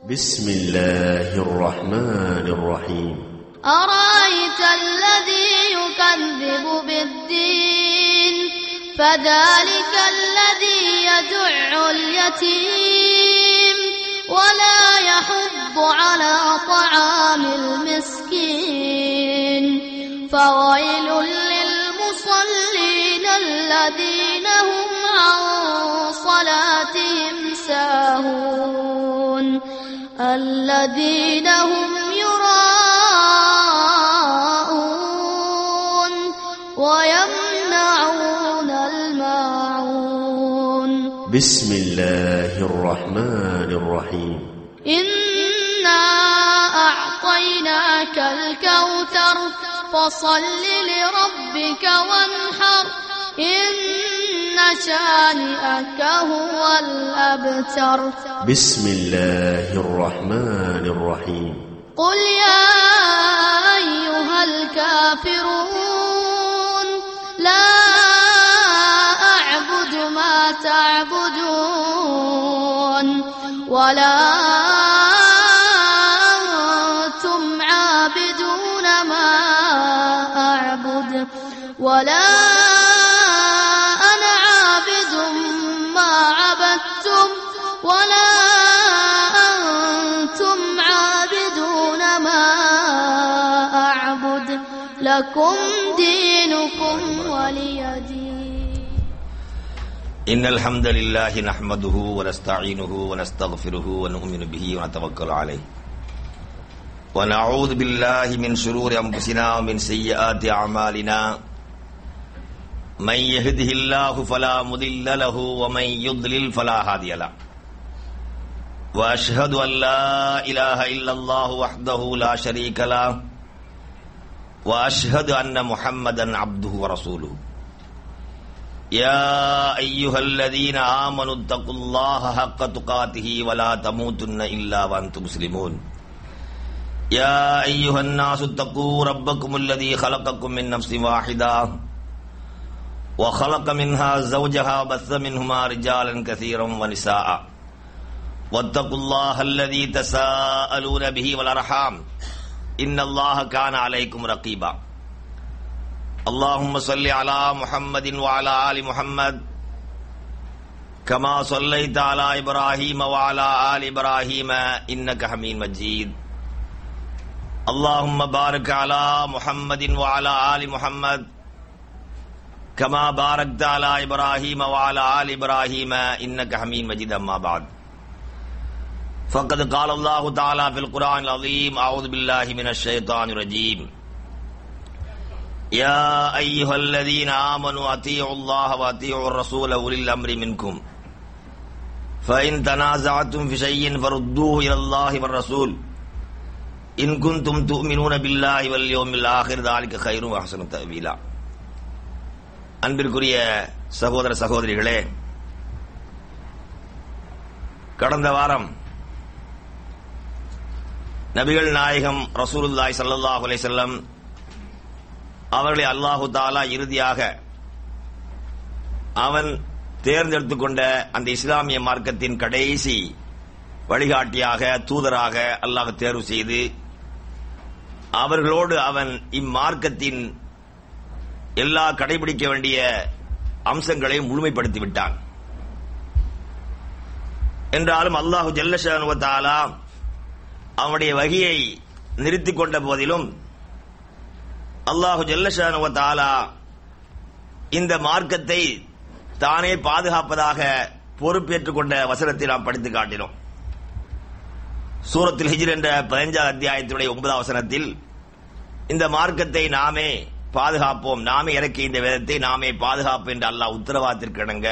بسم الله الرحمن الرحيم أرأيت الذي يكذب بالدين فذلك الذي يدع اليتيم ولا يحض على طعام المسكين فويل للمصلين الذين هم عن صلاتهم ساهون الذين هم يراءون ويمنعون الماعون بسم الله الرحمن الرحيم إنا أعطيناك الكوثر فصل لربك وانحر إن شانئك هو الأبتر بسم الله الرحمن الرحيم قل يا أيها الكافرون لا أعبد ما تعبدون ولا أنتم عابدون ما أعبد ولا أنا عابد ما عبدتم ولا أنتم عابدون ما أعبد لكم دينكم ولي دين إن الحمد لله نحمده ونستعينه ونستغفره ونؤمن به ونتوكل عليه ونعوذ بالله من شرور أنفسنا ومن سيئات أعمالنا من يهده الله فلا مضل له ومن يضلل فلا هادي له وأشهد أن لا إله إلا الله وحده لا شريك له وأشهد أن محمدا عبده ورسوله يا أيها الذين آمنوا اتقوا الله حق تقاته ولا تموتن إلا وأنتم مسلمون يا أيها الناس اتقوا ربكم الذي خلقكم من نفس واحدة وخلق منها زوجها وبث منهما رجالا كثيرا ونساء واتقوا الله الذي تساءلون به والأرحام إن الله كان عليكم رقيبا اللهم صل على محمد وعلى آل محمد كما صليت على إبراهيم وعلى آل إبراهيم إنك حميد مجيد اللهم بارك على محمد وعلى آل محمد كما باركت على إبراهيم وعلى آل إبراهيم إنك حميد مجيد أما بعد فقد قال الله تعالى في القرآن العظيم أعوذ بالله من الشيطان الرجيم يا أيها الذين آمنوا أطيعوا الله وأطيعوا الرسول أولي الأمر منكم فإن تنازعتم في شيء فردوه إلى الله والرسول إن كنتم تؤمنون بالله واليوم الآخر ذلك خير وأحسن تأويلا அன்பிற்குரிய சகோதர சகோதரிகளே கடந்த வாரம் நபிகள் நாயகம் ரசூலுல்லாய் ஸல்லல்லாஹு அலைஹி வஸல்லம் அவர்களை அல்லாஹு தாலா இறுதியாக அவன் தேர்ந்தெடுத்துக் கொண்ட அந்த இஸ்லாமிய மார்க்கத்தின் கடைசி வழிகாட்டியாக தூதராக அல்லாஹ் தேர்வு செய்து அவர்களோடு அவன் இம்மார்க்கத்தின் எல்லா கடைபிடிக்க வேண்டிய அம்சங்களையும் முழுமைப்படுத்தி விட்டான் என்றாலும் அல்லாஹு ஜல்லஷானுவ தாலா அவனுடைய வகியை நிறுத்திக் கொண்ட போதிலும் அல்லாஹு ஜல்லஷானுவ தாலா இந்த மார்க்கத்தை தானே பாதுகாப்பதாக பொறுப்பேற்றுக் கொண்ட வசனத்தை நாம் படித்து காட்டினோம் சூரத்தில் ஹிஜ்ர் என்ற பதினஞ்சாவது அத்தியாயத்தினுடைய ஒன்பதாம் வசனத்தில் இந்த மார்க்கத்தை நாமே பாதுகாப்போம் நாமே இறக்கிய இந்த வேதத்தை நாமே பாதுகாப்போம் என்று அல்லாஹ் உத்தரவாதத்திற்கு இணங்க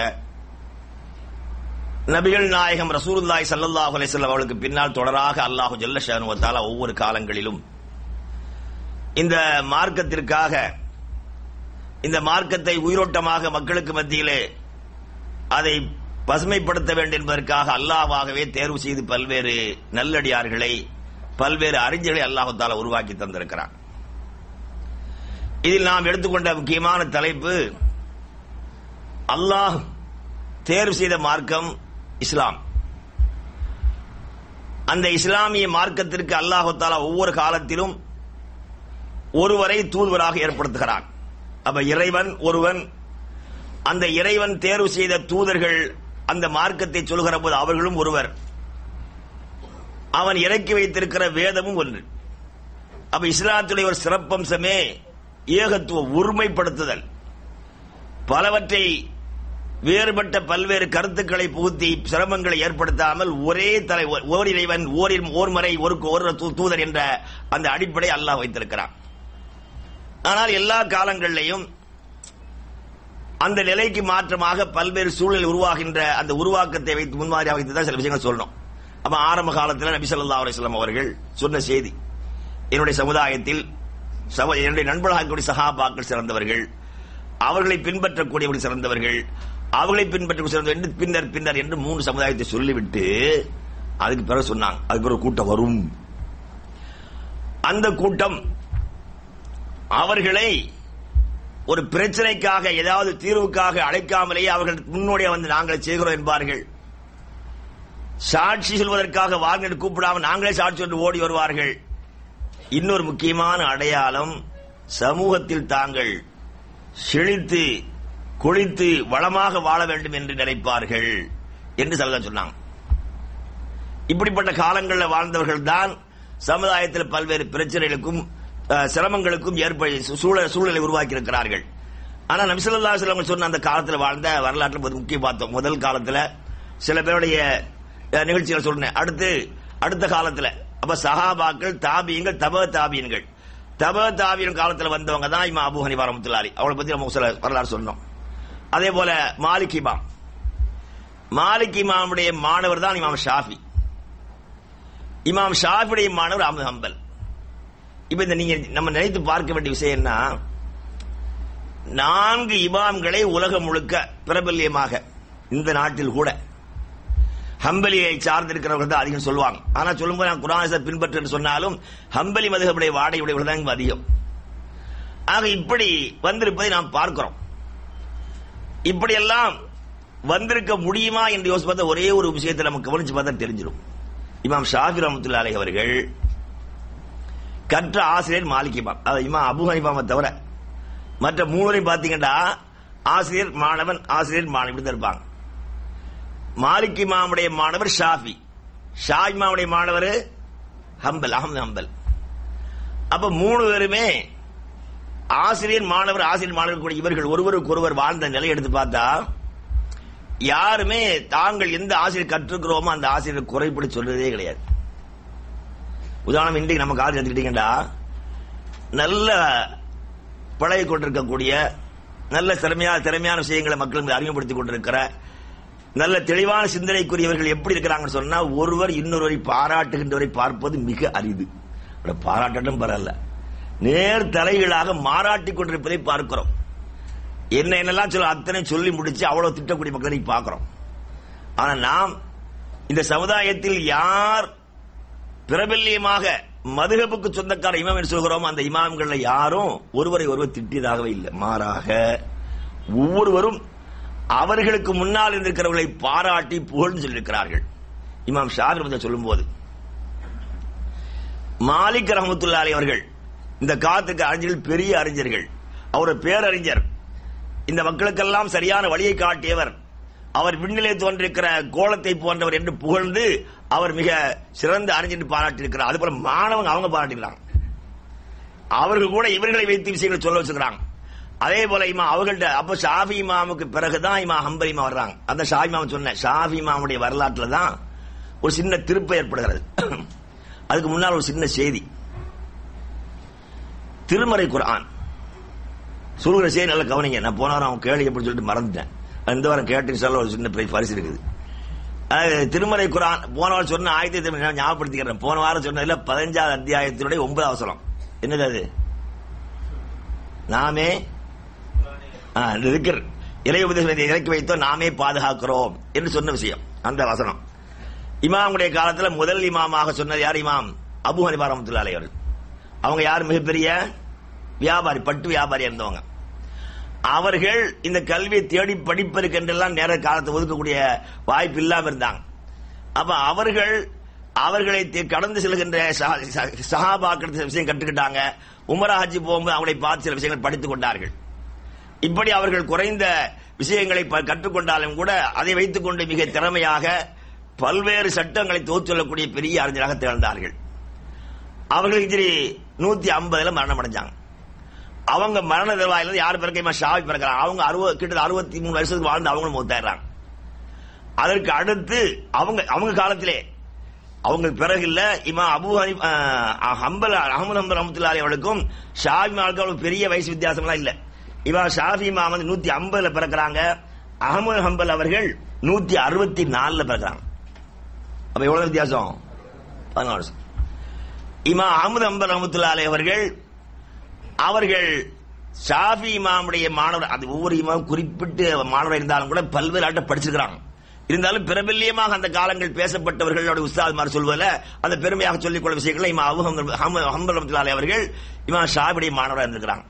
நபிகள் நாயகம் ரசூலுல்லாய் சல்லல்லாஹு அலைஹி வஸல்லம் அவர்களுக்கு பின்னால் தொடராக அல்லாஹு ஜல்ல ஷானுவத்தால ஒவ்வொரு காலங்களிலும் இந்த மார்க்கத்திற்காக இந்த மார்க்கத்தை உயிரோட்டமாக மக்களுக்கு மத்தியிலே அதை பசுமைப்படுத்த வேண்டும் என்பதற்காக அல்லாஹ்வாகவே தேர்வு செய்து பல்வேறு நல்லடியார்களை பல்வேறு அறிஞர்களை அல்லாஹு தாலா உருவாக்கி தந்திருக்கிறான் இதில் நாம் எடுத்துக்கொண்ட முக்கியமான தலைப்பு அல்லாஹ் தேர்வு செய்த மார்க்கம் இஸ்லாம் அந்த இஸ்லாமிய மார்க்கத்திற்கு அல்லாஹு தாலா ஒவ்வொரு காலத்திலும் ஒருவரை தூதுவராக ஏற்படுத்துகிறான் அப்ப இறைவன் ஒருவன் அந்த இறைவன் தேர்வு செய்த தூதர்கள் அந்த மார்க்கத்தை சொல்கிற போது அவர்களும் ஒருவர் அவன் இறக்கி வைத்திருக்கிற வேதமும் ஒன்று அப்ப இஸ்லாத்துடைய ஒரு சிறப்பம்சமே ஏகத்துவ ஒருமைப்படுத்துதல் பலவற்றை வேறுபட்ட பல்வேறு கருத்துக்களை புகுத்தி சிரமங்களை ஏற்படுத்தாமல் ஒரே தலை ஓர் இறைவன் ஓரில் ஓர்மறை ஒரு ஒரு தூ- தூதர் என்ற அந்த அடிப்படை அல்லாஹ் வைத்திருக்கிறான் ஆனால் எல்லா காலங்களிலையும் அந்த நிலைக்கு மாற்றமாக பல்வேறு சூழல் உருவாகின்ற அந்த உருவாக்கத்தை வைத்து முன்மாதிரியாக வைத்து தான் சில விஷயங்கள் சொல்லணும் அப்ப ஆரம்ப காலத்தில் நபி ஸல்லல்லாஹு அலைஹி வஸல்லம் அவர்கள் சொன்ன செய்தி என்னுடைய சமுதாயத்தில் சம என்னுடைய நண்பர்களாகக்கூடிய சஹாபாக்கள் சிறந்தவர்கள் அவர்களை பின்பற்றக்கூடியவர்கள் சிறந்தவர்கள் அவர்களை பின்பற்ற சிறந்த என்று பின்னர் பின்னர் என்று மூன்று சமுதாயத்தை சொல்லிவிட்டு அதுக்கு பிறகு சொன்னாங்க அதுக்கு ஒரு கூட்டம் வரும் அந்த கூட்டம் அவர்களை ஒரு பிரச்சனைக்காக ஏதாவது தீர்வுக்காக அழைக்காமலேயே அவர்கள் முன்னோடியா வந்து நாங்களே செய்கிறோம் என்பார்கள் சாட்சி சொல்வதற்காக வாங்க என்று கூப்பிடாமல் நாங்களே சாட்சி என்று ஓடி வருவார்கள் இன்னொரு முக்கியமான அடையாளம் சமூகத்தில் தாங்கள் செழித்து கொழித்து வளமாக வாழ வேண்டும் என்று நினைப்பார்கள் என்று சிலர் சொன்னாங்க இப்படிப்பட்ட காலங்களில் வாழ்ந்தவர்கள் தான் சமுதாயத்தில் பல்வேறு பிரச்சனைகளுக்கும் அஹ், சிரமங்களுக்கும் ஏற்ப சூழ- சூழலை உருவாக்கி இருக்கிறார்கள் ஆனா நபிசல்லா சிலவங்க சொன்ன அந்த காலத்தில் வாழ்ந்த வரலாற்றில் ஒரு முக்கிய பார்த்தோம் முதல் காலத்தில் சில பேருடைய அஹ், நிகழ்ச்சிகளை சொன்னேன் அடுத்து அடுத்த காலத்தில் அப்ப சஹாபாக்கள் தாபியங்கள் தப தாபியன்கள் தப தாபியன் காலத்தில் வந்தவங்க தான் இமா அபு ஹனிபா ரஹ்மத்துல்லாஹி அவளை பத்தி நம்ம சில வரலாறு சொன்னோம் அதே போல மாலிக் இமாம் மாலிக் இமாமுடைய மாணவர் தான் இமாம் ஷாஃபி இமாம் ஷாஃபியுடைய மாணவர் அஹமது ஹம்பல் இப்ப இந்த நீங்க நம்ம நினைத்து பார்க்க வேண்டிய விஷயம் என்ன நான்கு இமாம்களை உலகம் முழுக்க பிரபல்யமாக இந்த நாட்டில் கூட ஹம்பலியை சார்ந்திருக்கிறவர்கள் தான் அதிகம் சொல்லுவாங்க ஆனா சொல்லும்போது நான் குரானை பின்பற்று என்று சொன்னாலும் ஹம்பலி மதுகபுடைய வாடை உடையவர்கள் தான் இங்கு அதிகம் ஆக இப்படி வந்திருப்பதை நாம் பார்க்கிறோம் இப்படியெல்லாம் வந்திருக்க முடியுமா என்று யோசிச்சு பார்த்தா ஒரே ஒரு விஷயத்தை நம்ம கவனிச்சு பார்த்தா தெரிஞ்சிடும் இமாம் ஷாஃபி ரஹமத்துல்லா அலைஹி அவர்கள் கற்ற ஆசிரியர் மாலிக் இமாம் அது இமாம் அபு ஹனிஃபாவை தவிர மற்ற மூவரையும் பார்த்தீங்கன்னா ஆசிரியர் மாணவன் ஆசிரியர் மாணவன் இப்படி தான் இருப்பாங்க மாலிக் இமாமுடைய மாணவர் ஷாஃபி ஷா இமாமுடைய மாணவர் ஹம்பல் அஹமது ஹம்பல் அப்ப மூணு பேருமே ஆசிரியர் மாணவர் ஆசிரியர் மாணவர் கூட இவர்கள் ஒருவருக்கு ஒருவர் வாழ்ந்த நிலை எடுத்து பார்த்தா யாருமே தாங்கள் எந்த ஆசிரியர் கற்றுக்கிறோமோ அந்த ஆசிரியர் குறைப்படி சொல்றதே கிடையாது உதாரணம் இன்றைக்கு நம்ம காலேஜ் எடுத்துக்கிட்டீங்கன்னா நல்ல பழகி கொண்டிருக்கக்கூடிய நல்ல திறமையான திறமையான விஷயங்களை மக்கள் மீது அறிமுகப்படுத்திக் கொண்டிருக்கிற நல்ல தெளிவான சிந்தனைக்குரியவர்கள் எப்படி இருக்கிறாங்கன்னு சொன்னா ஒருவர் இன்னொருவரை பாராட்டுகின்றவரை பார்ப்பது மிக அரிது அட, பாராட்டட்டும் பரவாயில்ல நேர் தலைகளாக மாறாட்டி கொண்டிருப்பதை பார்க்கிறோம் என்ன என்னெல்லாம் சொல்ல அத்தனை சொல்லி முடிச்சு அவ்வளவு திட்டக்கூடிய மக்களை பார்க்கிறோம் ஆனா நாம் இந்த சமுதாயத்தில் யார் பிரபல்யமாக மதுகப்புக்கு சொந்தக்கார இமாம் என்று சொல்கிறோம் அந்த இமாம்கள்ல யாரும் ஒருவரை ஒருவர் திட்டியதாகவே இல்லை மாறாக ஒவ்வொருவரும் அவர்களுக்கு முன்னால் இருந்திருக்கிறவர்களை பாராட்டி புகழ்ந்து சொல்லியிருக்கிறார்கள் இமாம் ஷாஃபி சொல்லும் போது மாலிக் ரஹமத்துல்லாலி அவர்கள் இந்த காலத்துக்கு அறிஞர்கள் பெரிய அறிஞர்கள் அவர் பேரறிஞர் இந்த மக்களுக்கெல்லாம் சரியான வழியை காட்டியவர் அவர் விண்ணிலே தோன்றிருக்கிற கோலத்தை போன்றவர் என்று புகழ்ந்து அவர் மிக சிறந்த அறிஞர் பாராட்டியிருக்கிறார் அதுபோல மாணவங்க அவங்க பாராட்டிக்கிறாங்க அவர்கள் கூட இவர்களை வைத்து விஷயங்களை சொல்ல வச்சுக்கிறாங்க அதே போல இமா அவர்கள்ட்ட அப்ப ஷாஃபி இமாமுக்கு பிறகுதான் இமா ஹம்பல் இமா வர்றாங்க அந்த ஷாஃபி இமாம் சொன்ன ஷாஃபி இமாமுடைய வரலாற்றுல தான் ஒரு சின்ன திருப்பம் ஏற்படுகிறது அதுக்கு முன்னால் ஒரு சின்ன செய்தி திருமறை குர்ஆன் சொல்கிற செய்தி நல்லா கவனிங்க நான் போன வாரம் அவன் கேள்வி எப்படி சொல்லிட்டு மறந்துட்டேன் இந்த வாரம் கேட்டு சொல்ல ஒரு சின்ன பிரைஸ் பரிசு இருக்குது அது திருமறை குரான் போன வாரம் சொன்ன ஆயத்தை திரும்ப நான் ஞாபகப்படுத்திக்கிறேன் போன வாரம் சொன்னதுல பதினஞ்சாவது அத்தியாயத்தினுடைய ஒன்பது அவசரம் என்னது அது நாமே ஆ, இந்த திக்ர் இறை உபதேசத்தை இறக்கி வைத்தோம் நாமே பாதுகாக்கிறோம் என்று சொன்ன விஷயம் அந்த வசனம் இமாமுடைய காலத்துல முதல் இமாமாக சொன்னது யார் இமாம் அபு ஹனிபா ரஹ்மத்துல்லாஹி அலைஹி அவர்கள் அவங்க யார் மிகப்பெரிய வியாபாரி பட்டு வியாபாரி இருந்தவங்க அவர்கள் இந்த கல்வியை தேடி படிப்பதற்கென்றெல்லாம் நேர காலத்தை ஒதுக்கக்கூடிய வாய்ப்பு இல்லாம இருந்தாங்க அப்ப அவர்கள் அவர்களை தி- கடந்து செல்கின்ற சஹா- சஹா- சஹாபாக்கள் சில விஷயம் கற்றுக்கிட்டாங்க உமரா ஹஜ்ஜி போகும்போது அவங்களை பார்த்து சில விஷயங்கள் படித்துக் கொண்டார்கள் இப்படி அவர்கள் குறைந்த விஷயங்களை ப- கற்றுக்கொண்டாலும் கூட அதை வைத்துக்கொண்டு மிக திறமையாக பல்வேறு சட்டங்களை தொகுத்து சொல்லக்கூடிய பெரிய அறிஞராக திகழ்ந்தார்கள் அவர்கள் ஹிஜ்ரி நூத்தி ஐம்பதுல மரணம் அடைஞ்சாங்க அவங்க மரண தருவாயில யார் பிறக்கையுமா ஷாவி பிறக்கிறாங்க அவங்க அறுபது கிட்ட அறுபத்தி மூணு வருஷத்துக்கு வாழ்ந்து அவங்களும் மூத்தாயிடுறாங்க அதற்கு அடுத்து அவங்க அவங்க காலத்திலே அவங்க பிறகு இல்ல இமா அபு ஹனீப் அஹ், ஹம்பல் அஹமது ஹம்பல் ரஹமத்துல்லாஹி அவர்களுக்கும் ஷாஃபி மாவுக்கு அவ்வளவு பெரிய வயசு வித்தியாசம்லாம் இல்ல இவா ஷாஃபி மா வந்து நூத்தி ஐம்பதுல பிறக்கிறாங்க அகமது ஹம்பல் அவர்கள் நூத்தி அறுபத்தி நாலுல பிறக்கிறாங்க அப்ப எவ்வளவு வித்தியாசம் பதினாலு வருஷம் இமா அஹமது ஹம்பல் ரஹமத்துல்லாஹி அவர்கள் அவர்கள் ஷாஃபி இமாமுடைய மாணவர் அது ஒவ்வொரு இமாம் குறிப்பிட்டு மாணவர் இருந்தாலும் கூட பல்வேறு ஆட்ட படிச்சிருக்கிறாங்க இருந்தாலும் பிரபல்யமாக அந்த காலங்கள் பேசப்பட்டவர்களோட உஸ்தாத்மார் சொல்வதில் அந்த பெருமையாக சொல்லிக் கொள்ள விஷயங்கள் இமா அபு ஹம்பல் ஹம்பல் ஹம்பல் ரஹ்மத்துல்லாஹி அவர்கள் இமா ஷாஃபியுடைய மாணவராக இருந்திருக்கிறாங்க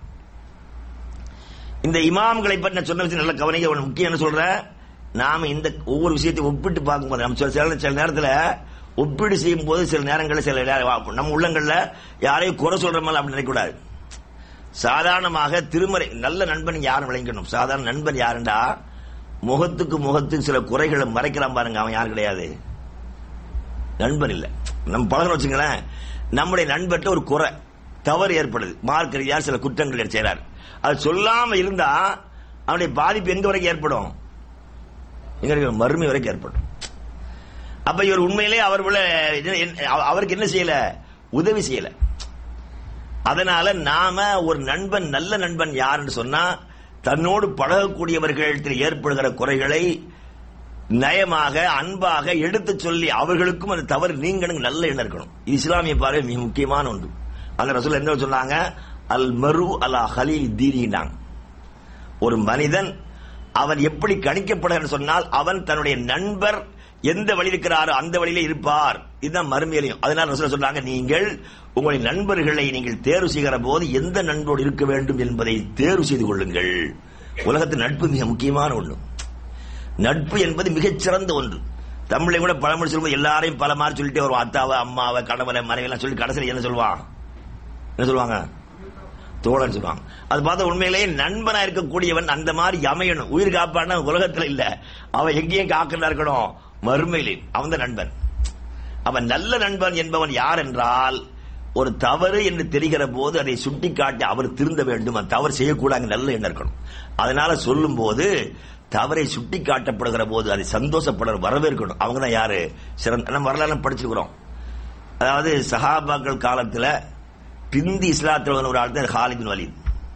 இந்த இமாம்களை பற்றி நான் சொன்ன விஷயம் நல்ல கவனிக்க ஒரு முக்கியம் என்ன சொல்றேன் நாம இந்த ஒவ்வொரு விஷயத்தையும் ஒப்பிட்டு பார்க்கும்போது நம்ம சில சில- சில நேரத்தில் ஒப்பீடு செய்யும் போது சில நேரங்களில் சில நேர- நம்ம உள்ளங்கள்ல யாரையும் குறை சொல்ற மாதிரி அப்படி நினைக்கக்கூடாது சாதாரணமாக திருமறை நல்ல நண்பன் யாரும் விளங்கணும் சாதாரண நண்பன் யாருண்டா முகத்துக்கு முகத்துக்கு சில குறைகளை மறைக்கலாம் பாருங்க அவன் யாரும் கிடையாது நண்பன் இல்ல நம்ம பழகணும் வச்சுங்களேன் நம்முடைய நண்பர்கிட்ட ஒரு குறை தவறு ஏற்படுது மார்க் ரீதியாக சில குற்றங்கள் செய்றார் அது சொல்லாம இருந்தா அவனுடைய பாதிப்பு எங்க வரைக்கும் ஏற்படும் எங்க வரைக்கும்? மறுமை வரைக்கும் ஏற்படும் அப்ப இவர் உண்மையிலே அவர் போல இது- என்ன- அவருக்கு என்ன செய்யல உதவி செய்யல அதனால நாம ஒரு நண்பன் நல்ல நண்பன் யாருன்னு சொன்னா தன்னோடு பழகக்கூடியவர்களிடத்தில் ஏற்படுகிற குறைகளை நயமாக அன்பாக எடுத்து சொல்லி அவர்களுக்கும் அந்த தவறு நீங்கணும் நல்ல எண்ணம் இருக்கணும் இது இஸ்லாமிய பார்வை மிக முக்கியமான ஒன்று அந்த ரசூல் என்ன சொன்னாங்க அல் மரு அலா ஹலீல் தீனினாங்க ஒரு மனிதன் அவன் எப்படி கணிக்கப்படுகிறான் சொன்னால் அவன் தன்னுடைய நண்பர் எந்த வழி இருக்கிறாரோ அந்த வழியிலே இருப்பார் இதுதான் மறுமையிலையும் அதனால ரசூல் சொல்றாங்க நீங்கள் உங்களுடைய நண்பர்களை நீங்கள் தேர்வு செய்கிற போது எந்த நண்பரோடு இருக்க வேண்டும் என்பதை தேர்வு செய்து கொள்ளுங்கள் உலகத்தில் நட்பு மிக முக்கியமான ஒன்று நட்பு என்பது மிகச்சிறந்த ஒன்று தமிழை கூட பழமொழி சொல்லும்போது எல்லாரையும் பல மாதிரி சொல்லிட்டே வருவான் அத்தாவை அம்மாவை கணவனை மனைவி எல்லாம் சொல்லி கடைசியில் என்ன சொல்லுவான் என்ன சொல்லுவாங்க தோழன் சொல்லுவாங்க அது பார்த்தா உண்மையிலேயே நண்பனா இருக்கக்கூடியவன் அந்த மாதிரி அமையணும் உயிர் காப்பான உலகத்துல இல்ல அவன் எங்கேயும் காக்கிறதா இருக்கணும் மறுமையிலே அவன் தான் நண்பன் அவன் நல்ல நண்பன் என்பவன் யார் என்றால் ஒரு தவறு என்று தெரிகிற போது அதை சுட்டிக்காட்டி அவர் திருந்த வேண்டும் அந்த தவறு செய்யக்கூடாது நல்ல எண்ணம் இருக்கணும் அதனால சொல்லும் போது தவறை சுட்டி காட்டப்படுகிற போது அதை சந்தோஷப்படுற வரவேற்கணும் அவங்க தான் யாரு சிறந்த நம்ம வரலாறு படிச்சிருக்கிறோம் அதாவது சஹாபாக்கள் காலத்துல பிந்தி இஸ்லாத்தில் வந்த ஒரு ஆள் தான் ஹாலிபின் வலீத்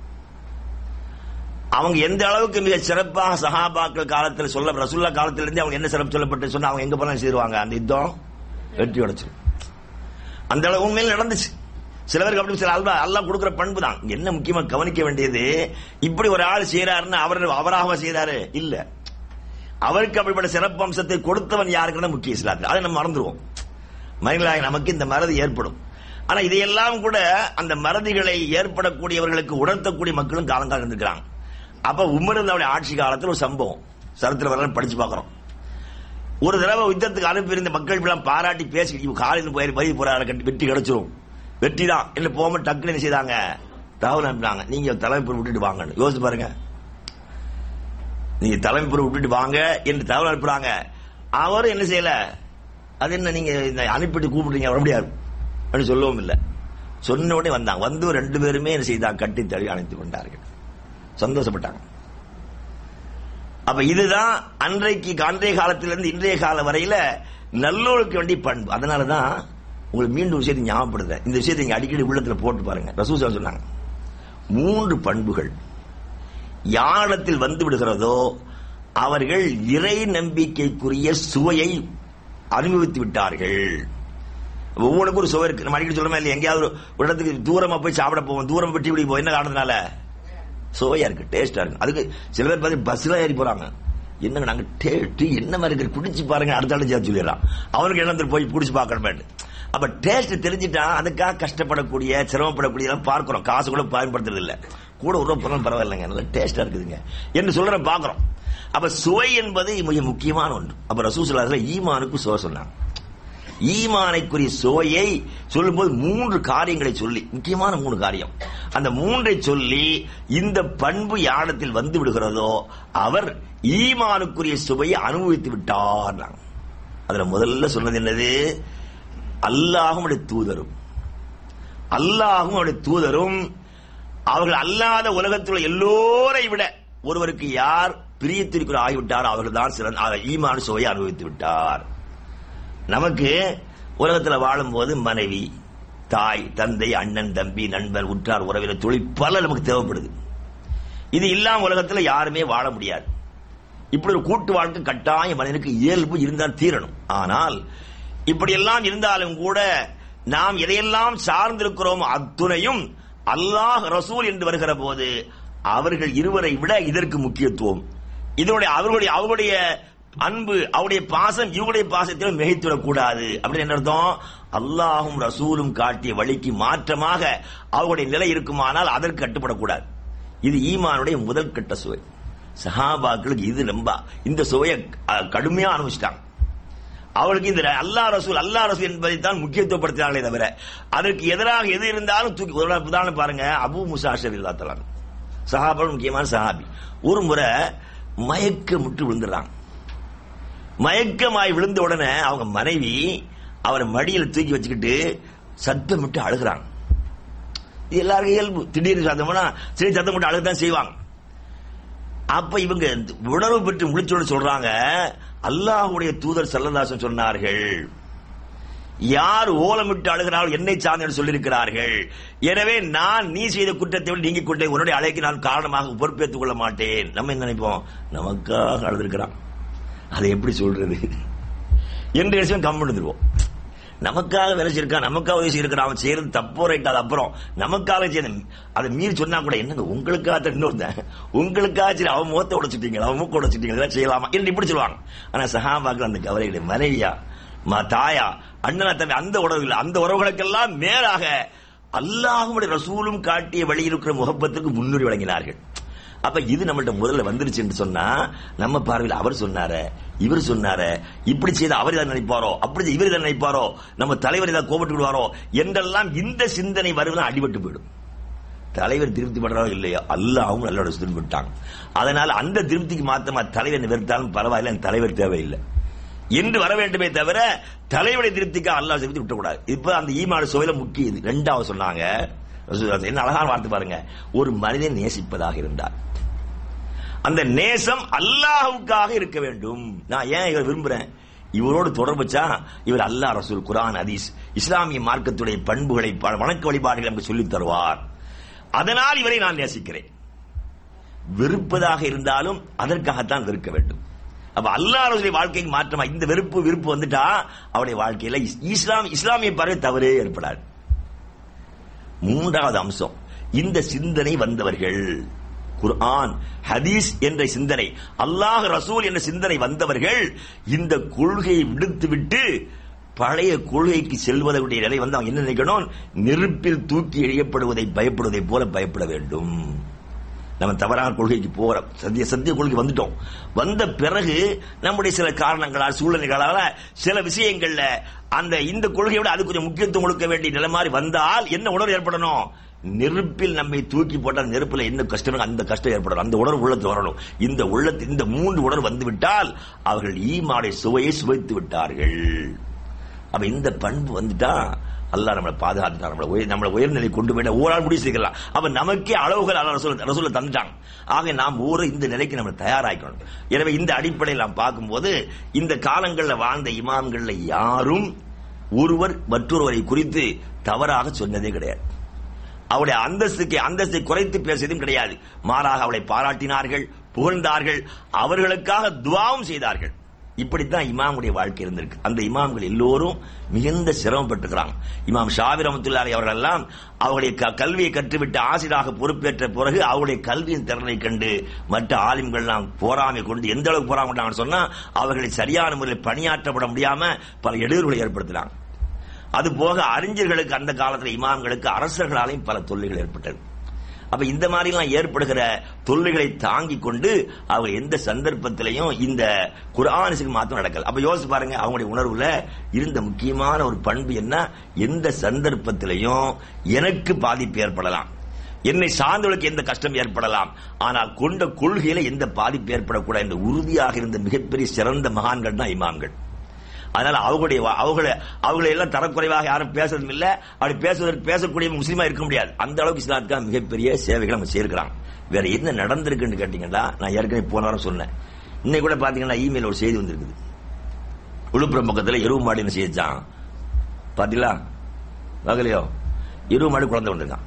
அவங்க எந்த அளவுக்கு மிக சிறப்பாக சஹாபாக்கள் காலத்தில் சொல்ல ரசுல்லா காலத்திலிருந்து அவங்க என்ன சிறப்பு சொல்லப்பட்டு சொன்னா அவங்க எங்க போனாலும் செய்வாங்க அந்த யுத்தம் வெற்றி அடைச்சிடும் அந்த அளவு உண்மையில் நடந்துச்சு சிலவருக்கு அப்படி சில அல்வா அல்லாஹ் கொடுக்கிற பண்பு தான் இங்க என்ன முக்கியமா கவனிக்க வேண்டியது இப்படி ஒரு ஆள் செய்யறாருன்னா அவர் அவராக செய்யறாரு இல்ல அவருக்கு அப்படிப்பட்ட சிறப்பு அம்சத்தை கொடுத்தவன் யாருக்குன்னு முக்கிய இஸ்லாத்தில் அதை நம்ம மறந்துடுவோம் மனிதர்களாக நமக்கு இந்த மறதி ஏற்படும் ஆனா இதையெல்லாம் கூட அந்த மறதிகளை ஏற்படக்கூடியவர்களுக்கு உணர்த்தக்கூடிய மக்களும் காலங்காலம் இருந்திருக்கிறாங்க அப்ப உமர் அவருடைய ஆட்சி காலத்தில் ஒரு சம்பவம் சரித்திர வரலாறு படிச்சு பார்க்கிறோம் ஒரு தடவை யுத்தத்துக்கு அனுப்பியிருந்த மக்கள் எல்லாம் பாராட்டி பேசி இவங்க காலையில் போய் பதிவு போறாரு கட்டி வெற்றி கிடைச்சிரும் வெற்றி தான் இல்ல போகாம டக்குன்னு என்ன செய்தாங்க தகவல் அனுப்பினாங்க நீங்க தலைமை பொருள் விட்டுட்டு வாங்கன்னு யோசிச்சு பாருங்க நீங்க தலைமை பொருள் விட்டுட்டு வாங்க என்று தகவல் அனுப்புறாங்க அவரும் என்ன செய்யல அது என்ன நீங்க இந்த அனுப்பிட்டு கூப்பிடுறீங்க வர முடியாது அப்படின்னு சொல்லவும் இல்லை சொன்ன உடனே வந்தாங்க வந்து ரெண்டு பேருமே என்ன செய்தாங்க கட்டி தழுவி அணைத்துக் கொண்டார்கள் சந்தோஷப்பட்டாங்க அப்ப இதுதான் அன்றைக்கு அன்றைய காலத்திலிருந்து இன்றைய காலம் வரையில நல்லோருக்கு வேண்டிய பண்பு அதனாலதான் உங்களுக்கு மீண்டும் ஒரு விஷயத்தை ஞாபகப்படுத்த இந்த விஷயத்தை நீங்க அடிக்கடி உள்ளத்துல போட்டு பாருங்க ரசூசா சொன்னாங்க மூன்று பண்புகள் யாரிடத்தில் வந்து விடுகிறதோ அவர்கள் இறை நம்பிக்கைக்குரிய சுவையை அனுபவித்து விட்டார்கள் ஒவ்வொன்றுக்கும் ஒரு சுவை இருக்கு நம்ம அடிக்கடி சொல்றோமே இல்லையா எங்கேயாவது ஒரு- ஒரு இடத்துக்கு தூரமா போய் சாப்பிட போவோம் தூரம் வெட்டி இப்படி போய் என்ன காரணத்தினால சுவையா இருக்கு டேஸ்டா இருக்கு அதுக்கு சில பேர் பார்த்து பஸ்ல ஏறி போறாங்க என்னங்க நாங்க டேஸ்ட் என்ன மாதிரி இருக்கு குடிச்சு பாருங்க அடுத்த ஆள் சேர்த்து சொல்லிடுறான் அவனுக்கு என்ன போய் குடிச்சு பார்க்கணும் அப்ப டேஸ்ட் தெரிஞ்சுட்டா அதுக்காக கஷ்டப்படக்கூடிய சிரமப்படக்கூடிய எல்லாம் பார்க்கிறோம் காசு கூட பயன்படுத்துறது இல்ல கூட ஒரு ரூபா போனாலும் பரவாயில்லைங்க நல்ல டேஸ்டா இருக்குதுங்க என்று சொல்ற பாக்குறோம் அப்ப சுவை என்பது மிக முக்கியமான ஒன்று அப்ப ரசூசலாசில ஈமானுக்கு சுவை சொன்னாங்க ஈமானைக்குரிய சுவையை சொல்லும்போது மூன்று காரியங்களை சொல்லி முக்கியமான மூணு காரியம் அந்த மூன்றை சொல்லி இந்த பண்பு யாரிடத்தில் வந்து விடுகிறதோ அவர் ஈமானுக்குரிய சுவையை அனுபவித்து விட்டார் அதுல முதல்ல சொன்னது என்னது அல்லாஹும் அவருடைய தூதரும் அல்லாஹும் அவருடைய தூதரும் அவர்கள் அல்லாத உலகத்தில் உள்ள எல்லோரை விட ஒருவருக்கு யார் பிரியத்திற்கு ஆகிவிட்டார் அவர்கள் தான் சிறந்த ஈமான் சுவையை அனுபவித்து விட்டார் நமக்கு உலகத்தில் வாழும்போது மனைவி தாய் தந்தை அண்ணன் தம்பி நண்பர் உற்றார் உறவினர் தொழில் பல நமக்கு தேவைப்படுது இது இல்லாம உலகத்தில் யாருமே வாழ முடியாது இப்படி ஒரு கூட்டு வாழ்க்கை கட்டாய மனிதனுக்கு இயல்பு இருந்தால் தீரணும் ஆனால் இப்படியெல்லாம் இருந்தாலும் கூட நாம் எதையெல்லாம் சார்ந்திருக்கிறோம் அத்துணையும் அல்லாஹ் ரசூல் என்று வருகிற போது அவர்கள் இருவரை விட இதற்கு முக்கியத்துவம் இதனுடைய அவர்களுடைய அவர்களுடைய அன்பு அவருடைய பாசம் இவருடைய பாசத்திலும் மிகைத்துவிடக் கூடாது அப்படின்னு என்ன அர்த்தம் அல்லாஹும் ரசூலும் காட்டிய வழிக்கு மாற்றமாக அவருடைய நிலை இருக்குமானால் அதற்கு கட்டுப்படக்கூடாது இது ஈமானுடைய முதல் கட்ட சுவை சஹாபாக்களுக்கு இது ரொம்ப இந்த சுவையை கடுமையா அனுபவிச்சிட்டாங்க அவளுக்கு இந்த அல்லா ரசூல் அல்லா ரசூல் என்பதை தான் முக்கியத்துவப்படுத்தினாங்களே தவிர அதற்கு எதிராக எது இருந்தாலும் தூக்கி ஒரு உதாரணம் பாருங்க அபு முசாஷர் இல்லா தலான் சஹாபா முக்கியமான சஹாபி ஒரு முறை மயக்க முட்டு விழுந்துடுறாங்க மயக்கமாய் விழுந்த உடனே அவங்க மனைவி அவரை மடியில் தூக்கி வச்சுக்கிட்டு சத்தமிட்டு அழுகிறாங்க இது எல்லாருக்கும் இயல்பு திடீர்னு சத்தம்னா சரி சத்தம் மட்டும் அழுகத்தான் செய்வாங்க அப்ப இவங்க உணர்வு பெற்று முடிச்சோடு சொல்றாங்க அல்லாஹுடைய தூதர் சல்லதாசன் சொன்னார்கள் யார் ஓலமிட்டு அழுகிறார்கள் என்னை சார்ந்து சொல்லியிருக்கிறார்கள் எனவே நான் நீ செய்த குற்றத்தை விட நீங்க கொண்டே உன்னுடைய அழைக்கு நான் காரணமாக பொறுப்பேற்றுக் கொள்ள மாட்டேன் நம்ம என்ன நினைப்போம் நமக்காக அழுதுருக்கிறான் அதை எப்படி சொல்றது என்று விஷயம் கம்மிடுவோம் நமக்காக வேலை செய்யிருக்கான் நமக்காக உதவி செய்யிருக்கான் அவன் செய்யறது தப்போ ரைட் அது அப்புறம் நமக்காக செய்ய அதை மீறி சொன்னா கூட என்னங்க உங்களுக்காக இன்னொருத்தன் உங்களுக்காக சரி அவன் முகத்தை உடைச்சிட்டீங்க அவன் மூக்க உடைச்சிட்டீங்க இதெல்லாம் செய்யலாமா என்று இப்படி சொல்லுவாங்க ஆனா சஹாபாக்கள் அந்த கவலைகளை மனைவியா மா தாயா அண்ணனா தம்பி அந்த உறவுகள் அந்த உறவுகளுக்கெல்லாம் மேலாக அல்லாஹுடைய ரசூலும் காட்டிய வழி இருக்கிற முகப்பத்துக்கு முன்னுரி வழங்கினார்கள் அப்ப இது நம்மள்ட்ட முதல்ல வந்துருச்சு என்று சொன்னா நம்ம பார்வையில் அவர் சொன்னார இவர் சொன்னார இப்படி செய்த அவர் இதை நினைப்பாரோ அப்படி இவர் இதை நினைப்பாரோ நம்ம தலைவர் இதை கோபட்டு விடுவாரோ என்றெல்லாம் இந்த சிந்தனை வருவதும் அடிபட்டு போயிடும் தலைவர் திருப்தி பண்றாரோ இல்லையோ அல்லாவும் நல்லோட திரும்பிட்டாங்க அதனால அந்த திருப்திக்கு மாத்தமா தலைவர் வெறுத்தாலும் பரவாயில்ல தலைவர் தேவையில்லை என்று வர வேண்டுமே தவிர தலைவருடைய திருப்திக்கு அல்லாஹ் திருப்தி விட்டக்கூடாது இப்ப அந்த ஈமாடு சுவையில முக்கிய இது ரெண்டாவது சொன்னாங்க என்ன அழகான வார்த்தை பாருங்க ஒரு மனிதன் நேசிப்பதாக இருந்தார் அந்த நேசம் அல்லாஹுக்காக இருக்க வேண்டும் நான் ஏன் இவர் விரும்புறேன் இவரோடு தொடர்பு வச்சா இவர் அல்லாஹ் ரசூல் குரான் ஹதீஸ் இஸ்லாமிய மார்க்கத்துடைய பண்புகளை வணக்க வழிபாடுகளை நமக்கு சொல்லித் தருவார் அதனால் இவரை நான் நேசிக்கிறேன் வெறுப்பதாக இருந்தாலும் அதற்காகத்தான் வெறுக்க வேண்டும் அப்ப அல்லாஹ் வாழ்க்கைக்கு மாற்றமா இந்த வெறுப்பு விருப்பு வந்துட்டா அவருடைய வாழ்க்கையில இஸ்லாம் இஸ்லாமிய பறவை தவறே ஏற்படாது மூன்றாவது அம்சம் இந்த சிந்தனை வந்தவர்கள் குர்ஆன் ஹதீஸ் என்ற சிந்தனை அல்லாஹ் ரசூல் என்ற சிந்தனை வந்தவர்கள் இந்த கொள்கையை விடுத்துவிட்டு பழைய கொள்கைக்கு செல்வதற்குடைய நிலை வந்து அவங்க என்ன நினைக்கணும் நெருப்பில் தூக்கி எழியப்படுவதை பயப்படுவதை போல பயப்பட வேண்டும் நம்ம தவறான கொள்கைக்கு போகிற சத்திய சத்திய கொள்கை வந்துட்டோம் வந்த பிறகு நம்முடைய சில காரணங்களால் சூழ்நிலைகளால சில விஷயங்கள்ல அந்த இந்த கொள்கையோட அது கொஞ்சம் முக்கியத்துவம் கொடுக்க வேண்டிய நிலை மாதிரி வந்தால் என்ன உணர்வு ஏற்படணும் நெருப்பில் நம்மை தூக்கி போட்டால் நெருப்பில் என்ன கஷ்டம் அந்த கஷ்டம் ஏற்படும் அந்த உணர்வு உள்ளத்து வரணும் இந்த உள்ளத்து இந்த மூன்று உணர்வு வந்து விட்டால் அவர்கள் ஈமாடைய சுவையை சுவைத்து விட்டார்கள் அப்ப இந்த பண்பு வந்துட்டா அல்லாஹ் நம்மளை பாதுகாத்து நம்மளை உயர் நம்மளை உயர்நிலை கொண்டு போய் ஓராள் முடிவு செய்யலாம் அப்ப நமக்கே அளவுகள் அல்ல ரசூல் ரசூல தந்துட்டாங்க ஆக நாம் ஊர இந்த நிலைக்கு நம்ம தயாராக்கணும் எனவே இந்த அடிப்படையில் நாம் பார்க்கும்போது இந்த காலங்களில் வாழ்ந்த இமாம்கள்ல யாரும் ஒருவர் மற்றொருவரை குறித்து தவறாக சொன்னதே கிடையாது அவருடைய அந்தஸ்துக்கு அந்தஸ்தை குறைத்து பேசியதும் கிடையாது மாறாக அவளை பாராட்டினார்கள் புகழ்ந்தார்கள் அவர்களுக்காக துவாவும் செய்தார்கள் இப்படித்தான் இமாமுடைய வாழ்க்கை இருந்திருக்கு அந்த இமாம்கள் எல்லோரும் மிகுந்த சிரமப்பட்டுக்கிறாங்க இமாம் ஷாவி ரமத்துல்லாரி அவர்கள் எல்லாம் அவருடைய கல்வியை கற்றுவிட்டு ஆசிரியராக பொறுப்பேற்ற பிறகு அவருடைய கல்வியின் திறனை கண்டு மற்ற ஆலிம்கள்லாம் போராமை கொண்டு எந்த அளவுக்கு போராம கொண்டாங்கன்னு சொன்னா அவர்களை சரியான முறையில் பணியாற்றப்பட முடியாம பல இடையூறுகளை ஏற்படுத்தினாங்க அது போக அறிஞர்களுக்கு அந்த காலத்தில் இமாம்களுக்கு அரசர்களாலையும் பல தொல்லைகள் ஏற்பட்டது அப்ப இந்த மாதிரி எல்லாம் ஏற்படுகிற தொல்லைகளை தாங்கிக் கொண்டு அவங்க எந்த சந்தர்ப்பத்திலையும் இந்த குரானிசுக்கு மாற்றம் நடக்கல அப்ப யோசிச்சு பாருங்க அவங்களுடைய உணர்வுல இருந்த முக்கியமான ஒரு பண்பு என்ன எந்த சந்தர்ப்பத்திலையும் எனக்கு பாதிப்பு ஏற்படலாம் என்னை சார்ந்தவர்களுக்கு எந்த கஷ்டம் ஏற்படலாம் ஆனால் கொண்ட கொள்கையில எந்த பாதிப்பு ஏற்படக்கூடாது என்ற உறுதியாக இருந்த மிகப்பெரிய சிறந்த மகான்கள் தான் இமாம்கள் அதனால அவங்களுடைய வா- அவங்கள அவங்களை எல்லாம் தரக்குறைவாக யாரும் பேசுறதும் இல்ல அப்படி பேசுவதற்கு பேசக்கூடிய முஸ்லீமா இருக்க முடியாது அந்த அளவுக்கு இஸ்லாத்துக்காக மிகப்பெரிய சேவைகளை நம்ம சேர்க்கிறாங்க வேற என்ன நடந்திருக்குன்னு கேட்டீங்கன்னா நான் ஏற்கனவே போன வாரம் சொன்னேன் இன்னைக்கு கூட பாத்தீங்கன்னா இமெயில் ஒரு செய்தி வந்திருக்குது விழுப்புரம் பக்கத்துல எருவு மாடுன்னு செய்தான் பாத்தீங்களா வகலையோ எருவு மாடு குழந்தை வந்திருக்கான்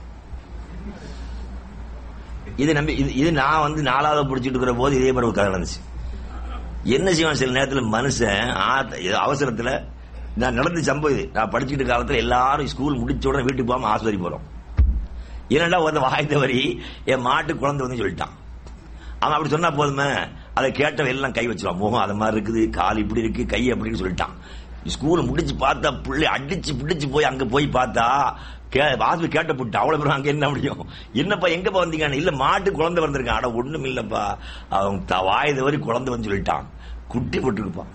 இது நம்பி இது இது நான் வந்து நாலாவது பிடிச்சிட்டு இருக்கிற போது இதே மாதிரி ஒரு கதை நடந்துச்சு என்ன செய்வான் சில நேரத்தில் மனுஷன் ஆத்த- இது அவசரத்துல நான் நடந்த சம்பவம் இது நான் படிச்சுட்டு இருக்க காலத்துல எல்லாரும் ஸ்கூல் முடிச்ச உடனே வீட்டுக்கு போகாம ஆஸ்பத்திரி போறோம் என்னடா ஒரு வாய்த்த வரி என் மாட்டு குழந்தை வந்து சொல்லிட்டான் அவன் அப்படி சொன்னா போதுமே அதை கேட்டவன் எல்லாம் கை வச்சிருவான் முகம் அது மாதிரி இருக்குது கால் இப்படி இருக்கு கை அப்படின்னு சொல்லிட்டான் ஸ்கூல் முடிச்சு பார்த்தா பிள்ளை அடிச்சு பிடிச்சு போய் அங்க போய் பார்த்தா கே வாசல் கேட்ட போட்டு அவ்வளவு பேரும் அங்க என்ன முடியும் என்னப்பா எங்கப்பா வந்தீங்க இல்ல மாட்டு குழந்தை வந்திருக்கான் அட ஒண்ணும் இல்லப்பா அவன் த- வாய் தவறி குழந்தை வந்து சொல்லிட்டான் குட்டி போட்டுருப்பான்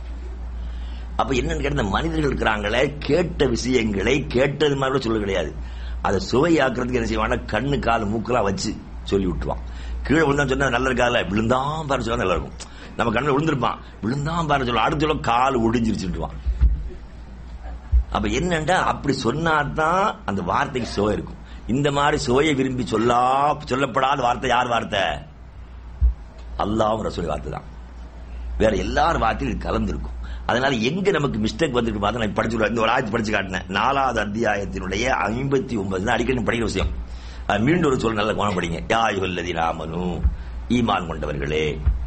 அப்ப என்னன்னு கேட்ட இந்த மனிதர்கள் இருக்கிறாங்களே கேட்ட விஷயங்களை கேட்டது மாதிரி கூட சொல்ல கிடையாது அதை சுவையாக்குறதுக்கு என்ன செய்வானா கண்ணு கால் மூக்கெல்லாம் வச்சு சொல்லி விட்டுருவான் கீழே விழுந்தா சொன்னா நல்லா இருக்காதுல விழுந்தான் பாரு சொன்னா நல்லா இருக்கும் நம்ம கண்ணில் விழுந்திருப்பான் விழுந்தான் பாரு சொல்ல அடுத்த சொல்ல கால் ஒடிஞ்சிருச்சுட்டுவான் அப்ப என்னண்டா அப்படி சொன்னாதான் அந்த வார்த்தைக்கு சுவை இருக்கும் இந்த மாதிரி சுவையை விரும்பி சொல்லா சொல்லப்படாத வார்த்தை யார் வார்த்தை அல்லாஹ் ரசூல் வார்த்தை தான் வேற எல்லார் வார்த்தையும் இது கலந்திருக்கும் அதனால எங்க நமக்கு மிஸ்டேக் வந்திருக்கு பார்த்தா நான் படிச்சு இந்த ஒரு ஆயத்து படிச்சு காட்டினேன் நாலாவது அத்தியாயத்தினுடைய ஐம்பத்தி ஒன்பது அடிக்கடி படிக்கிற விஷயம் அது மீண்டும் ஒரு சொல் நல்ல கவனம் படிங்க யா யுவல்லதி ராமனு ஈமான் கொண்டவர்களே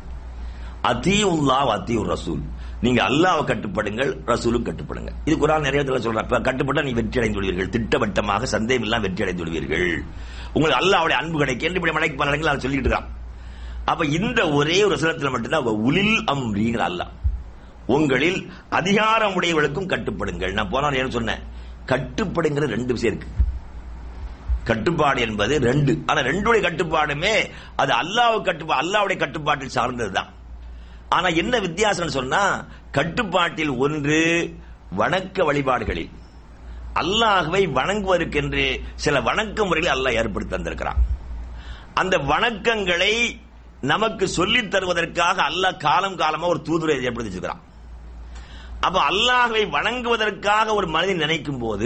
அதி உல்லா அதி ரசூல் நீங்க அல்லாஹ்வை கட்டுப்படுங்கள் ரசூலும் கட்டுப்படுங்க இது குரான் நிறைய இடத்துல சொல்றேன் இப்ப கட்டுப்பட்டா நீ வெற்றி அடைந்து விடுவீர்கள் திட்டவட்டமாக சந்தேகம் இல்லாம வெற்றி அடைந்து விடுவீர்கள் உங்களுக்கு அல்லாஹ்வுடைய அன்பு கிடைக்கும் என்று இப்படி மலைக்கு பல இடங்கள் அதை சொல்லிட்டு இருக்கான் அப்ப இந்த ஒரே ஒரு வசனத்தில் மட்டும்தான் அவ உலில் அம்ரீங்கிற அல்லாஹ் உங்களில் அதிகாரம் உடையவர்களுக்கும் கட்டுப்படுங்கள் நான் போன வாரம் என்ன சொன்னேன் கட்டுப்படுங்கிற ரெண்டு விஷயம் இருக்கு கட்டுப்பாடு என்பது ரெண்டு ஆனா ரெண்டுடைய கட்டுப்பாடுமே அது அல்லாஹ் கட்டுப்பா அல்லாவுடைய கட்டுப்பாட்டில் சார்ந்ததுதான் ஆனா என்ன வித்தியாசம்னு சொன்னா கட்டுப்பாட்டில் ஒன்று வணக்க வழிபாடுகளில் அல்லாஹ்வை வணங்குவதற்கென்று சில வணக்க முறைகளை அல்லாஹ் ஏற்படுத்தி தந்திருக்கிறான் அந்த வணக்கங்களை நமக்கு சொல்லித் தருவதற்காக அல்லாஹ் காலம் காலமா ஒரு தூதுரை ஏற்படுத்தி வச்சிருக்கிறான் அப்ப அல்லாஹ்வை வணங்குவதற்காக ஒரு மனிதன் நினைக்கும் போது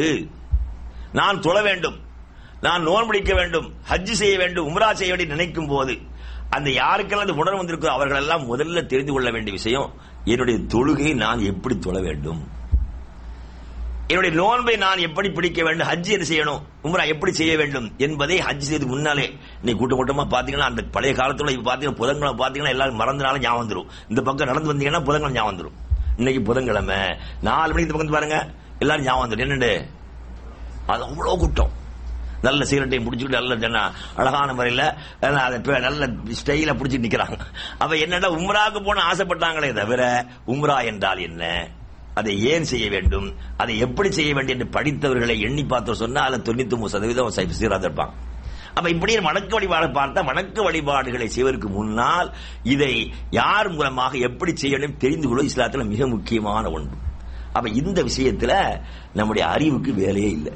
நான் தொழ வேண்டும் நான் நோன் பிடிக்க வேண்டும் ஹஜ் செய்ய வேண்டும் உம்ரா செய்ய வேண்டும் நினைக்கும் போது அந்த யாருக்கெல்லாம் அந்த உணர்வு வந்திருக்கோ அவர்கள் எல்லாம் முதல்ல தெரிந்து கொள்ள வேண்டிய விஷயம் என்னுடைய தொழுகை நான் எப்படி தொழ வேண்டும் என்னுடைய நோன்பை நான் எப்படி பிடிக்க வேண்டும் ஹஜ் எது செய்யணும் உம்ரா எப்படி செய்ய வேண்டும் என்பதை ஹஜ் செய்து முன்னாலே நீ கூட்டம் கூட்டமா பாத்தீங்கன்னா அந்த பழைய காலத்துல இப்ப பாத்தீங்கன்னா புதன்கிழமை பாத்தீங்கன்னா எல்லாரும் மறந்தனால ஞாபகம் வந்துரும் இந்த பக்கம் நடந்து வந்தீங்கன்னா புதன்கிழமை ஞாபகம் வந்துரும் இன்னைக்கு புதன்கிழமை நாலு மணிக்கு இந்த பக்கம் வந்து பாருங்க எல்லாரும் ஞாபகம் வந்துடும் என்னண்டு அது அவ்வளவு கூட்டம் நல்ல சிகரெட்டையும் பிடிச்சிட்டு நல்ல ஜன அழகான முறையில் அதை பே- நல்ல ஸ்டைல பிடிச்சிட்டு நிக்கிறாங்க அப்ப என்னடா உம்ராக்கு போன ஆசைப்பட்டாங்களே தவிர உம்ரா என்றால் என்ன அதை ஏன் செய்ய வேண்டும் அதை எப்படி செய்ய வேண்டும் என்று படித்தவர்களை எண்ணி பார்த்து சொன்னா அதுல தொண்ணூத்தி ஒன்பது சதவீதம் சை- சீராக இருப்பாங்க அப்ப இப்படியே வணக்க வழிபாடு பார்த்தா வணக்க வழிபாடுகளை செய்வதற்கு முன்னால் இதை யார் மூலமாக எப்படி செய்யணும் தெரிந்து கொள்வது இஸ்லாத்துல மிக முக்கியமான ஒன்று அப்ப இந்த விஷயத்துல நம்முடைய அறிவுக்கு வேலையே இல்லை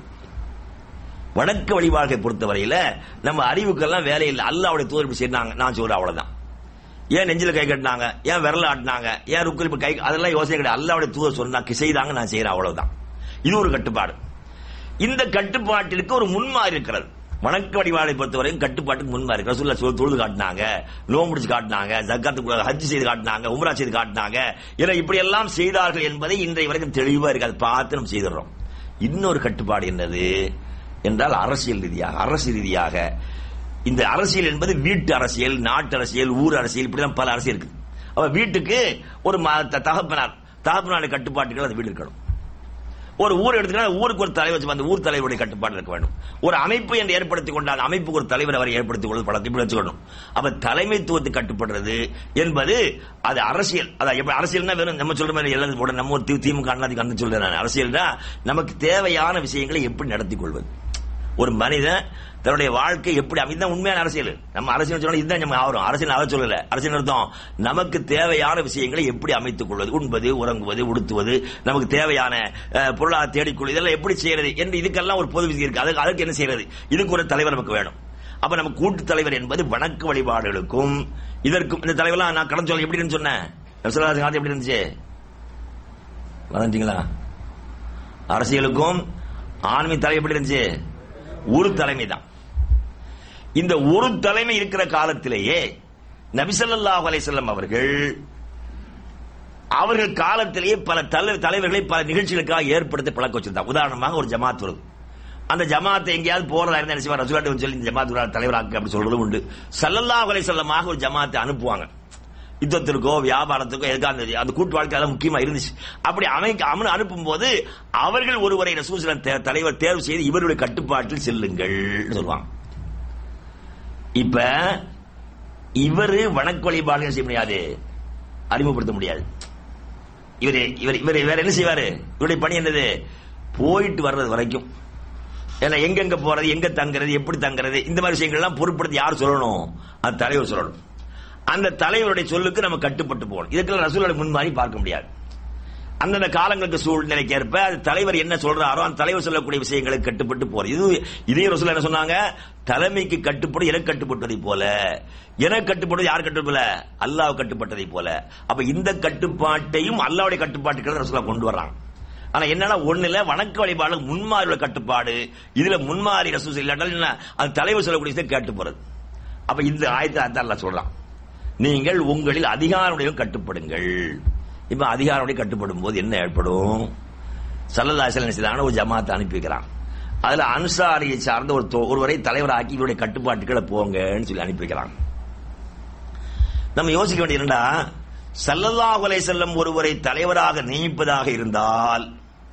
வணக்க வழிபாட்டை பொறுத்தவரையில நம்ம அறிவுக்கெல்லாம் வேலை இல்லை அல்லாவுடைய தூதர் இப்படி செய்றாங்க நான் சொல்றேன் அவ்வளவுதான் ஏன் நெஞ்சில கை கட்டினாங்க ஏன் விரல ஆட்டினாங்க ஏன் ருக்கில் இப்ப கை அதெல்லாம் யோசனை கிடையாது அல்லாவுடைய தூதர் சொன்னா செய்தாங்க நான் செய்யறேன் அவ்வளவுதான் இது ஒரு கட்டுப்பாடு இந்த கட்டுப்பாட்டிற்கு ஒரு முன்மாறி இருக்கிறது வணக்க வழிபாடை பொறுத்தவரையும் கட்டுப்பாட்டுக்கு முன்மாறி இருக்கு. ரசூலுல்லாஹ் சொல்லி தொழுது காட்டினாங்க நோம்பு முடிச்சு காட்டினாங்க ஜக்காத்து ஹஜ் செய்து காட்டினாங்க உம்ரா செய்து காட்டினாங்க ஏன்னா இப்படி எல்லாம் செய்தார்கள் என்பதை இன்றைய வரைக்கும் தெளிவா இருக்கு அதை பார்த்து நம்ம செய்துடுறோம் இன்னொரு கட்டுப்பாடு என்னது என்றால் அரசியல் ரீதியாக அரசு ரீதியாக இந்த அரசியல் என்பது வீட்டு அரசியல் நாட்டு அரசியல் ஊர் அரசியல் இப்படிலாம் பல அரசியல் இருக்கு அப்ப வீட்டுக்கு ஒரு ம- த- தகப்பனார் தகப்பனாருடைய கட்டுப்பாட்டுகள் அந்த வீடு இருக்கணும் ஒரு ஊர் எடுத்துக்கிட்டா ஊருக்கு ஒரு தலைவர் வச்சு அந்த ஊர் தலைவருடைய கட்டுப்பாடு இருக்க வேண்டும் ஒரு அமைப்பு என்று ஏற்படுத்திக் கொண்ட அந்த அமைப்புக்கு ஒரு தலைவர் அவரை ஏற்படுத்திக் கொள்வது படத்தை இப்படி வச்சுக்கணும் அப்ப தலைமைத்துவத்தை கட்டுப்படுறது என்பது அது அரசியல் அதான் எப்படி அரசியல்னா வெறும் நம்ம சொல்ற மாதிரி எல்லாம் போட நம்ம ஒரு தி- திமுக அண்ணாதிக்கு அந்த சொல்றேன் நான் அரசியல்னா நமக்கு தேவையான விஷயங்களை எப்படி நடத்தி கொள்வது ஒரு மனிதன் தன்னுடைய வாழ்க்கை எப்படி அமைதான் உண்மையான அரசியல் நம்ம அரசியல் சொன்னா இதுதான் நம்ம ஆகிறோம் அரசியல் அதை சொல்லல அரசியல் அர்த்தம் நமக்கு தேவையான விஷயங்களை எப்படி அமைத்துக் கொள்வது உண்பது உறங்குவது உடுத்துவது நமக்கு தேவையான அஹ், பொருளாதார தேடிக்கொள்வது இதெல்லாம் எப்படி செய்யறது என்று இதுக்கெல்லாம் ஒரு பொது விதி இருக்கு அதுக்கு அதுக்கு என்ன செய்யறது இதுக்கு ஒரு தலைவர் நமக்கு வேணும் அப்ப நம்ம கூட்டு தலைவர் என்பது வணக்க வழிபாடுகளுக்கும் இதற்கும் இந்த தலைவர்லாம் நான் கடன் சொல்ல எப்படின்னு சொன்னேன் ரசூலுல்லாஹி காலத்து எப்படி இருந்துச்சு வளர்ந்தீங்களா அரசியலுக்கும் ஆன்மீக தலைமை எப்படி இருந்துச்சு ஒரு தலைமை தான் இந்த ஒரு தலைமை இருக்கிற காலத்திலேயே நபிசல்லாஹு அலைஹிஸ்ஸலாம் அவர்கள் அவர்கள் காலத்திலேயே பல தலை தலைவர்களை பல நிகழ்ச்சிகளுக்காக ஏற்படுத்தி பழக்க வச்சிருந்தாங்க உதாரணமாக ஒரு ஜமாத் வருது அந்த ஜமாத்தை எங்கேயாவது போறதா இருந்தா என்ன செய்வார் ரசூலாட்ட வந்து சொல்லி இந்த ஜமாத் ஒரு தலைவராக்கு அப்படி சொல்றதும் உண்டு சல்லல்லாஹு அலைஹி வஸல்லமாக ஒரு ஜமாத்தை அனுப்புவாங்க யுத்தத்திற்கோ வியாபாரத்துக்கோ எதுக்காக அந்த அந்த கூட்டு வாழ்க்கை அதெல்லாம் முக்கியமா இருந்துச்சு அப்படி அமைக்க அமன் அனுப்பும் போது அவர்கள் ஒருவரை ரசூசலம் தலைவர் தேர்வு செய்து இவருடைய கட்டுப்பாட்டில் செல்லுங்கள் சொல்லுவாங்க இப்ப இவரு வணக்க வழிபாடுகள் செய்ய முடியாது அறிமுகப்படுத்த முடியாது இவரு இவர் இவர் வேற என்ன செய்வாரு இவருடைய பணி என்னது போயிட்டு வர்றது வரைக்கும் ஏன்னா எங்கெங்க போறது எங்க தங்குறது எப்படி தங்குறது இந்த மாதிரி விஷயங்கள்லாம் பொருட்படுத்தி யார் சொல்லணும் அது தலைவர் சொல்லணும் அந்த தலைவருடைய சொல்லுக்கு நம்ம கட்டுப்பட்டு போகணும் இதுக்கெல்லாம் ரசூலோட முன்மாறி பார்க்க முடியாது அந்தந்த காலங்களுக்கு சூழ்நிலைக்கு ஏற்ப அது தலைவர் என்ன சொல்றாரோ அந்த தலைவர் சொல்லக்கூடிய விஷயங்களுக்கு கட்டுப்பட்டு போறது இது இதே ரசூல் என்ன சொன்னாங்க தலைமைக்கு கட்டுப்படும் எனக்கு கட்டுப்பட்டதை போல எனக்கு கட்டுப்படுவது யார் கட்டுப்படல அல்லாஹ் கட்டுப்பட்டதை போல அப்ப இந்த கட்டுப்பாட்டையும் அல்லாவுடைய கட்டுப்பாட்டுகளை ரசூலா கொண்டு வர்றாங்க ஆனா என்னன்னா ஒண்ணுல வணக்க வழிபாடு முன்மாறியுள்ள கட்டுப்பாடு இதுல முன்மாறி ரசூல் இல்லாட்டால் என்ன அது தலைவர் சொல்லக்கூடிய விஷயத்தை கேட்டு போறது அப்ப இந்த ஆயத்தை அதான் அல்லாஹ் சொல்றான் நீங்கள் உங்களில் அதிகாரமுடைய கட்டுப்படுங்கள் இப்ப அதிகாரமுடைய கட்டுப்படும் போது என்ன ஏற்படும் சல்லல்லாசல் செய்தாங்க ஒரு ஜமாத்தை அனுப்பி வைக்கிறான் அதுல அன்சாரியை சார்ந்த ஒரு தோ- ஒருவரை தலைவராக்கி இவருடைய கட்டுப்பாட்டுக்களை போங்கன்னு சொல்லி அனுப்பி வைக்கிறாங்க நம்ம யோசிக்க வேண்டிய என்னடா சல்லல்லாஹு அலைஹி செல்லம் ஒருவரை தலைவராக நியமிப்பதாக இருந்தால்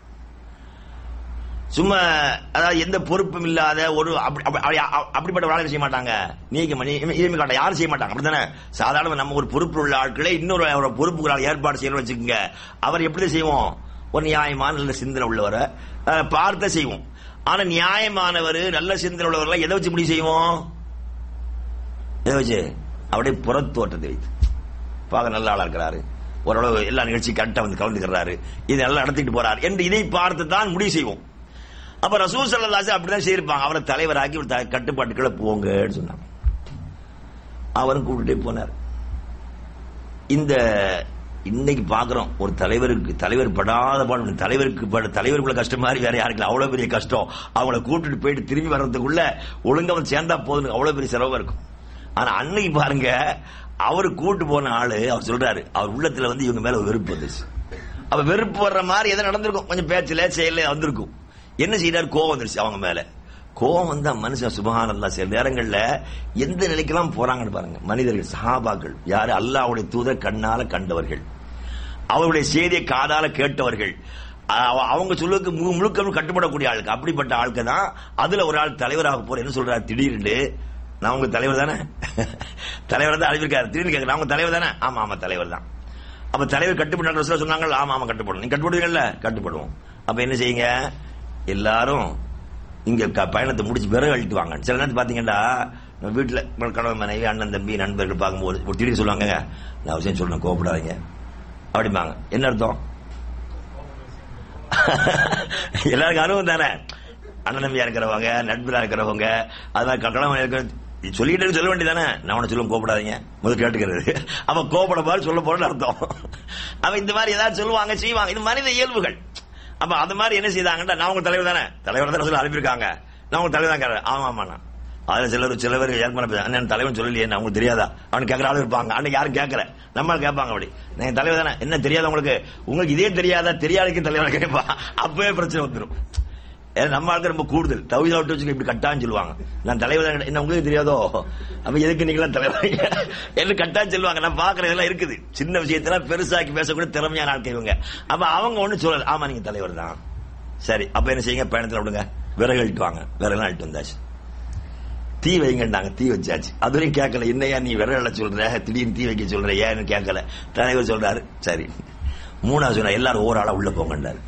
சும்மா அதாவது எந்த பொறுப்பும் இல்லாத ஒரு அப்படி- அப்படி- அப்படி- அப்படிப்பட்ட ஒரு ஆளை செய்ய மாட்டாங்க நீக்க நியமி காட்ட யாரும் செய்ய மாட்டாங்க அப்படித்தானே சாதாரண நம்ம ஒரு பொறுப்பு உள்ள ஆட்களை இன்னொரு ஒரு பொறுப்புக்கு ஆள் ஏற்பாடு செய்யணும்னு வச்சுக்கோங்க அவர் எப்படி செய்வோம் ஒரு நியாயமான நல்ல சிந்தனை உள்ளவரை அஹ், பார்த்த செய்வோம் ஆனா நியாயமானவர் நல்ல சிந்தனை உள்ளவர்கள் எதை வச்சு முடிவு செய்வோம் எதை வச்சு அப்படியே புறத்தோட்டத்தை வைத்து பார்க்க நல்ல ஆளா இருக்கிறாரு ஓரளவு எல்லா நிகழ்ச்சி கரெக்டா வந்து கலந்துக்கிறாரு இது நல்லா நடத்திட்டு போறாரு என்று இதை பார்த்து தான் முடிவு செய்வோம் அப்ப ரசூல் சல்லல்லாஹு அப்படிதான் செய்திருப்பாங்க அவரை தலைவராக்கி ஒரு த- கட்டுப்பாட்டுக்குள்ள போங்கன்னு சொன்னாங்க அவரும் கூப்பிட்டுட்டே போனார் இந்த இன்னைக்கு பாக்குறோம் ஒரு தலைவருக்கு தலைவர் படாத பாடு தலைவருக்கு பட தலைவருக்குள்ள கஷ்டம் மாதிரி வேற யாருக்கு இல்ல. அவ்வளவு பெரிய கஷ்டம் அவங்கள கூட்டிட்டு போயிட்டு திரும்பி வர்றதுக்குள்ள ஒழுங்கா வந்து சேர்ந்தா போதும் அவ்வளவு பெரிய செலவா இருக்கும் ஆனா அன்னைக்கு பாருங்க அவரு கூட்டு போன ஆளு அவர் சொல்றாரு அவர் உள்ளத்துல வந்து இவங்க மேல ஒரு வெறுப்பு வந்துச்சு அப்ப வெறுப்பு வர்ற மாதிரி எதை நடந்திருக்கும் கொஞ்சம் பேச்சுல செயல வந்திருக்கும் என்ன செய்யறாரு கோவம் வந்துருச்சு அவங்க மேல கோவம் வந்தா மனுஷன் சுபஹானல்லாஹ் சில நேரங்கள்ல எந்த நிலைக்கெல்லாம் போறாங்கன்னு பாருங்க மனிதர்கள் சஹாபாக்கள் யாரு அல்லாஹ்வுடைய தூதர் கண்ணால கண்டவர்கள் அவருடைய செய்தியை காதால கேட்டவர்கள் அவ- அவங்க சொல்லுக்கு மு- முழுக்க முழுக்க கட்டுப்படக்கூடிய ஆளுக்கு அப்படிப்பட்ட ஆளுக்கு தான் அதுல ஒரு ஆள் தலைவராக போற என்ன சொல்றாரு திடீர்னு நான் உங்க தலைவர் தானே தலைவர் தான் அனுப்பியிருக்காரு திடீர்னு கேட்க நான் உங்க தலைவர் தானே ஆமா ஆமா தலைவர் தான் அப்ப தலைவர் கட்டுப்பட்ட சொன்னாங்க ஆமா ஆமா கட்டுப்படும் நீங்க கட்டுப்படுவீங்கல்ல கட்டுப்படுவோம் அப்ப என்ன செய்யுங்க எல்லாரும் இங்க க- பயணத்தை முடிச்சு விறகு அழிட்டு வாங்க சில நேரத்து பாத்தீங்கன்னா நம்ம வீட்டுல நம்ம கணவன் மனைவி அண்ணன் தம்பி நண்பர்கள் பார்க்கும்போது ஒரு திடீர்னு சொல்லுவாங்க நான் அவசியம் சொல்லணும் கோவப்படாதீங்க அப்படிம்பாங்க என்ன அர்த்தம் எல்லாருக்கும் அனுபவம் தானே அண்ணன் தம்பியா இருக்கிறவங்க நண்பரா இருக்கிறவங்க அதான் கணவன் இருக்கிற சொல்லிட்டு சொல்ல வேண்டியதானே நான் உன சொல்லுவேன் கோபப்படாதீங்க முதல் கேட்டுக்கிறது அவ கோபப்பட மாதிரி சொல்ல போறேன்னு அர்த்தம் அவ இந்த மாதிரி ஏதாவது சொல்லுவாங்க செய்வாங்க இது மனித இயல்புகள் அப்ப அது மாதிரி என்ன செய்தாங்கன்னா நான் உங்க தலைவர் தானே தலைவர் தானே சொல்லி அனுப்பியிருக்காங்க நான் உங்க தலைவர் தான் ஆமா ஆமாண்ணா அதுல சிலர் சிலவர் ஏற்கனவே அண்ணன் தலைவன் சொல்லலையே அவங்களுக்கு தெரியாதா அவனுக்கு கேட்கற ஆளு இருப்பாங்க அன்னைக்கு யாரும் கேட்கற நம்ம கேட்பாங்க அப்படி நீங்க தலைவர் தானே என்ன தெரியாத உங்களுக்கு உங்களுக்கு இதே தெரியாதா தெரியாதுக்கு தலைவர் கேட்பா அப்பவே பிரச்சனை வந்துடும் ஏன்னா நம்ம ஆளுக்கு ரொம்ப கூடுதல் தவிர விட்டு வச்சுக்க இப்படி கட்டான்னு சொல்லுவாங்க நான் தலைவர் தான் என்ன உங்களுக்கு தெரியாதோ அப்ப எதுக்கு நீங்களாம் தலைவர் என்ன கட்டான்னு சொல்லுவாங்க நான் பாக்குற இதெல்லாம் இருக்குது சின்ன விஷயத்தெல்லாம் பெருசாக்கி பேசக்கூடிய திறமையான ஆட்கள் இவங்க அப்ப அவங்க ஒண்ணு சொல்லல ஆமா நீங்க தலைவர் தான் சரி அப்ப என்ன செய்யுங்க பயணத்துல விடுங்க விறகு அழிட்டு வாங்க விறகுலாம் அழிட்டு வந்தாச்சு தீ வைங்கண்டாங்க தீ வச்சாச்சு அதுவரையும் கேட்கல என்னையா நீ விரல சொல்ற திடீர்னு தீ வைக்க சொல்ற ஏன்னு கேட்கல தலைவர் சொல்றாரு சரி மூணாவது சொன்னா எல்லாரும் ஒரு ஆளா உள்ள போங்கண்டாரு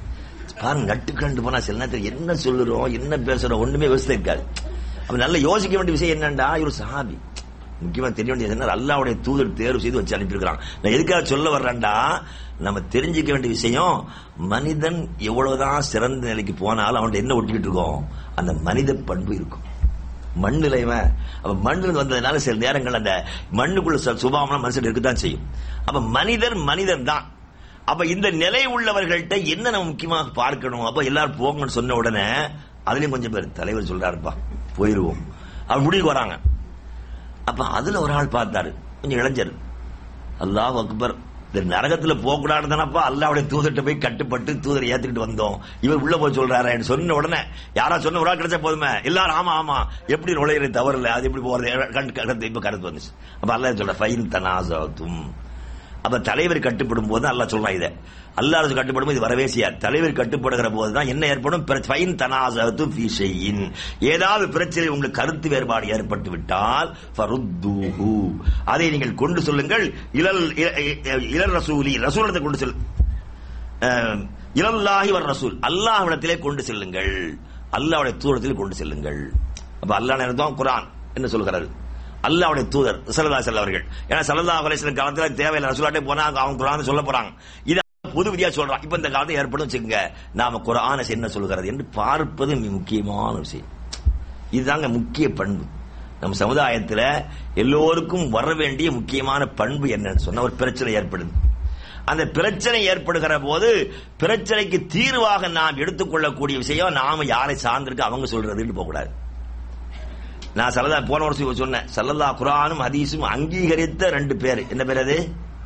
பாருங்க நட்டுக்கண்டு போனா சில நேரத்தில் என்ன சொல்லுறோம் என்ன பேசுறோம் ஒண்ணுமே விவசாயம் இருக்காது அப்ப நல்ல யோசிக்க வேண்டிய விஷயம் என்னண்டா இவர் சஹாபி முக்கியமா தெரிய வேண்டியது என்ன அல்லாவுடைய தூதர் தேர்வு செய்து வச்சு அனுப்பியிருக்கிறான் நான் எதுக்காக சொல்ல வர்றேன்டா நம்ம தெரிஞ்சுக்க வேண்டிய விஷயம் மனிதன் எவ்வளவுதான் சிறந்த நிலைக்கு போனாலும் அவன்கிட்ட என்ன ஒட்டிக்கிட்டு இருக்கோம் அந்த மனித பண்பு இருக்கும் மண்ணுல இவன் அப்ப மண்ணுல வந்ததுனால சில நேரங்கள் அந்த மண்ணுக்குள்ள ச- சுபாவம் மனுஷன் இருக்கத்தான் செய்யும் அப்ப மனிதர் மனிதர் தான் அப்ப இந்த நிலை உள்ளவர்கள்ட்ட என்ன நம்ம முக்கியமாக பார்க்கணும் அப்ப எல்லாரும் போங்கன்னு சொன்ன உடனே அதுலயும் கொஞ்சம் பேர் தலைவர் சொல்றாருப்பா போயிருவோம் அவர் முடிவுக்கு வராங்க அப்ப அதுல ஒரு ஆள் பார்த்தாரு கொஞ்சம் இளைஞர் அல்லாஹ் அக்பர் இந்த நரகத்துல போகக்கூடாது தானப்பா அல்லாவுடைய தூதர்கிட்ட போய் கட்டுப்பட்டு தூதரை ஏத்துக்கிட்டு வந்தோம் இவர் உள்ள போய் சொல்றாரு சொன்ன உடனே யாரா சொன்ன ஒரு ஆள் கிடைச்சா போதுமே எல்லாரும் ஆமா ஆமா எப்படி நுழையிறது தவறு இல்ல அது எப்படி போறது கண்டு கருத்து இப்ப கருத்து வந்துச்சு அப்ப அல்லாஹ் சொல்ற ஃபைன் தனாசத்தும் அப்ப தலைவர் கட்டுப்படும் போது அல்லாஹ் சொல்றான் இதை அல்லாஹ் கட்டுப்படும் போது இது வரவே செய்யாது தலைவர் கட்டுப்படுகிற போது தான் என்ன ஏற்படும் ஃபைன் தனாசத்து ஃபீ ஷைஇன் ஏதாவது பிரச்சனை உங்களுக்கு கருத்து வேறுபாடு ஏற்பட்டு விட்டால் ஃபருத்தூஹு அதை நீங்கள் கொண்டு சொல்லுங்கள் இலல் இ- இ- இலல் ரசூலி ரசூலத்தை கொண்டு செல் அஹ், இலல்லாஹி வர் ரசூல் அல்லாஹ்விடத்திலே கொண்டு செல்லுங்கள் அல்லாஹ்வுடைய தூரத்தில் கொண்டு செல்லுங்கள் அப்ப அல்லாஹ் நேரம் குர்ஆன் என்ன சொல்கிறாரு அல்லாஹ்வுடைய தூதர் சல்லல்லாஹு அலைஹி அவர்கள் ஏன்னா சல்லல்லாஹு அலைஹி வஸல்லம் காலத்துல தேவையில்லை ரசூலாட்டே போனா அவங்க குர்ஆன் சொல்ல போறாங்க இது பொது விதியா சொல்றான் இப்ப இந்த காலத்துல ஏற்படும் வச்சுக்கோங்க நாம குர்ஆனை என்ன சொல்கிறது என்று பார்ப்பது மிக முக்கியமான விஷயம் இதுதாங்க முக்கிய பண்பு நம்ம சமுதாயத்துல எல்லோருக்கும் வர வேண்டிய முக்கியமான பண்பு என்னன்னு சொன்னா ஒரு பிரச்சனை ஏற்படுது அந்த பிரச்சனை ஏற்படுகிற போது பிரச்சனைக்கு தீர்வாக நாம் எடுத்துக்கொள்ளக்கூடிய விஷயம் நாம யாரை சார்ந்திருக்கு அவங்க சொல்றதுன்னு போகக்கூடாது நான் சல்லதா போன வருஷம் சொன்னேன் சல்லல்லா குரானும் ஹதீஸும் அங்கீகரித்த ரெண்டு பேர் என்ன பேர் அது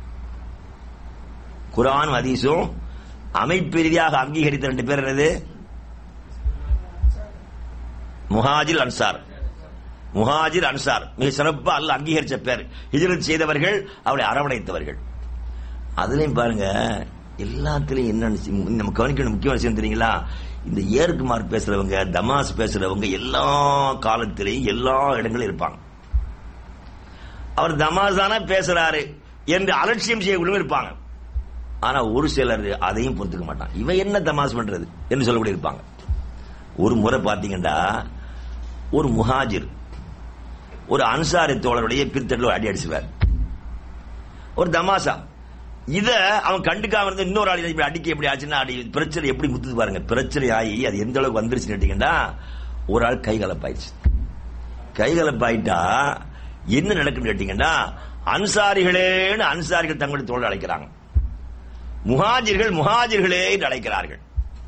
குரானும் ஹதீஸும் அமைப்பு ரீதியாக அங்கீகரித்த ரெண்டு பேர் என்னது முஹாஜிர் அன்சார் முஹாஜிர் அன்சார் மிக சிறப்பா அல்ல அங்கீகரிச்ச பேர் ஹிஜ்ரத் செய்தவர்கள் அவளை அரவணைத்தவர்கள் அதுலயும் பாருங்க எல்லாத்துலயும் என்ன நம்ம கவனிக்கணும் முக்கியமான விஷயம் தெரியுங்களா இந்த ஏற்குமார் பேசுறவங்க தமாஸ் பேசுறவங்க எல்லா காலத்திலையும் எல்லா இடங்களும் இருப்பாங்க அவர் தமாஸ் தானே பேசுறாரு என்று அலட்சியம் செய்யக்கூடியவங்க இருப்பாங்க ஆனா ஒரு சிலர் அதையும் பொறுத்துக்க மாட்டாங்க இவன் என்ன தமாஸ் பண்றது என்று சொல்லக்கூடிய இருப்பாங்க ஒரு முறை பாத்தீங்கன்னா ஒரு முஹாஜிர் ஒரு அன்சாரி தோழருடைய பிரித்தட்டில் அடி அடிச்சுவார் ஒரு தமாசா இத அவன் கண்டுக்காம இருந்த இன்னொரு ஆள் இப்படி அடிக்க எப்படி ஆச்சுன்னா அடி பிரச்சனை எப்படி முத்துது பாருங்க பிரச்சனை ஆகி அது எந்த அளவுக்கு வந்துருச்சுன்னு கேட்டீங்கன்னா ஒரு ஆள் கைகலப்பாயிடுச்சு கைகலப்பாயிட்டா என்ன நடக்குன்னு கேட்டீங்கன்னா அன்சாரிகளேன்னு அன்சாரிகள் தங்களுடைய தோழர் அழைக்கிறாங்க முஹாஜிர்கள் முஹாஜிர்களே என்று அழைக்கிறார்கள்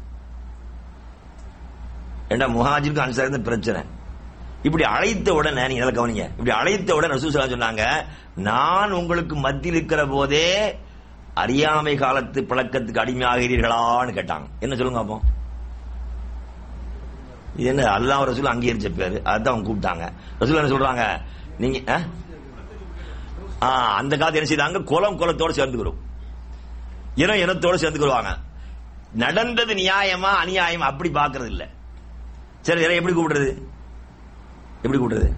ஏண்டா முஹாஜிருக்கு அன்சாரி தான் பிரச்சனை இப்படி அழைத்த உடனே நீங்க நல்லா கவனிங்க இப்படி அழைத்த உடனே ரசூசலா சொன்னாங்க நான் உங்களுக்கு மத்தியில் இருக்கிற போதே அறியாமை காலத்து பழக்கத்துக்கு அடிமையாகிறீர்களான்னு கேட்டாங்க என்ன சொல்லுங்க அப்போ இது என்ன அல்லாஹ் ரசூல் அங்கீகரிச்ச பேரு அதான் அவங்க கூப்பிட்டாங்க ரசூல் என்ன சொல்றாங்க நீங்க ஆ? ஆ, அந்த காலத்து என்ன செய்தாங்க குலம் குலத்தோட சேர்ந்துக்கிறோம் இனம் இனத்தோட சேர்ந்துக்கிடுவாங்க நடந்தது நியாயமா அநியாயமா அப்படி பாக்குறது இல்ல சரி வேற எப்படி கூப்பிடுறது எப்படி கூப்பிடுறது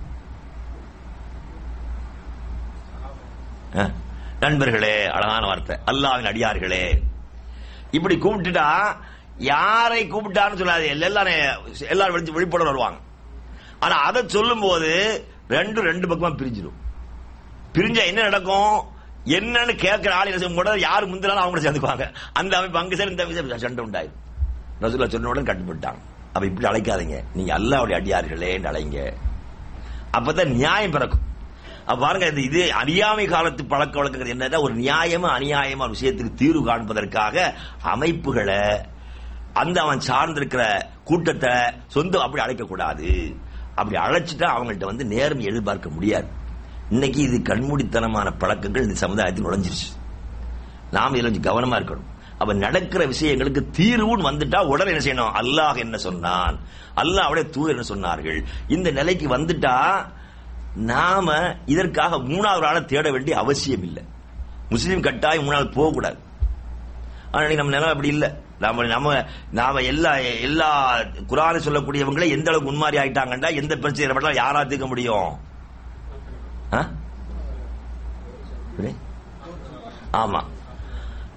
ஆ, நண்பர்களே அழகான வார்த்தை அல்லாவின் அடியார்களே இப்படி கூப்பிட்டுட்டா யாரை கூப்பிட்டான்னு சொல்லாது எல்லாரும் எல்லாரும் வெளிச்சு வெளிப்பட வருவாங்க ஆனா அதை சொல்லும் போது ரெண்டு ரெண்டு பக்கமா பிரிஞ்சிடும் பிரிஞ்சா என்ன நடக்கும் என்னன்னு கேட்கிற ஆள் என்ன செய்யும் கூட யார் முந்தினாலும் அவங்க கூட சேர்ந்துக்குவாங்க அந்த அமைப்பு அங்க சரி இந்த அமைப்பு சண்டை உண்டாயிரும் ரசூல்லா சொன்ன உடனே கட்டுப்பட்டாங்க அப்ப இப்படி அழைக்காதீங்க நீங்க அல்லாவுடைய அடியார்களே அழைங்க அப்பதான் நியாயம் பிறக்கும் அப்ப பாருங்க இது இது அறியாமை காலத்து பழக்க வழக்கங்கள் என்னன்னா ஒரு நியாயமா அநியாயமா ஒரு விஷயத்துக்கு தீர்வு காண்பதற்காக அமைப்புகளை அந்த அவன் சார்ந்திருக்கிற கூட்டத்தை சொந்த அப்படி அழைக்க கூடாது அப்படி அழைச்சிட்டா அவங்கள்ட்ட வந்து நேர்மை எதிர்பார்க்க முடியாது இன்னைக்கு இது கண்மூடித்தனமான பழக்கங்கள் இந்த சமுதாயத்தில் நுழைஞ்சிருச்சு நாம் இதுல கொஞ்சம் கவனமா இருக்கணும் அப்ப நடக்கிற விஷயங்களுக்கு தீர்வுன்னு வந்துட்டா உடனே என்ன செய்யணும் அல்லாஹ் என்ன சொன்னான் அல்லாஹ் அவடைய தூதர் என்ன சொன்னார்கள் இந்த நிலைக்கு வந்துட்டா நாம இதற்காக மூணாவது ஆளை தேட வேண்டிய அவசியம் இல்லை முஸ்லீம் கட்டாயம் மூணாவது போக கூடாது ஆனா இன்னைக்கு நம்ம நிலம் அப்படி இல்ல நாம நம்ம நாம எல்லா எல்லா குரானை சொல்லக்கூடியவங்களே எந்த அளவுக்கு முன்மாறி ஆயிட்டாங்கன்னா எந்த பிரச்சனை ஏற்பட்டாலும் யாரா தீர்க்க முடியும் ஆ? எப்படி? ஆமா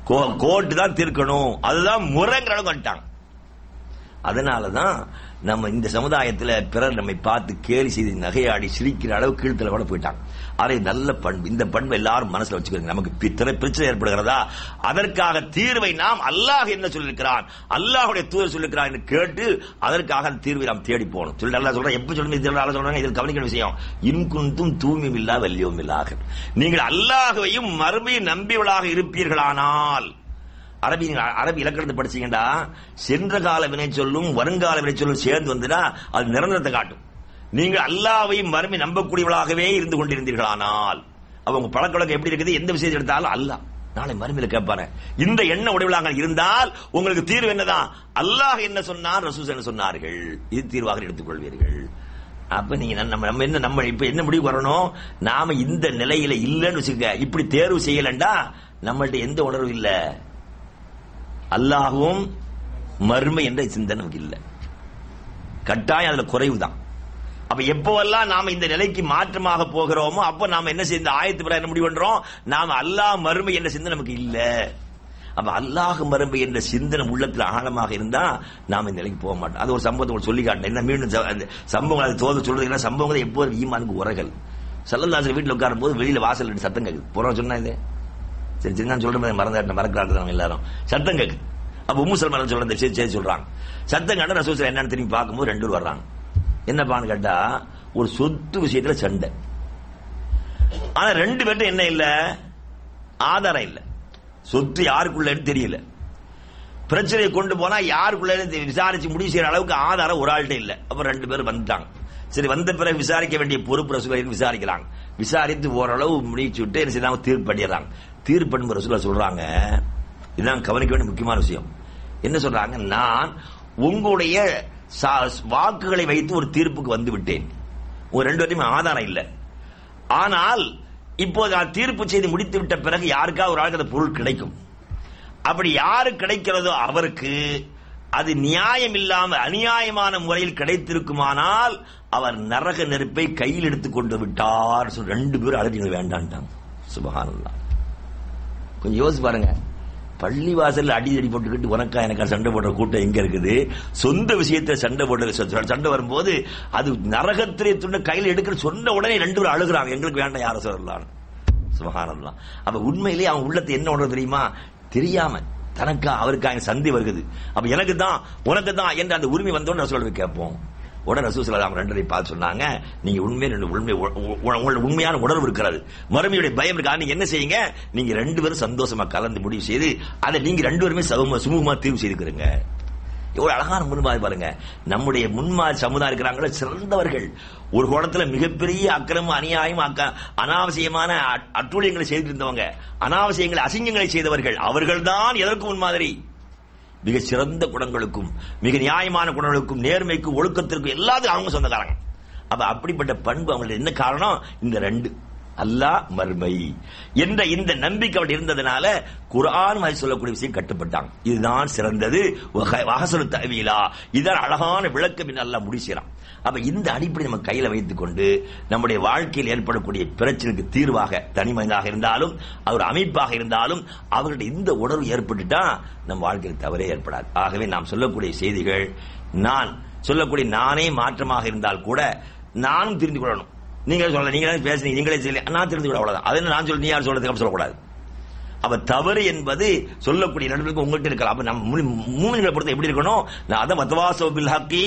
கோ- கோர்ட்டு தான் தீர்க்கணும் அதுதான் முறைங்கிற அளவுக்கு வந்துட்டாங்க அதனாலதான் நம்ம இந்த சமுதாயத்துல பிறர் நம்மை பார்த்து கேலி செய்து நகையாடி சிரிக்கிற அளவு கீழ்த்தல கூட போயிட்டாங்க அதை நல்ல பண்பு இந்த பண்பு எல்லாரும் மனசுல வச்சுக்கிறோங்க நமக்கு பி- திரை பிரச்சனை ஏற்படுகிறதா அதற்காக தீர்வை நாம் அல்லாஹ் என்ன சொல்லியிருக்கிறான் அல்லாஹ்வுடைய தூதர் சொல்லியிருக்கிறான் என்று கேட்டு அதற்காக அந்த தீர்வை நாம் தேடி போகணும் சொல்லி நல்லா சொல்றேன் எப்ப சொல்லுங்க இது நல்லா சொல்றாங்க இதில் கவனிக்கிற விஷயம் இன்குந்தும் தூய்மையும் இல்லா வல்லியும் இல்லாக நீங்கள் அல்லாஹ்வையும் மறுமையும் நம்பியவளாக இருப்பீர்களானால் அரபி நீங்க அரபி இலக்கணத்தை படிச்சீங்கடா சென்ற கால வினை சொல்லும் வருங்கால வினை சொல்லும் சேர்ந்து வந்துடா அது நிரந்தரத்தை காட்டும் நீங்கள் அல்லாவையும் மறுமை நம்பக்கூடியவளாகவே இருந்து கொண்டிருந்தீர்களானால் அப்ப உங்க பழக்க வழக்கம் எப்படி இருக்குது எந்த விஷயத்தை எடுத்தாலும் அல்லாஹ் நாளை மறுமையில கேட்பாரு இந்த எண்ண உடையவளாக இருந்தால் உங்களுக்கு தீர்வு என்னதான் அல்லாஹ் என்ன சொன்னார் ரசூஸ் என்ன சொன்னார்கள் இது தீர்வாக எடுத்துக்கொள்வீர்கள் அப்ப நீங்க நம்ம நம்ம என்ன நம்ம இப்ப என்ன முடிவு வரணும் நாம இந்த நிலையில இல்லைன்னு வச்சுக்க இப்படி தேர்வு செய்யலண்டா நம்மள்ட்ட எந்த உணர்வு இல்ல அல்லாஹ்வும் மறுமை என்ற சிந்தனை நமக்கு இல்ல கட்டாயம் அதுல குறைவுதான் அப்ப எப்போவெல்லாம் நாம இந்த நிலைக்கு மாற்றமாக போகிறோமோ அப்ப நாம என்ன செய்ய இந்த ஆயத்து பிறகு என்ன முடிவு பண்றோம் நாம அல்லாஹ் மறுமை என்ற சிந்தனை நமக்கு இல்ல அப்ப அல்லாஹ் மறுமை என்ற சிந்தனை உள்ளத்துல ஆழமாக இருந்தா நாம இந்த நிலைக்கு போக மாட்டோம் அது ஒரு சம்பவத்தை உங்களுக்கு சொல்லி காட்டினேன் என்ன மீண்டும் ச- அந்த சம்பவங்கள் அது தோத சொல்றதுன்னா சம்பவங்கள் எப்போதும் ஈமானுக்கு உரைகள் சல்லல்லாசர் வீட்டுல உட்காரும் போது வெளியில வாசல் ரெண்டு சத்தம் கேக்குது புறம் சொன்னா இது சரி சரி நான் சொல்றேன் மறந்தாட்ட மறக்கிறாங்க நம்ம எல்லாரும் சத்தம் கேக்கு அப்ப உம்மு சல்மான் சொல்ற சரி சரி சொல்றாங்க சத்தம் கண்ட ரசூல் என்னன்னு திரும்பி பார்க்கும்போது ரெண்டு பேர் வர்றாங்க என்னப்பான்னு கேட்டா ஒரு சொத்து விஷயத்துல சண்டை ஆனா ரெண்டு பேர்ட்ட என்ன இல்ல ஆதாரம் இல்ல சொத்து யாருக்குள்ளன்னு தெரியல பிரச்சனையை கொண்டு போனா யாருக்குள்ள விசாரிச்சு முடிவு செய்யற அளவுக்கு ஆதாரம் ஒரு ஆள்கிட்ட இல்ல அப்ப ரெண்டு பேரும் வந்துட்டாங்க சரி வந்த பிறகு விசாரிக்க வேண்டிய பொறுப்பு ரசூலைன்னு விசாரிக்கிறாங்க விசாரித்து ஓரளவு முடிச்சு விட்டு என்ன செய்தாங்க தீர்ப்பு பண்ணிடுறாங்க தீர்ப்பு பண்ணும் ரசூலா சொல்றாங்க இதுதான் கவனிக்க வேண்டிய முக்கியமான விஷயம் என்ன சொல்றாங்க நான் உங்களுடைய சா- வாக்குகளை வைத்து ஒரு தீர்ப்புக்கு வந்து விட்டேன் உங்க ரெண்டு பேருமே ஆதாரம் இல்லை ஆனால் இப்போது நான் தீர்ப்பு செய்து முடித்து விட்ட பிறகு யாருக்காவது ஒரு ஆளுக்கு அந்த பொருள் கிடைக்கும் அப்படி யாரு கிடைக்கிறதோ அவருக்கு அது நியாயம் இல்லாம அநியாயமான முறையில் கிடைத்திருக்குமானால் அவர் நரக நெருப்பை கையில் எடுத்துக் கொண்டு விட்டார் சொல்லி ரெண்டு பேரும் அழுதிங்க வேண்டான்ட்டாங்க சுபஹானல்லாஹ் கொஞ்சம் யோசிச்சு பாருங்க பள்ளி வாசல்ல அடி அடி போட்டுக்கிட்டு உனக்கா எனக்கா சண்டை போடுற கூட்டம் எங்க இருக்குது சொந்த விஷயத்துல சண்டை போடுற சொ- சண்டை வரும்போது அது நரகத்திலே துண்ட கையில் எடுக்கிற சொன்ன உடனே ரெண்டு பேரும் அழுகுறாங்க எங்களுக்கு வேண்டாம் யார சொல்லலாம் சுபகானம்லாம் அப்ப உண்மையிலேயே அவன் உள்ளத்தை என்ன உணர்வு தெரியுமா தெரியாம தனக்கா அவருக்கா எனக்கு சந்தி வருகிறது அப்ப எனக்கு தான் உனக்கு தான் என்று அந்த உரிமை வந்தோன்னு ரசூலுக்கு கேட்போம் உடனே ரசூசலா அவங்க ரெண்டரை பார்த்து சொன்னாங்க நீங்க உண்மையில ரெண்டு உண்மை உ- உ- உங்களோட உண்மையான உணர்வு இருக்கிறது மறுமையுடைய பயம் இருக்கா நீங்க என்ன செய்யுங்க நீங்க ரெண்டு பேரும் சந்தோஷமா கலந்து முடிவு செய்து அதை நீங்க ரெண்டு பேருமே சமூகமா சுமூகமா தீர்வு செய்துக்கிறீங்க எவ்வளவு அழகான முன்மாதிரி பாருங்க நம்முடைய முன்மாதிரி சமுதாயம் இருக்கிறாங்களே சிறந்தவர்கள் ஒரு கோணத்துல மிகப்பெரிய அக்கிரம அநியாயம் அக்க- அனாவசியமான அட்- அட்டூழியங்களை செய்திருந்தவங்க அனாவசியங்களை அசிங்கங்களை செய்தவர்கள் அவர்கள்தான் எதற்கு முன்மாதிரி மிக சிறந்த குணங்களுக்கும் மிக நியாயமான குணங்களுக்கும் நேர்மைக்கும் ஒழுக்கத்திற்கும் எல்லாத்துக்கும் அவங்க சொந்தக்காரங்க அப்ப அப்படிப்பட்ட பண்பு அவங்களுக்கு என்ன காரணம் இந்த ரெண்டு அல்லாஹ் மறுமை என்ற இந்த நம்பிக்கை அவர்கள் இருந்ததுனால குர்ஆன் மாதிரி சொல்லக்கூடிய விஷயம் கட்டுப்பட்டாங்க இதுதான் சிறந்தது வக- வகசலு தவிலா இதான் அழகான விளக்கம் என்று அல்லாஹ் முடிச்சான் அப்ப இந்த அடிப்படை நம்ம கையில வைத்துக் கொண்டு நம்முடைய வாழ்க்கையில் ஏற்படக்கூடிய பிரச்சனைக்கு தீர்வாக தனி மனிதனாக இருந்தாலும் அவர் அமைப்பாக இருந்தாலும் அவர்களுடைய இந்த உணர்வு ஏற்பட்டுட்டா நம் வாழ்க்கையில் தவறே ஏற்படாது ஆகவே நாம் சொல்லக்கூடிய செய்திகள் நான் சொல்லக்கூடிய நானே மாற்றமாக இருந்தால் கூட நானும் தெரிந்து கொள்ளணும் நீங்களே சொல்லல நீங்களே பேசுறீங்க நீங்களே செய்யல நான் தெரிந்து கொள்ள அவ்வளவுதான் அது என்ன நான் சொல்ல நீ யார் சொல்றதுக்கு அப்படி சொல்லக்கூடாது அப்ப தவறு என்பது சொல்லக்கூடிய நடுவுக்கு உங்கள்கிட்ட இருக்கலாம் அப்ப நம்ம மூமின்களை பொறுத்த எப்படி இருக்கணும் நான் அதை வத்தவாசோ பில் ஹக்கி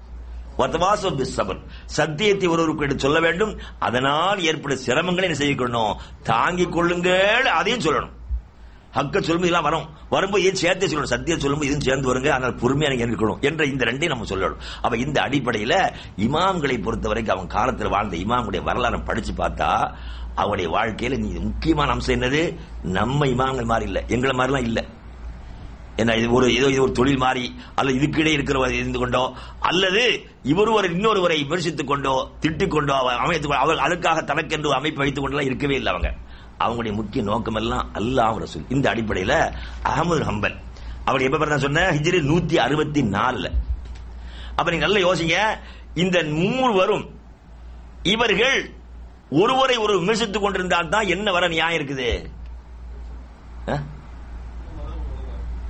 வத்தவாசோ பில் சபர் சத்தியத்தை ஒருவருக்கு எடுத்து சொல்ல வேண்டும் அதனால் ஏற்படும் சிரமங்களை என்ன செய்யணும் தாங்கிக் கொள்ளுங்கள் அதையும் சொல்லணும் ஹக்க சொல்லும்போது எல்லாம் வரும் வரும்போது ஏன் சேர்த்தே சொல்லணும் சத்தியம் சொல்லும்போது இதுவும் சேர்ந்து வருங்க ஆனால் பொறுமையா நீங்க இருக்கணும் என்ற இந்த ரெண்டையும் நம்ம சொல்லணும் அப்ப இந்த அடிப்படையில இமாம்களை பொறுத்த வரைக்கும் அவன் காலத்தில் வாழ்ந்த இமாமுடைய வரலாறு படிச்சு பார்த்தா அவருடைய வாழ்க்கையில நீ முக்கியமான அம்சம் என்னது நம்ம இமாம்கள் மாதிரி இல்ல எங்களை மாதிரிலாம் இல்ல என்ன இது ஒரு ஏதோ இது ஒரு தொழில் மாறி அல்லது இதுக்கிடையே இருக்கிறவர் இருந்து கொண்டோ அல்லது இவர் ஒரு இன்னொருவரை விமர்சித்துக் கொண்டோ திட்டிக் கொண்டோ அவ- அமைத்துக் கொண்டோ அவர் அதுக்காக தனக்கென்று ஒரு அமைப்பு வைத்துக் கொண்டெல்லாம் இருக்கவே இல்லை அவங்க அவங்களுடைய முக்கிய நோக்கம் எல்லாம் அல்லாஹ் ரசூல் இந்த அடிப்படையில அகமது ஹம்பல் அவர் எப்ப பிறந்த சொன்ன ஹிஜ்ரி நூத்தி அறுபத்தி நாலுல அப்ப நீங்க நல்லா யோசிங்க இந்த மூவரும் இவர்கள் ஒருவரை ஒரு விமர்சித்துக் கொண்டிருந்தால் தான் என்ன வர நியாயம் இருக்குது அஹ்?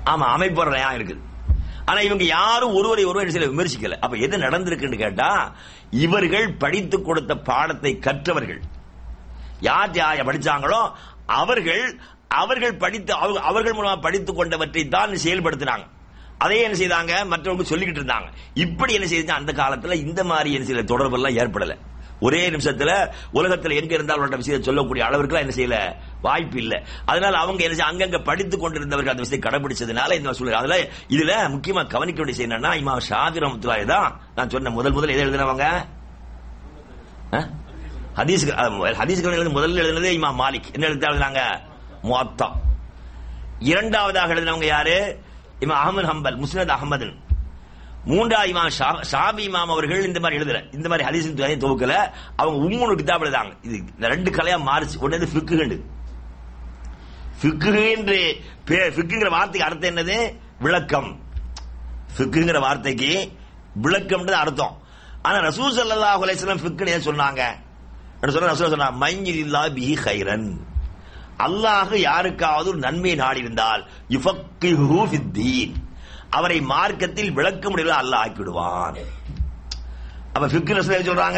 ஆமா அமைப்பு நியாயம் இருக்குது ஆனா இவங்க யாரும் ஒருவரை ஒருவர் சில விமர்சிக்கல அப்ப எது நடந்திருக்குன்னு கேட்டா இவர்கள் படித்து கொடுத்த பாடத்தை கற்றவர்கள் யார் யார் படிச்சாங்களோ அவர்கள் அவர்கள் படித்து அவ- அவர்கள் மூலமா படித்துக் கொண்டவற்றை தான் செயல்படுத்தினாங்க அதே என்ன செய்தாங்க மற்றவங்க சொல்லிக்கிட்டு இருந்தாங்க இப்படி என்ன செய்யுது அந்த காலத்துல இந்த மாதிரி என்ன செய்யல தொடர்பு எல்லாம் ஏற்படல ஒரே நிமிஷத்துல உலகத்துல எங்க இருந்தாலும் ஒரு விஷயத்தை சொல்லக்கூடிய அளவிற்கு என்ன செய்யல வாய்ப்பு இல்ல அதனால அவங்க என்ன செய்ய- அங்கங்க படித்துக் கொண்டிருந்தவர்கள் அந்த விஷயத்தை கடைபிடிச்சதுனால இந்த சொல்லுங்க அதுல இதுல முக்கியமா கவனிக்க வேண்டிய விஷயம் என்னன்னா இமாம் ஷாபி ரஹ்மத்துல்லாஹி தான் நான் சொன்ன முதல் முதல் எதை எழுதினவங்க அஹ்? ஹதீஸ் ஹதீஸ் எழுதி முதல்ல எழுதினது இமாம் மாலிக் என்ன எழுதி எழுதினாங்க முவாத்தா இரண்டாவதாக எழுதினவங்க யாரு இமாம் அகமது ஹம்பல் முஸ்னத் அகமது மூன்றாவது இமாம் ஷா- ஷாபி இமாம் அவர்கள் இந்த மாதிரி எழுதல இந்த மாதிரி ஹதீஸ் தொகுக்கல அவங்க உம்முனு கிதாப் எழுதாங்க இது இந்த ரெண்டு கலையா மாறிச்சு ஒன்னு ஃபிக்குண்டு ஃபிக்கு என்று பே- ஃபிக்குங்கிற வார்த்தைக்கு அர்த்தம் என்னது விளக்கம் ஃபிக்குங்கிற வார்த்தைக்கு விளக்கம்ன்றது அர்த்தம் ஆனா ரசூல் ஸல்லல்லாஹு அலைஹி வஸல்லம் ஃபிக்குன்னு ஏன் சொன்னாங்க அப்படின்னு சொன்னா ரசூல் சொன்னா மையில்லா பிஹி கைரன் அல்லாஹ் யாருக்காவது ஒரு நன்மையை நாடி இருந்தால் யுஃபக்கிஹு ஃபித்தீன் அவரை மார்க்கத்தில் விளக்க முடியல அல்லாஹ் ஆக்கிவிடுவான் அப்ப ஃபிக்கு ரசூல் என்ன சொல்றாங்க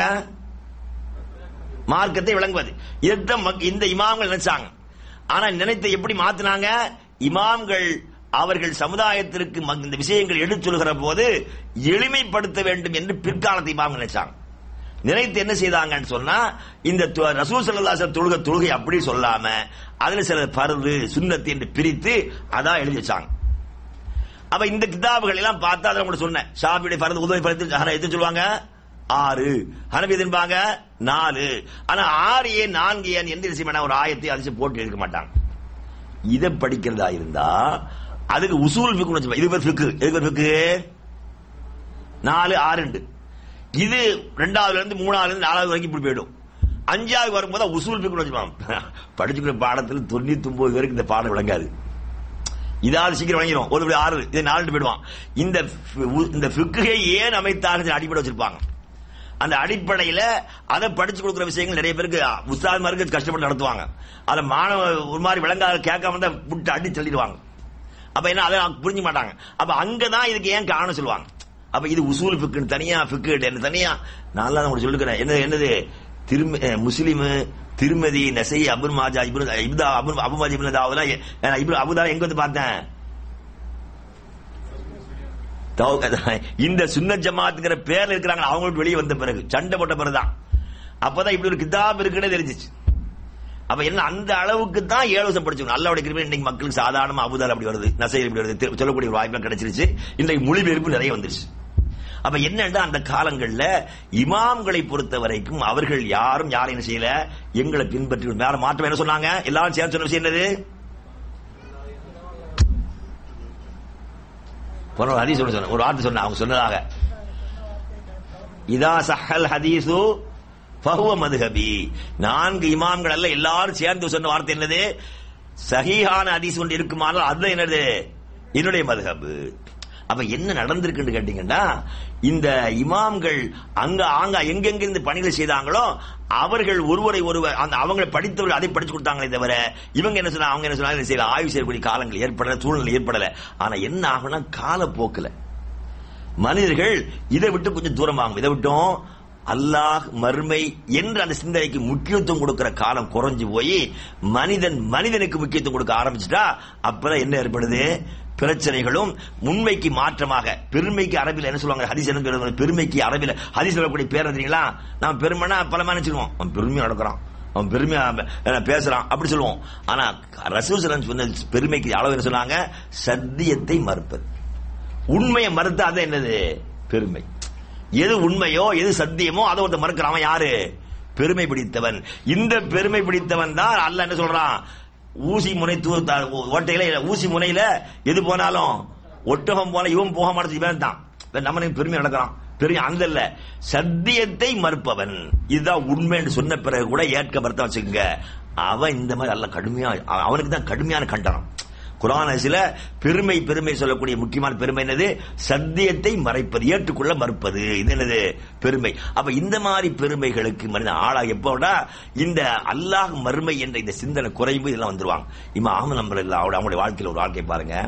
மார்க்கத்தை விளங்குவது இதைத்தான் மக்- இந்த இமாம்கள் நினைச்சாங்க ஆனா நினைத்த எப்படி மாத்தினாங்க இமாம்கள் அவர்கள் சமுதாயத்திற்கு மக்- இந்த விஷயங்கள் எடுத்து சொல்கிற போது எளிமைப்படுத்த வேண்டும் என்று பிற்காலத்தை இமாம்கள் நினைச்சாங்க நினைத்து என்ன செய்தாங்கன்னு சொன்னா இந்த து- ரசூல் ஸல்லல்லாஹு அலைஹி வஸல்லம் தொழுக தொழுகை அப்படி சொல்லாம அதுல சில பருது சுன்னத்து என்று பிரித்து அதான் எழுதி வச்சாங்க அப்ப இந்த கிதாபுகள் எல்லாம் பார்த்தா அதை உங்களுக்கு சொன்னேன் ஷாபியுடைய பரது உதவி பரத்து எது சொல்லுவாங்க ஆறு ஹனபி எதிர்பாங்க நாலு ஆனா ஆறு ஏன் நான்கு ஏன் எந்த விஷயம் ஒரு ஆயத்தை அதிர்ச்சி போட்டு எடுக்க மாட்டாங்க இதை படிக்கிறதா இருந்தா அதுக்கு உசூல் ஃபிக்குன்னு வச்சுப்பா இது பேர் ஃபிக்கு எது பேர் ஃபிக்கு நாலு ஆறு ரெண்டு இது ரெண்டாவதுல இருந்து மூணாவதுல இருந்து நாலாவது வரைக்கும் இப்படி போயிடும் அஞ்சாவது வரும்போது தான் உசூல் ஃபிக்குன்னு வச்சுப்பாங்க படிச்சுக்கிற பாடத்தில் தொண்ணூத்தி ஒன்பது வரைக்கும் இந்த பாடம் விளங்காது இதாவது சீக்கிரம் வழங்கிடும் ஒரு இப்படி ஆறு இது நாலு போயிடுவான் இந்த ஃபி- உ- இந்த ஃபிக்குகை ஏன் அமைத்தார்கள் அடிப்படை வச்சிருப்பாங்க அந்த அடிப்படையில அதை படிச்சு கொடுக்குற விஷயங்கள் நிறைய பேருக்கு உஸ்தாத்மாருக்கு கஷ்டப்பட்டு நடத்துவாங்க அதை மாணவ ஒரு மாதிரி விளங்காத கேட்காம தான் விட்டு அடி தள்ளிடுவாங்க அப்ப என்ன அதை புரிஞ்சு மாட்டாங்க அப்ப அங்கதான் இதுக்கு ஏன் காரணம் சொல்லுவாங்க அப்ப இது உசூல் ஃபிக்குன்னு தனியா ஃபிக்கு என்ன தனியா நான் தான் உங்களுக்கு சொல்லிக்கிறேன் என்ன என்னது திரும அஹ் முஸ்லிம் திருமதி நசை அபுர் மாஜா இப்ரு இப்தா அபுர் அபுமாஜி இப்னு தாவூதெல்லாம் எ- நான் இப்ரு அபுதா எங்க வந்து பார்த்தேன் தௌ- இந்த சுன்ன ஜமாத்துங்கிற பேர்ல இருக்கிறாங்க அவங்களுக்கு வெளியே வந்த பிறகு சண்டை போட்ட பிறகுதான் அப்பதான் இப்படி ஒரு கிதாப் இருக்குன்னு தெரிஞ்சிச்சு அப்ப என்ன அந்த அளவுக்கு தான் ஏழு வருஷம் படிச்சோம் அல்லாவுடைய கிருபை இன்னைக்கு மக்களுக்கு சாதாரணமா அபுதால் அப்படி வருது நசைர் இப்படி வருது தி- சொல்லக்கூடிய ஒரு வாய்ப்பு கிடைச்சிருச்சு இன்றைக்கு மொழிபெயர்ப்பு நிறைய வந்துருச்சு அப்ப என்னன்னா அந்த காலங்கள்ல இமாம்களை பொறுத்த வரைக்கும் அவர்கள் யாரும் யாரும் என்ன செய்யல எங்களை பின்பற்றி வேற மாற்றம் என்ன சொன்னாங்க எல்லாரும் சேர்ந்து சொன்ன விஷயம் என்னது போன ஒரு ஹதீஸ் ஒண்ணு சொன்ன ஒரு வார்த்தை சொன்ன அவங்க சொன்னதாக இதா சஹல் ஹதீசு ஃபஹுவ மதுஹபி நான்கு இமாம்கள் அல்ல எல்லாரும் சேர்ந்து சொன்ன வார்த்தை என்னது சஹீஹான ஹதீஸ் ஒன்று இருக்குமானால் அது என்னது என்னுடைய மதுஹபு அப்ப என்ன நடந்திருக்குன்னு கேட்டீங்கன்னா இந்த இமாம்கள் அங்க ஆங்க எங்கெங்க இருந்து பணிகள் செய்தாங்களோ அவர்கள் ஒருவரை ஒருவர் அந்த அவங்களை படித்தவர்கள் அதை படிச்சு கொடுத்தாங்களே தவிர இவங்க என்ன சொன்னா அவங்க என்ன சொன்னாங்க இதை செய்யல ஆய்வு செய்யக்கூடிய காலங்கள் ஏற்படல சூழ்நிலை ஏற்படல ஆனா என்ன ஆகும்னா காலப்போக்கில் மனிதர்கள் இதை விட்டு கொஞ்சம் தூரமாகும் இதை விட்டும் அல்லாஹ் மறுமை என்ற அந்த சிந்தனைக்கு முக்கியத்துவம் கொடுக்கிற காலம் குறைஞ்சு போய் மனிதன் மனிதனுக்கு முக்கியத்துவம் கொடுக்க ஆரம்பிச்சுட்டா அப்பதான் என்ன ஏற்படுது பிரச்சனைகளும் உண்மைக்கு மாற்றமாக பெருமைக்கு அரபில் என்ன சொல்லுவாங்க ஹதீஸ் என்ன சொல்லுவாங்க பெருமைக்கு அரபில் ஹதீஸ் சொல்லக்கூடிய பேர் தெரியுங்களா நம்ம பெருமைனா பல மாதிரி நினைச்சிருவோம் அவன் பெருமையா நடக்கிறான் அவன் பெருமையா அஹ், பேசுறான் அப்படி சொல்லுவோம் ஆனா ரசூசலன் சொன்ன பெருமைக்கு அளவு என்ன சொன்னாங்க சத்தியத்தை மறுப்பது உண்மையை மறுத்து அது என்னது பெருமை எது உண்மையோ எது சத்தியமோ அதை ஒருத்தர் மறுக்கிறான் அவன் யாரு பெருமை பிடித்தவன் இந்த பெருமை பிடித்தவன் தான் அல்ல என்ன சொல்றான் ஊசி முனை தூ த- ஓட்டையில ஊசி முனையில எது போனாலும் ஒட்டகம் போல இவன் போக மாட்டது இவன் தான் இப்ப நம்ம பெருமை நடக்கிறான் பெரிய அந்த இல்ல சத்தியத்தை மறுப்பவன் இதுதான் உண்மைன்னு சொன்ன பிறகு கூட ஏற்க மறுத்த வச்சுக்கோங்க அவன் இந்த மாதிரி அல்ல கடுமையா அவ- அவனுக்கு தான் கடுமையான கண்டனம் குரான் சில பெருமை பெருமை சொல்லக்கூடிய முக்கியமான பெருமை என்னது சத்தியத்தை மறைப்பது ஏற்றுக்கொள்ள மறுப்பது இது என்னது பெருமை அப்ப இந்த மாதிரி பெருமைகளுக்கு மனிதன் ஆளா எப்போடா இந்த அல்லாஹ் மறுமை என்ற இந்த சிந்தனை குறைவு இதெல்லாம் வந்துருவாங்க இம்மா ஆம நம்பர் இல்ல அவருடைய அவங்களுடைய வாழ்க்கையில ஒரு வாழ்க்கை பாருங்க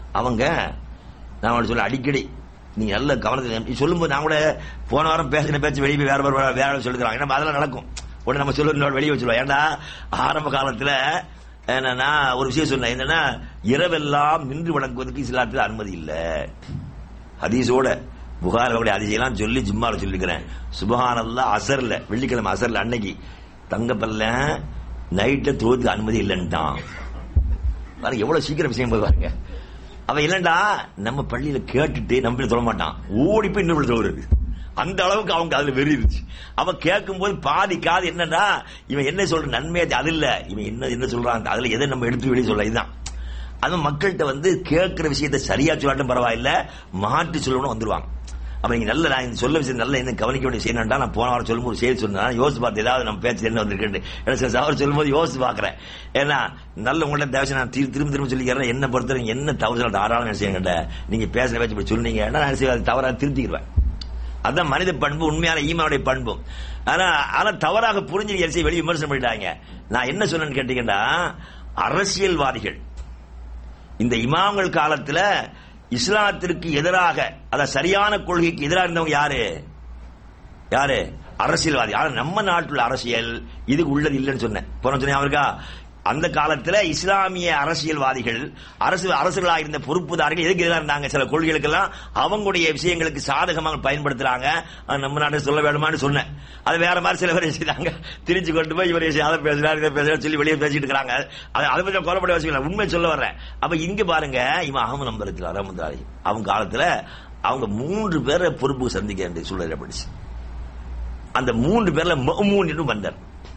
அவங்க நான் அவனை சொல்ல அடிக்கடி நீங்க நல்ல கவனத்தில் சொல்லும்போது நான் கூட போன வாரம் பேசின பேச்சு வெளியே போய் வேற வேற வேற வேற சொல்லிக்கிறாங்க ஏன்னா அதெல்லாம் நடக்கும் உடனே நம்ம சொல்ல வெளியே வச்சுருவோம் ஏன்னா ஆரம்ப காலத்துல என்னன்னா ஒரு விஷயம் சொன்னேன் என்னன்னா இரவெல்லாம் நின்று வணங்குவதற்கு இஸ்லாத்தில் அனுமதி இல்லை ஹதீஸோட புகாரவுடைய அதிசயெல்லாம் சொல்லி ஜிம்மால சொல்லிக்கிறேன் சுபஹானல்லா அசர்ல வெள்ளிக்கிழமை அசர்ல அன்னைக்கு தங்கப்பல்ல நைட்ட தோதுக்கு அனுமதி இல்லைன்ட்டான் பாருங்க எவ்வளவு சீக்கிரம் விஷயம் போய் பாருங்க அவன் இல்லண்டா நம்ம பள்ளியில கேட்டுட்டு நம்ம சொல்ல மாட்டான் ஓடி போய் இன்னொரு சொல்றது அந்த அளவுக்கு அவங்க அதுல வெறி இருந்துச்சு அவன் கேட்கும் போது பாதி காது என்னன்னா இவன் என்ன சொல்ற நன்மை அது இல்ல இவன் என்ன என்ன சொல்றான் அதுல எதை நம்ம எடுத்து வெளியே சொல்ல இதுதான் அது மக்கள்கிட்ட வந்து கேட்கிற விஷயத்தை சரியா சொல்லாட்டும் பரவாயில்ல மாற்றி சொல்லணும்னு வந்துருவாங்க அப்ப நீங்க நல்ல நான் இந்த சொல்ல விஷயம் நல்ல என்ன கவனிக்க வேண்டிய விஷயம் என்னடா நான் போன வாரம் சொல்லும்போது செய்தி சொன்னேன் யோசிச்சு பார்த்து ஏதாவது நம்ம பேச்சு என்ன வந்திருக்கு ஏன்னா சில அவர் சொல்லும்போது யோசிச்சு பாக்குறேன் ஏன்னா நல்ல உங்கள்ட்ட தேவசம் நான் திரும்ப திரும்ப திரும்ப சொல்லிக்கிறேன் என்ன பொறுத்தவரை என்ன தவறு சொல்ல தாராளம் என்ன செய்யுங்க நீங்க பேசுற பேச்சு இப்படி சொன்னீங்க நான் செய்ய தவறாக திருத்திக்கிடுவேன் அதுதான் மனித பண்பு உண்மையான ஈமாவுடைய பண்பும் ஆனா ஆனா தவறாக புரிஞ்சு எரிசை வெளியே விமர்சனம் பண்ணிட்டாங்க நான் என்ன சொன்னேன்னு கேட்டீங்கன்னா அரசியல்வாதிகள் இந்த இமாம்கள் காலத்துல இஸ்லாத்திற்கு எதிராக அத சரியான கொள்கைக்கு எதிராக இருந்தவங்க யாரு யாரு அரசியல்வாதி ஆனா நம்ம நாட்டுல அரசியல் இதுக்கு உள்ளது இல்லைன்னு சொன்னேன் போன சொன்னேன் அவருக்கா அந்த காலத்துல இஸ்லாமிய அரசியல்வாதிகள் அரசு அரசுகளாக இருந்த பொறுப்புதாரர்கள் எதுக்கு எதிராக இருந்தாங்க சில கொள்கைகளுக்கெல்லாம் அவங்களுடைய விஷயங்களுக்கு சாதகமாக பயன்படுத்துறாங்க நம்ம நாட்டை சொல்ல வேணுமான்னு சொன்னேன் அது வேற மாதிரி சில பேர் செய்தாங்க திரிச்சு கொண்டு போய் இவர் அதை பேசுறாரு இதை பேசுறாரு சொல்லி வெளியே பேசிட்டு இருக்காங்க அதை பற்றி கொல்லப்பட வச்சுக்கலாம் உண்மை சொல்ல வர்றேன் அப்ப இங்க பாருங்க இவன் அகமது நம்பரத்தில் அகமது அவங்க காலத்துல அவங்க மூன்று பேரை பொறுப்பு சந்திக்க வேண்டிய சூழல் ஏற்படுச்சு அந்த மூன்று பேர்ல மூணு என்று வந்தார்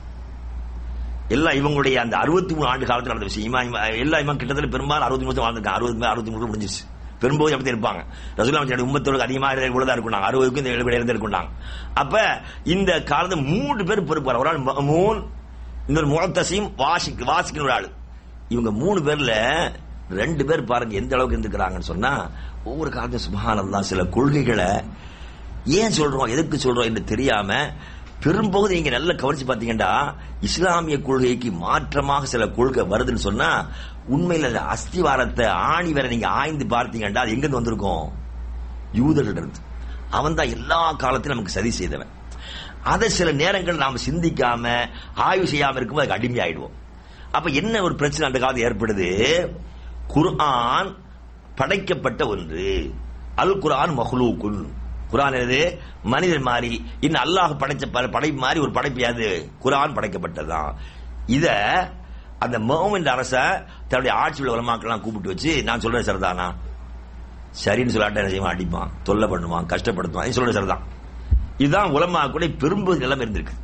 எல்லாம் இவங்களுடைய அந்த அறுபத்தி மூணு ஆண்டு காலத்தில் நடந்த விஷயம் இமா எல்லா இவன் கிட்டத்தட்ட பெரும்பாலும் அறுபத்தி மூணு வாழ்ந்துருக்காங்க அறுபது அறுபத்தி மூணு முடிஞ்சிச்சு பெரும்போது அப்படி இருப்பாங்க ரசூலாம் உம்பத்தோடு அதிகமாக இவ்வளவுதான் இருக்கும் அறுபதுக்கும் இந்த ஏழு இருந்து இருக்கும் அப்ப இந்த காலத்து மூன்று பேர் பொறுப்பார் ஒரு ஆள் மூன் இன்னொரு முகத்தசையும் வாசிக்கு வாசிக்கிற ஒரு ஆள் இவங்க மூணு பேர்ல ரெண்டு பேர் பாருங்க எந்த அளவுக்கு இருந்துக்கிறாங்கன்னு சொன்னா ஒவ்வொரு காலத்தையும் சுபகானந்தான் சில கொள்கைகளை ஏன் சொல்றோம் எதுக்கு சொல்றோம் என்று தெரியாம பெரும்பகுதி நீங்க நல்லா கவனிச்சு பாத்தீங்கன்னா இஸ்லாமிய கொள்கைக்கு மாற்றமாக சில கொள்கை வருதுன்னு சொன்னா உண்மையில அந்த அஸ்திவாரத்தை ஆணி வேற நீங்க ஆய்ந்து பார்த்தீங்கன்னா அது எங்க இருந்து வந்திருக்கும் யூதர்கள் இருந்து அவன் தான் எல்லா காலத்திலும் நமக்கு சரி செய்தவன் அதை சில நேரங்கள் நாம சிந்திக்காம ஆய்வு செய்யாம இருக்கும்போது அதுக்கு அடிமை ஆயிடுவோம் அப்ப என்ன ஒரு பிரச்சனை அந்த காலத்தில் ஏற்படுது குர்ஆன் படைக்கப்பட்ட ஒன்று அல் குர்ஆன் மஹ்லூக்குன் குரான் எது மனிதன் மாதிரி இன்னும் அல்லாஹ் படைச்ச படைப்பு மாதிரி ஒரு படைப்பு அது குரான் படைக்கப்பட்டதுதான் இத அந்த மோமின் அரச தன்னுடைய ஆட்சியுள்ள உலமாக்கெல்லாம் கூப்பிட்டு வச்சு நான் சொல்றேன் சரிதானா சரின்னு சொல்லாட்ட என்ன செய்வான் அடிப்பான் தொல்லை பண்ணுவான் கஷ்டப்படுத்துவான் இது சொல்றது சரிதான் இதுதான் உலமாக்குடைய பெரும்பகுதி நிலைமை இருந்திருக்கு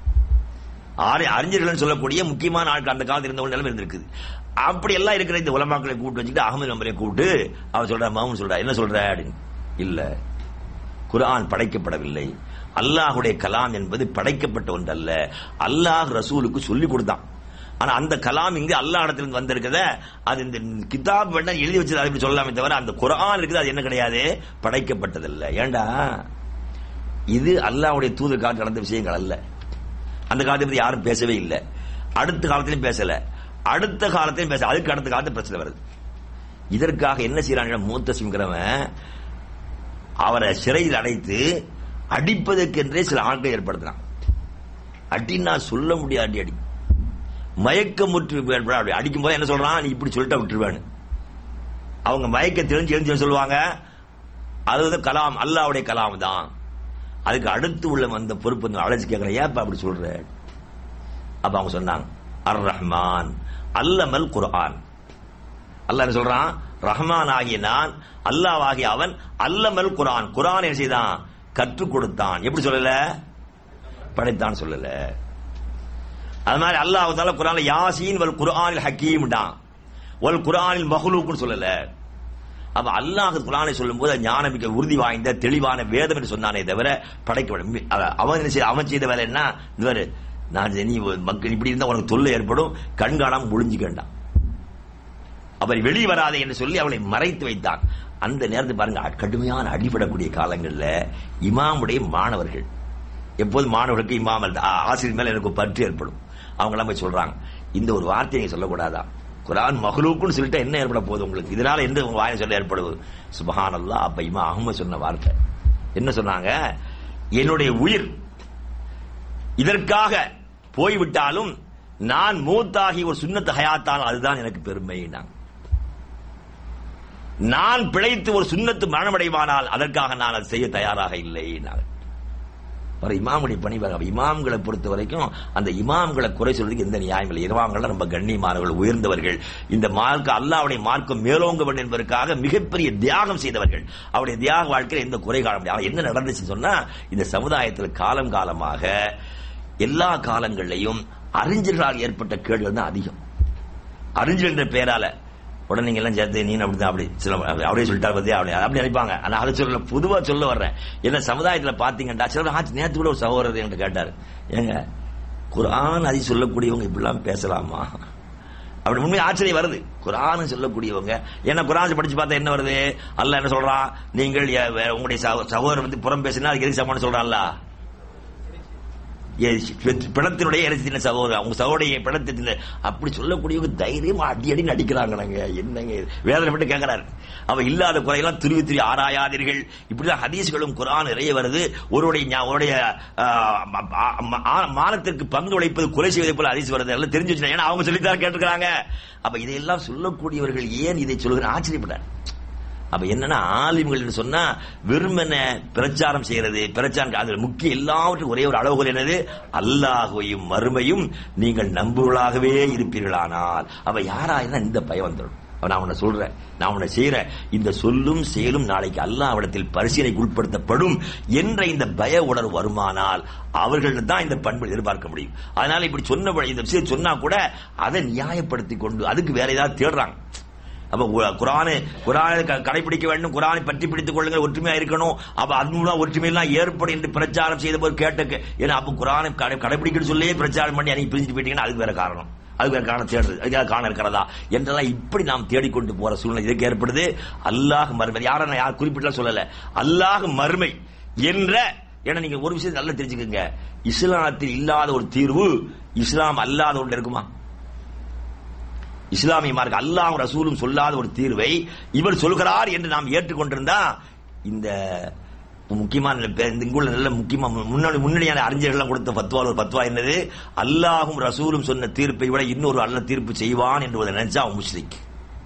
ஆறு அறிஞர்கள் சொல்லக்கூடிய முக்கியமான ஆட்கள் அந்த காலத்தில் இருந்தவங்க நிலைமை இருந்திருக்குது அப்படி எல்லாம் இருக்கிற இந்த உலமாக்களை கூப்பிட்டு வச்சுட்டு அகமது நம்பரை கூப்பிட்டு அவன் சொல்ற மாமன் சொல்ற என்ன சொல்ற அப்படின்னு இல்ல குரான் படைக்கப்படவில்லை அல்லாஹுடைய கலாம் என்பது படைக்கப்பட்ட ஒன்றல்ல அல்லாஹ் ரசூலுக்கு சொல்லி கொடுத்தான் ஆனா அந்த கலாம் இங்கு அல்லா இடத்துல வந்திருக்கத அது இந்த கிதாப் வேணா எழுதி வச்சது அப்படி சொல்லலாமே தவிர அந்த குரான் இருக்குது அது என்ன கிடையாது படைக்கப்பட்டதல்ல ஏண்டா இது அல்லாஹ்வுடைய தூதர் காலத்தில் நடந்த விஷயங்கள் அல்ல அந்த காலத்தை பத்தி யாரும் பேசவே இல்லை அடுத்த காலத்திலும் பேசல அடுத்த காலத்திலும் பேச அதுக்கு அடுத்த காலத்துல பிரச்சனை வருது இதற்காக என்ன செய்யறாங்க மூத்தசிங்கிறவன் அவரை சிறையில் அடைத்து அடிப்பதற்கென்றே சில ஆட்கள் ஏற்படுத்தினான் அடின்னா சொல்ல முடியாது அடி மயக்கமுற்று அப்படி அடிக்கும் போது என்ன சொல்றான் நீ இப்படி சொல்லிட்டு விட்டுருவேன் அவங்க மயக்க தெரிஞ்சு எழுந்து சொல்லுவாங்க அது வந்து கலாம் அல்லாவுடைய கலாம் தான் அதுக்கு அடுத்து உள்ள அந்த பொறுப்பு அழைச்சு கேட்கிறேன் ஏன் அப்படி சொல்ற அப்ப அவங்க சொன்னாங்க அர் ரஹ்மான் அல்லமல் குர்ஆன் அல்லாஹ் என்ன சொல்றான் ரஹ்மான் ஆகிய நான் அல்லாஹ் ஆகிய அவன் அல்லமல் குரான் குரான் என்ன செய்தான் கற்றுக் கொடுத்தான் எப்படி சொல்லல படைத்தான் சொல்லல அது மாதிரி அல்லாஹ் குரான்ல யாசீன் வல் குர்ஆனில் ஹக்கீம் தான் வல் குர்ஆனில் மஹ்லூக்னு சொல்லல அப்ப அல்லாஹ் குரானை சொல்லும் போது ஞானமிக்க உறுதி வாய்ந்த தெளிவான வேதம் என்று சொன்னானே தவிர படைக்க அவன் என்ன செய்ய அவன் செய்த வேலை என்ன இவர் நான் நீ மக்கள் இப்படி இருந்தா உனக்கு தொல்லை ஏற்படும் கண்காணாம ஒளிஞ்சுக்கண்டான் அவர் வெளியே வராதே என்று சொல்லி அவளை மறைத்து வைத்தான் அந்த நேரத்தில் பாருங்க கடுமையான அடிபடக்கூடிய காலங்களில் இமாமுடைய மாணவர்கள் எப்போது மாணவர்களுக்கு இமாமல் ஆசிரியர் மேல எனக்கு பற்று ஏற்படும் அவங்க எல்லாம் போய் சொல்றாங்க இந்த ஒரு வார்த்தையை நீங்க சொல்லக்கூடாதா குரான் மஹ்லூக்குன்னு சொல்லிட்டு என்ன ஏற்பட போகுது உங்களுக்கு இதனால எந்த உங்க வாயை சொல்ல ஏற்படுவது சுபஹானல்லா அப்ப இமா அகமது சொன்ன வார்த்தை என்ன சொன்னாங்க என்னுடைய உயிர் இதற்காக போய்விட்டாலும் நான் மூத்தாகி ஒரு சுன்னத்து ஹயாத்தான் அதுதான் எனக்கு பெருமை நான் பிழைத்து ஒரு சுன்னத்து மரணமடைவானால் அதற்காக நான் அதை செய்ய தயாராக இல்லை ஒரு இமாமுடைய பணி பாருங்க. இமாம்களை பொறுத்த வரைக்கும் அந்த இமாம்களை குறை சொல்றதுக்கு எந்த நியாயம் இல்லை இமாம்கள் ரொம்ப கண்ணியமானவர்கள் உயர்ந்தவர்கள் இந்த மார்க்க அல்லாவுடைய மார்க்கம் மேலோங்க வேண்டும் என்பதற்காக மிகப்பெரிய தியாகம் செய்தவர்கள் அவருடைய தியாக வாழ்க்கையில் எந்த குறை காண முடியாது ஆனா என்ன நடந்துச்சு சொன்னா இந்த சமுதாயத்தில் காலம் காலமாக எல்லா காலங்களிலையும் அறிஞர்களால் ஏற்பட்ட கேடுகள் தான் அதிகம் அறிஞர் என்ற பெயரால உடனே நீங்க எல்லாம் சேர்த்து நீ அப்படிதான் அப்படி சில அப்படியே சொல்லிட்டாரு பத்தியா அப்படி அப்படி நினைப்பாங்க ஆனா அதை சொல்ல பொதுவா சொல்ல வர்றேன் என்ன சமுதாயத்துல பாத்தீங்கன்னா சிலர் ஆச்சு நேற்று கூட ஒரு சகோதரர் என்கிட்ட கேட்டாரு ஏங்க குர்ஆன் அதை சொல்லக்கூடியவங்க இப்படிலாம் பேசலாமா அப்படி உண்மை ஆச்சரியம் வருது குரான் சொல்லக்கூடியவங்க ஏன்னா குரான் படிச்சு பார்த்தா என்ன வருது அல்லாஹ் என்ன சொல்றான் நீங்கள் எ- வே- உங்களுடைய சகோ- சகோதரர் வந்து புறம் பேசினா அதுக்கு எதுக்கு சமானம் சொல்றான்ல எ- பிணத்தினுடைய இறைச்சின சகோதரர் அவங்க சகோடைய பிணத்தின அப்படி சொல்லக்கூடியவங்க தைரியமா அடி அடி நடிக்கிறாங்க நாங்க என்னங்க இது? வேதனை மட்டும் கேட்கிறாரு அவ இல்லாத குறையெல்லாம் துருவி துருவி ஆராயாதீர்கள் இப்படிதான் ஹதீஸ்களும் குரான் நிறைய வருது ஒருவருடைய ஞா- ஒருவருடைய ஆ, ம- ம- ஆ- மானத்திற்கு பங்கு உழைப்பது கொலை செய்வதை போல ஹதீஸ் வருது எல்லாம் தெரிஞ்சு வச்சுட்டாங்க ஏன்னா அவங்க சொல்லித்தான் கேட்டுக்கிறாங்க அப்ப இதையெல்லாம் சொல்லக்கூடியவர்கள் ஏன் இதை சொல்லுகிற ஆச்சரியப்பட்டார் அப்ப என்னன்னா ஆலிம்கள் என்று சொன்னா வெறுமன பிரச்சாரம் செய்யறது பிரச்சாரம் அதுல முக்கிய எல்லாவற்றுக்கும் ஒரே ஒரு அளவுகள் என்னது அல்லாஹையும் மறுமையும் நீங்கள் நம்புவர்களாகவே இருப்பீர்களானால் அவ யாரா இருந்தா இந்த பயம் வந்துடும் அப்ப நான் உன்னை சொல்றேன் நான் உன்னை செய்யறேன் இந்த சொல்லும் செயலும் நாளைக்கு அல்லாவிடத்தில் பரிசீலனைக்கு உட்படுத்தப்படும் என்ற இந்த பய உணர்வு வருமானால் அவர்கள் தான் இந்த பண்பு எதிர்பார்க்க முடியும் அதனால இப்படி சொன்ன இந்த விஷயம் சொன்னா கூட அதை நியாயப்படுத்தி கொண்டு அதுக்கு வேற ஏதாவது தேடுறாங்க அப்ப கு- குரானை குரானை க- கடைபிடிக்க வேண்டும் குரானை பற்றி பிடித்துக் கொள்ளுங்கள் ஒற்றுமையா இருக்கணும் அப்ப அது மூலம் ஒற்றுமை எல்லாம் ஏற்படும் என்று பிரச்சாரம் செய்த போது கேட்ட ஏன்னா அப்ப குரானை கடை- கடைபிடிக்கணும்னு சொல்லியே பிரச்சாரம் பண்ணி அன்னைக்கு பிரிஞ்சுட்டு போயிட்டீங்கன்னா அதுக்கு வேற காரணம் அதுக்கு வேற காரணம் தேடுறது அதுக்காக காரணம் இருக்கிறதா என்றெல்லாம் இப்படி நாம் தேடிக்கொண்டு போற சூழ்நிலை இதுக்கு ஏற்படுது அல்லாஹ் மறுமை யாரை நான் யார் குறிப்பிட்டு சொல்லல அல்லாஹ் மறுமை என்ற ஏன்னா நீங்க ஒரு விஷயம் நல்லா தெரிஞ்சுக்கங்க இஸ்லாத்தில் இல்லாத ஒரு தீர்வு இஸ்லாம் அல்லாத ஒன்று இருக்குமா இஸ்லாமிய மார்க்க அல்லாஹ் ரசூலும் சொல்லாத ஒரு தீர்வை இவர் சொல்கிறார் என்று நாம் ஏற்றுக்கொண்டிருந்தா இந்த முக்கியமான இந்த இங்குள்ள நல்ல முக்கியமா முன்னாடி முன்னணியான அறிஞர்கள் கொடுத்த பத்வா ஒரு பத்வா என்னது அல்லாஹும் ரசூலும் சொன்ன தீர்ப்பை விட இன்னொரு அல்ல தீர்ப்பு செய்வான் என்பதை நினைச்சா அவன் முஸ்லிக்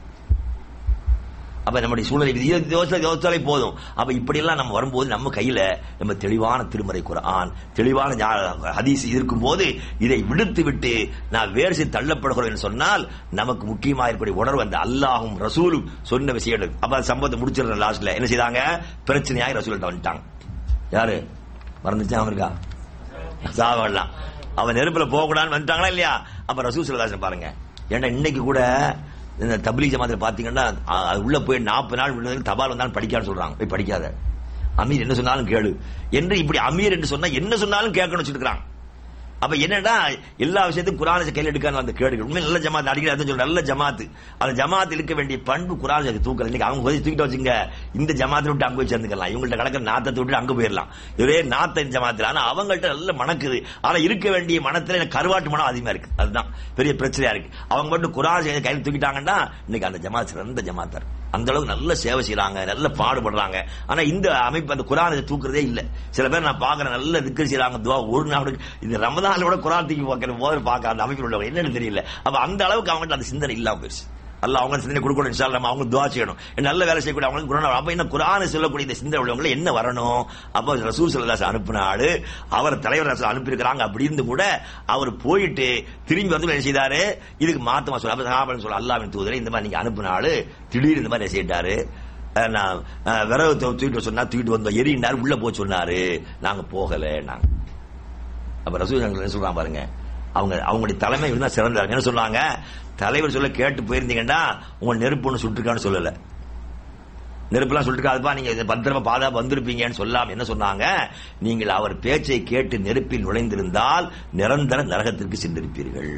அப்ப நம்முடைய சூழ்நிலை இது யோசனை யோசிச்சாலே போதும் அப்ப இப்படி எல்லாம் நம்ம வரும்போது நம்ம கையில நம்ம தெளிவான திருமறை குரான் தெளிவான ஞா- ஹதீஸ் இருக்கும் போது இதை விடுத்து விட்டு நான் வேறு செய்து தள்ளப்படுகிறோம் என்று சொன்னால் நமக்கு முக்கியமா இருக்கக்கூடிய உணர்வு அந்த அல்லாஹும் ரசூலும் சொன்ன விஷயங்கள் அப்ப அந்த சம்பவத்தை முடிச்சிடுற லாஸ்ட்ல என்ன செய்தாங்க பிரச்சனையாக ரசூல்கிட்ட வந்துட்டாங்க யாரு மறந்துச்சா அவன் இருக்கா சாவலாம் அவன் நெருப்புல போக கூடாதுன்னு வந்துட்டாங்களா இல்லையா அப்ப ரசூல் சிலதாசன் பாருங்க ஏன்னா இன்னைக்கு கூட இந்த தபிலி ஜமாத்துல பாத்தீங்கன்னா அ- அது உள்ள போய் நாற்பது நாள் விழுந்து தபால் வந்தாலும் படிக்கான்னு சொல்றாங்க போய் படிக்காத அமீர் என்ன சொன்னாலும் கேளு என்று இப்படி அமீர் என்று சொன்னா என்ன சொன்னாலும் கேட்கணும் வச்சுருக்காங்க அப்ப என்னன்னா எல்லா விஷயத்தையும் குரானை கையில் எடுக்கான அந்த கேடுகள் உண்மை நல்ல ஜமாத் அடிக்கடி அதான் சொல்ற நல்ல ஜமாத்து அந்த ஜமாத் இருக்க வேண்டிய பண்பு குரான் தூக்கல இன்னைக்கு அவங்க போய் தூக்கிட்டு வச்சுங்க இந்த ஜமாத்தை விட்டு அங்க போய் சேர்ந்துக்கலாம் இவங்கள்ட்ட கிடக்கிற நாத்தத்தை விட்டு அங்க போயிடலாம் ஒரே நாத்த இந்த ஜமாத்துல ஆனா அவங்கள்ட்ட நல்ல மணக்குது ஆனா இருக்க வேண்டிய மனத்துல எனக்கு கருவாட்டு மனம் அதிகமா இருக்கு அதுதான் பெரிய பிரச்சனையா இருக்கு அவங்க மட்டும் குரான் கையில் தூக்கிட்டாங்கன்னா இன்னைக்கு அந்த ஜமாத் சிறந்த ஜமாத்தா இருக்கு அந்த அளவுக்கு நல்ல சேவை செய்யறாங்க நல்ல பாடுபடுறாங்க ஆனா இந்த அமைப்பு அந்த குரானை தூக்குறதே இல்ல சில பேர் நான் பாக்குறேன் நல்ல திக்கர் செய்யறாங்க துவா ஒரு நாள் இந்த ரமதானோட குரான் தூக்கி பார்க்கிற போது பார்க்க அந்த அமைப்பில் உள்ளவங்க என்னன்னு தெரியல அப்ப அந்த அளவுக்கு அவங்கள்ட்ட அந்த சிந்தனை இல்லாம போயிடுச்சு அல்ல அவங்க சிந்தனை கொடுக்கணும் இன்ஷா அல்லாஹ் அவங்க துவா செய்யணும் நல்ல வேலை செய்யக்கூடிய அவங்களுக்கு குரான் அப்ப என்ன குரானை சொல்லக்கூடிய இந்த சிந்தனை உள்ளவங்க என்ன வரணும் அப்ப ரசூல் சல்லாஸ் அனுப்பின ஆளு அவர் தலைவர் ரசூல் அனுப்பியிருக்கிறாங்க அப்படி இருந்து கூட அவர் போயிட்டு திரும்பி வந்து என்ன செய்தாரு இதுக்கு மாத்தமா சொல்ல அப்ப சஹாபான்னு சொல்ல அல்லாவின் தூதரை இந்த மாதிரி நீங்க அனுப்பின ஆளு திடீர்னு இந்த மாதிரி என்ன செய்யிட்டாரு அஹ் நான் அஹ் விறகு தூ- தூக்கிட்டு வர சொன்னா தூக்கிட்டு வந்தோம் எரியினார் உள்ள போய் சொன்னாரு நாங்க போகல நாங்க அப்ப ரசூல் சல்லல்லாஹு என்ன சொல்றாங்க பாருங்க அவங்க அவங்களுடைய தலைமை இருந்தா சிறந்தாங்க என்ன சொன்னாங்க தலைவர் சொல்ல கேட்டு போயிருந்தீங்கன்னா உங்க நெருப்பு ஒண்ணு சுட்டுருக்கான்னு சொல்லல நெருப்புலாம் சொல்லிட்டு அதுப்பா நீங்க இதை பத்திரமா பாதுகாப்பு வந்திருப்பீங்கன்னு சொல்லாம என்ன சொன்னாங்க நீங்கள் அவர் பேச்சை கேட்டு நெருப்பில் நுழைந்திருந்தால் நிரந்தர நரகத்திற்கு சென்றிருப்பீர்கள்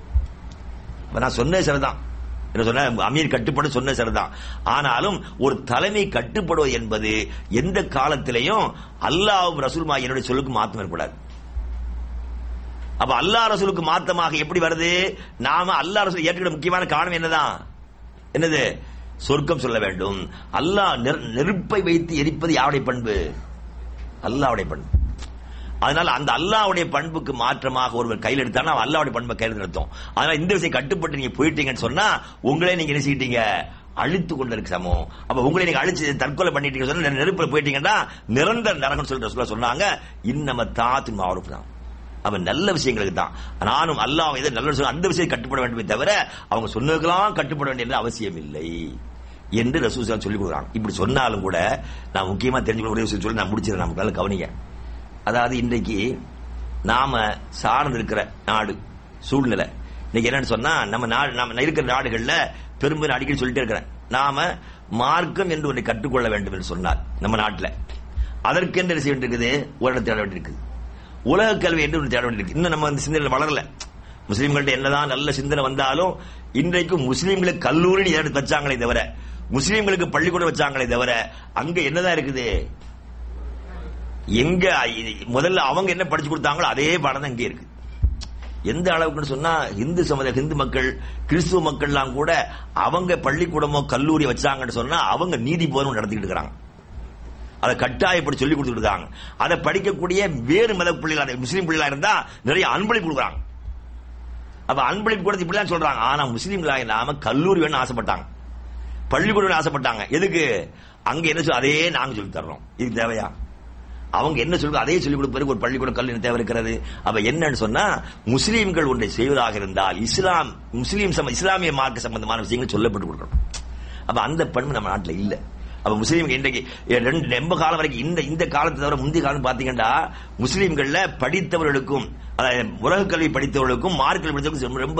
இப்ப நான் சொன்னே சரிதான் என்ன சொன்ன அமீர் கட்டுப்படும் சொன்ன சரிதான் ஆனாலும் ஒரு தலைமை கட்டுப்படுவது என்பது எந்த காலத்திலையும் அல்லாஹ்வும் ரசூல்மா என்னுடைய சொல்லுக்கு மாற்றம் ஏற்படாது அப்ப அல்லாஹ் ரசூலுக்கு மாத்தமாக எப்படி வருது நாம அல்லாஹ் ரசூல் ஏற்றுக்கிற முக்கியமான காரணம் என்னதான் என்னது சொர்க்கம் சொல்ல வேண்டும் அல்லாஹ் நெரு- நெருப்பை வைத்து எரிப்பது யாருடைய பண்பு அல்லாஹ்வுடைய பண்பு அதனால அந்த அல்லாஹ்வுடைய பண்புக்கு மாற்றமாக ஒருவர் கையில் எடுத்தானா அவன் அல்லாஹ்வுடைய பண்பை கையில் நிறுத்தும் அதனால இந்த விஷயம் கட்டுப்பட்டு நீங்க போயிட்டீங்கன்னு சொன்னா உங்களே நீங்க என்ன செய்யிட்டீங்க அழித்து கொண்டிருக்கு சமம் அப்ப உங்களை நீங்க அழிச்சு தற்கொலை பண்ணிட்டீங்க சொன்னா நெருப்புல போயிட்டீங்கன்னா நிரந்தர நரகம் சொல்லிட்டு ரசூலுல்லாஹ் சொன்னாங்க இன்னம தாத்து மாறும் தான் அவன் நல்ல விஷயங்களுக்கு தான் நானும் அல்லாஹ் எதை நல்ல விஷயம் அந்த விஷயம் கட்டுப்பட வேண்டுமே தவிர அவங்க சொன்னதுக்கெல்லாம் கட்டுப்பட வேண்டியது அவசியம் இல்லை என்று ரசூசா சொல்லி கொடுக்குறாங்க இப்படி சொன்னாலும் கூட நான் முக்கியமா தெரிஞ்சுக்கொள்ள ஒரே விஷயம் சொல்லி நான் முடிச்சிடறேன் நமக்கு கவனிங்க அதாவது இன்றைக்கு நாம சார்ந்து இருக்கிற நாடு சூழ்நிலை இன்னைக்கு என்னன்னு சொன்னா நம்ம நாடு நம்ம இருக்கிற நாடுகள்ல பெரும்பெரும் அடிக்கடி சொல்லிட்டே இருக்கிறேன் நாம மார்க்கம் என்று ஒன்றை கற்றுக்கொள்ள வேண்டும் என்று சொன்னார் நம்ம நாட்டில் அதற்கென்று என்ன செய்ய வேண்டியிருக்குது ஒரு இடம் தேட வேண்டியிருக்குது உலக கல்வி என்று ஒன்று தேட வேண்டியிருக்கு இன்னும் நம்ம அந்த சிந்தனை வளரல முஸ்லீம்கள்ட்ட என்னதான் நல்ல சிந்தனை வந்தாலும் இன்றைக்கு முஸ்லீம்களுக்கு கல்லூரி எடுத்து வச்சாங்களே தவிர முஸ்லீம்களுக்கு பள்ளிக்கூடம் வச்சாங்களே தவிர அங்க என்னதான் இருக்குது எங்க முதல்ல அவங்க என்ன படிச்சு கொடுத்தாங்களோ அதே பாடம் தான் இங்கே இருக்கு எந்த அளவுக்குன்னு சொன்னா இந்து சமுதாய இந்து மக்கள் கிறிஸ்துவ மக்கள்லாம் கூட அவங்க பள்ளிக்கூடமோ கல்லூரி வச்சாங்கன்னு சொன்னா அவங்க நீதி போதும் நடத்திக்கிட்டு இருக்கிறாங்க அதை கட்டாயப்படி சொல்லி கொடுத்துட்டு இருக்காங்க அதை படிக்கக்கூடிய வேறு மத பிள்ளைகள் அதை முஸ்லீம் பிள்ளைகளா இருந்தா நிறைய அன்பளிப்பு கொடுக்குறாங்க அப்ப அன்பளிப்பு கூட இப்படிலாம் சொல்றாங்க ஆனா முஸ்லீம்களாக நாம கல்லூரி வேணும் ஆசைப்பட்டாங்க பள்ளிக்கூடம் வேணும் ஆசைப்பட்டாங்க எதுக்கு அங்க என்ன சொல் அதே நாங்க சொல்லி தர்றோம் இது தேவையா அவங்க என்ன சொல்லுங்க அதே சொல்லிக் கொடுப்பதற்கு ஒரு பள்ளிக்கூடம் கல்வி தேவை இருக்கிறது அப்ப என்னன்னு சொன்னா முஸ்லீம்கள் ஒன்றை செய்வதாக இருந்தால் இஸ்லாம் முஸ்லீம் சம இஸ்லாமிய மார்க்க சம்பந்தமான விஷயங்கள் சொல்லப்பட்டு கொடுக்கணும் அப்ப அந்த பண்பு நம்ம நாட்டில் இல்ல அப்ப முஸ்லீம் இன்றைக்கு ரெண்டு ரொம்ப காலம் வரைக்கும் இந்த இந்த காலத்தை தவிர முந்தைய காலம் பாத்தீங்கன்னா முஸ்லீம்கள்ல படித்தவர்களுக்கும் அதாவது உலக கல்வி படித்தவர்களுக்கும் மார்க் கல்வி படித்தவர்களுக்கும் ரொம்ப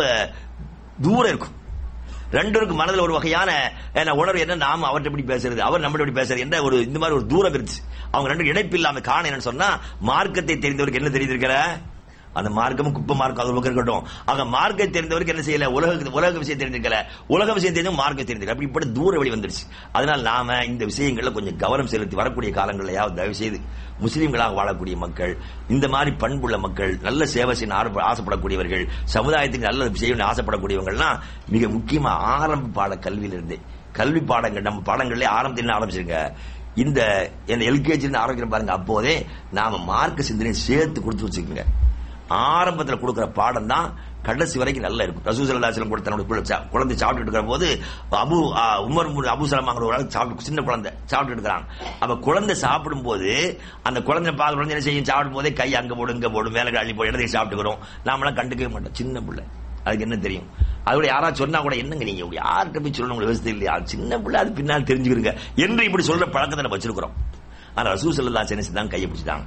தூரம் இருக்கும் ரெண்டருக்கு மனதில் ஒரு வகையான என்ன, உணர்வு என்ன நாம அவர்கிட்ட எப்படி பேசுறது அவர் நம்மள எப்படி பேசுறது என்ற ஒரு இந்த மாதிரி ஒரு தூரம் இருந்துச்சு அவங்க ரெண்டு இணைப்பு இல்லாம காரணம் என்னன்னு சொன்னா மார்க்கத்தை தெரிந்தவருக்கு என்ன தெரிந்திருக்கிற அந்த மார்க்கமும் குப்பை மார்க்கம் அது ஒரு பக்கம் இருக்கட்டும் ஆக மார்க்கை தெரிந்தவருக்கு என்ன செய்யல உலக உலக விஷயம் தெரிஞ்சிருக்கல உலக விஷயம் தெரிஞ்ச மார்க்கம் தெரிஞ்சிருக்கல அப்படி இப்படி தூர வழி வந்துருச்சு அதனால் நாம இந்த விஷயங்கள்ல கொஞ்சம் கவனம் செலுத்தி வரக்கூடிய காலங்களில் தயவு செய்து முஸ்லீம்களாக வாழக்கூடிய மக்கள் இந்த மாதிரி பண்புள்ள மக்கள் நல்ல சேவை செய்ய ஆர்வ- ஆசைப்படக்கூடியவர்கள் சமுதாயத்துக்கு நல்ல செய்யணும்னு ஆசைப்படக்கூடியவங்கள்லாம் மிக முக்கியமா ஆரம்ப பாட கல்வியிலிருந்தே கல்வி பாடங்கள் நம்ம பாடங்களே ஆரம்பத்தில் ஆரம்பிச்சிருங்க இந்த எல்கேஜி ஆரம்பிக்கிற பாருங்க அப்போதே நாம மார்க்க சிந்தனை சேர்த்து கொடுத்து வச்சுக்கோங்க ஆரம்பத்தில் கொடுக்கிற பாடம் தான் கடைசி வரைக்கும் நல்லா இருக்கும் ரசூ சல்லாஹலம் கூட தன்னுடைய பிள்ளை சா- குழந்தை சாப்பிட்டு இருக்கிற போது அபு ஆ, உமர் முன் அபு சலமாங்கிற ஒரு ஆள் சாப்பிட்டு சின்ன குழந்தை சாப்பிட்டு இருக்கிறாங்க அப்ப குழந்தை சாப்பிடும் போது அந்த குழந்தை பால் குழந்தை என்ன செய்யும் சாப்பிடும் போதே கை அங்க போடும் இங்க போடும் மேல அள்ளி போய் இடத்தை சாப்பிட்டுக்கிறோம் நாமெல்லாம் கண்டுக்கவே மாட்டோம் சின்ன பிள்ளை அதுக்கு என்ன தெரியும் அதோட யாராவது சொன்னா கூட என்னங்க நீங்க இப்படி யார்கிட்ட போய் சொல்லணும் உங்களுக்கு விவசாயம் இல்லையா சின்ன பிள்ளை அது பின்னால் தெரிஞ்சுக்கிறீங்க என்று இப்படி சொல்ற பழக்கத்தை நம்ம வச்சிருக்கிறோம் ஆனா ரசூ சல்லா சென்னை தான் கையை பிடிச்சிட்டாங்க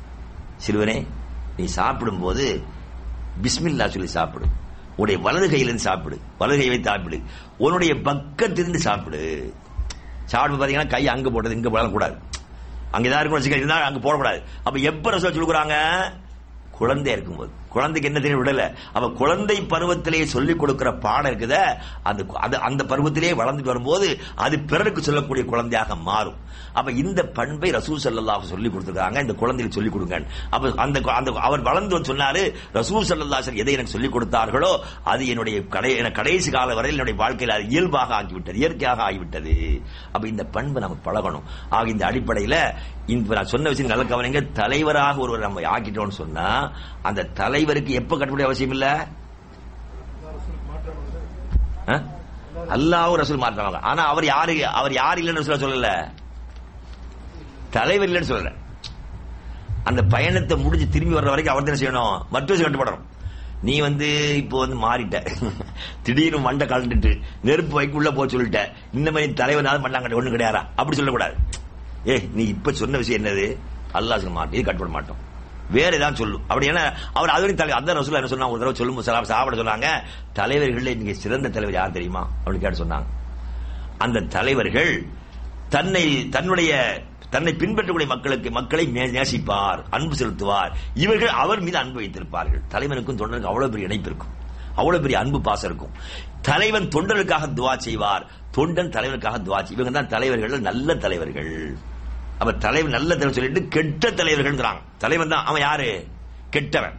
சிறுவனே நீ சாப்பிடும்போது பிஸ்மில்லா சொல்லி சாப்பிடு உன்னுடைய வலது கையிலிருந்து சாப்பிடு வலது கை வைத்து சாப்பிடு உன்னுடைய பக்கத்திலிருந்து சாப்பிடு சாப்பிடு பாத்தீங்கன்னா கை அங்க போடுறது இங்க போடக்கூடாது அங்க ஏதாவது இருக்கும் வச்சுக்க இருந்தா அங்க போடக்கூடாது அப்ப எப்ப ரசூல் சொல்லி கொடுக்குறாங்க குழந்தை இருக்கும்போது குழந்தைக்கு என்ன தெரியும் விடல அப்ப குழந்தை பருவத்திலே சொல்லிக் கொடுக்கிற பாடம் இருக்குத அந்த அது அந்த பருவத்திலே வளர்ந்துட்டு வரும்போது அது பிறருக்கு சொல்லக்கூடிய குழந்தையாக மாறும் அப்ப இந்த பண்பை ரசூல் ஸல்லல்லாஹு சொல்லி கொடுத்துருக்காங்க இந்த குழந்தைக்கு சொல்லிக் கொடுங்க அப்ப அந்த அந்த அவர் வளர்ந்து வந்து சொன்னாரு ரசூல் ஸல்லல்லாஹு எதை எனக்கு சொல்லிக் கொடுத்தார்களோ அது என்னுடைய கடை எனக்கு கடைசி கால வரையில் என்னுடைய வாழ்க்கையில் அது இயல்பாக ஆகிவிட்டது இயற்கையாக ஆகிவிட்டது அப்ப இந்த பண்பு நமக்கு பழகணும் ஆக இந்த அடிப்படையில இந்த நான் சொன்ன விஷயம் நல்ல கவனிங்க தலைவராக ஒருவர் நம்ம ஆக்கிட்டோம்னு சொன்னா அந்த தலைவருக்கு எப்ப கட்டுப்படி அவசியம் இல்ல அஹ்? அல்லாஹ் ரசூல் மாற்றாங்க ஆனா அவர் யாரு அவர் யார் இல்லைன்னு சொல்ல சொல்லல தலைவர் இல்லைன்னு சொல்லல அந்த பயணத்தை முடிஞ்சு திரும்பி வர்ற வரைக்கும் அவர் என்ன செய்யணும் மற்ற விஷயம் கட்டுப்படணும் நீ வந்து இப்போ வந்து மாறிட்ட திடீர்னு மண்டை கலந்துட்டு நெருப்பு வைக்க உள்ள போக சொல்லிட்ட இந்த மாதிரி தலைவனாவது மண்ணாங்கட்ட ஒண்ணு கிடையாதா அப்படி சொல்லக்கூடாது ஏ நீ இப்ப சொன்ன விஷயம் என்னது அல்லாஹ் சொல்ல மாட்டோம் இது கட்டுப்பட மாட்டோம் வேற ஏதாவது சொல்லும் அப்படி என்ன அவர் அது வரைக்கும் தலைவர் அந்த ரசூல் என்ன சொன்னா ஒரு தடவை சொல்லும் சலாம் சாப்பிட சொன்னாங்க தலைவர்களே நீங்க சிறந்த தலைவர் யார் தெரியுமா அப்படின்னு கேட்டு சொன்னாங்க அந்த தலைவர்கள் தன்னை தன்னுடைய தன்னை பின்பற்றக்கூடிய மக்களுக்கு மக்களை நே- நேசிப்பார் அன்பு செலுத்துவார் இவர்கள் அவர் மீது அன்பு வைத்திருப்பார்கள் தலைவனுக்கும் தொண்டனுக்கும் அவ்வளவு பெரிய இணைப்பு இருக்கும் அவ்வளவு பெரிய அன்பு பாசம் இருக்கும் தலைவன் தொண்டனுக்காக துவா செய்வார் தொண்டன் தலைவனுக்காக துவா செய் இவங்க தான் தலைவர்கள் நல்ல தலைவர்கள் அப்ப தலைவன் நல்ல தலைவர் சொல்லிட்டு கெட்ட தலைவர்கள்ங்கிறாங்க தலைவன் தான் அவன் யாரு கெட்டவன்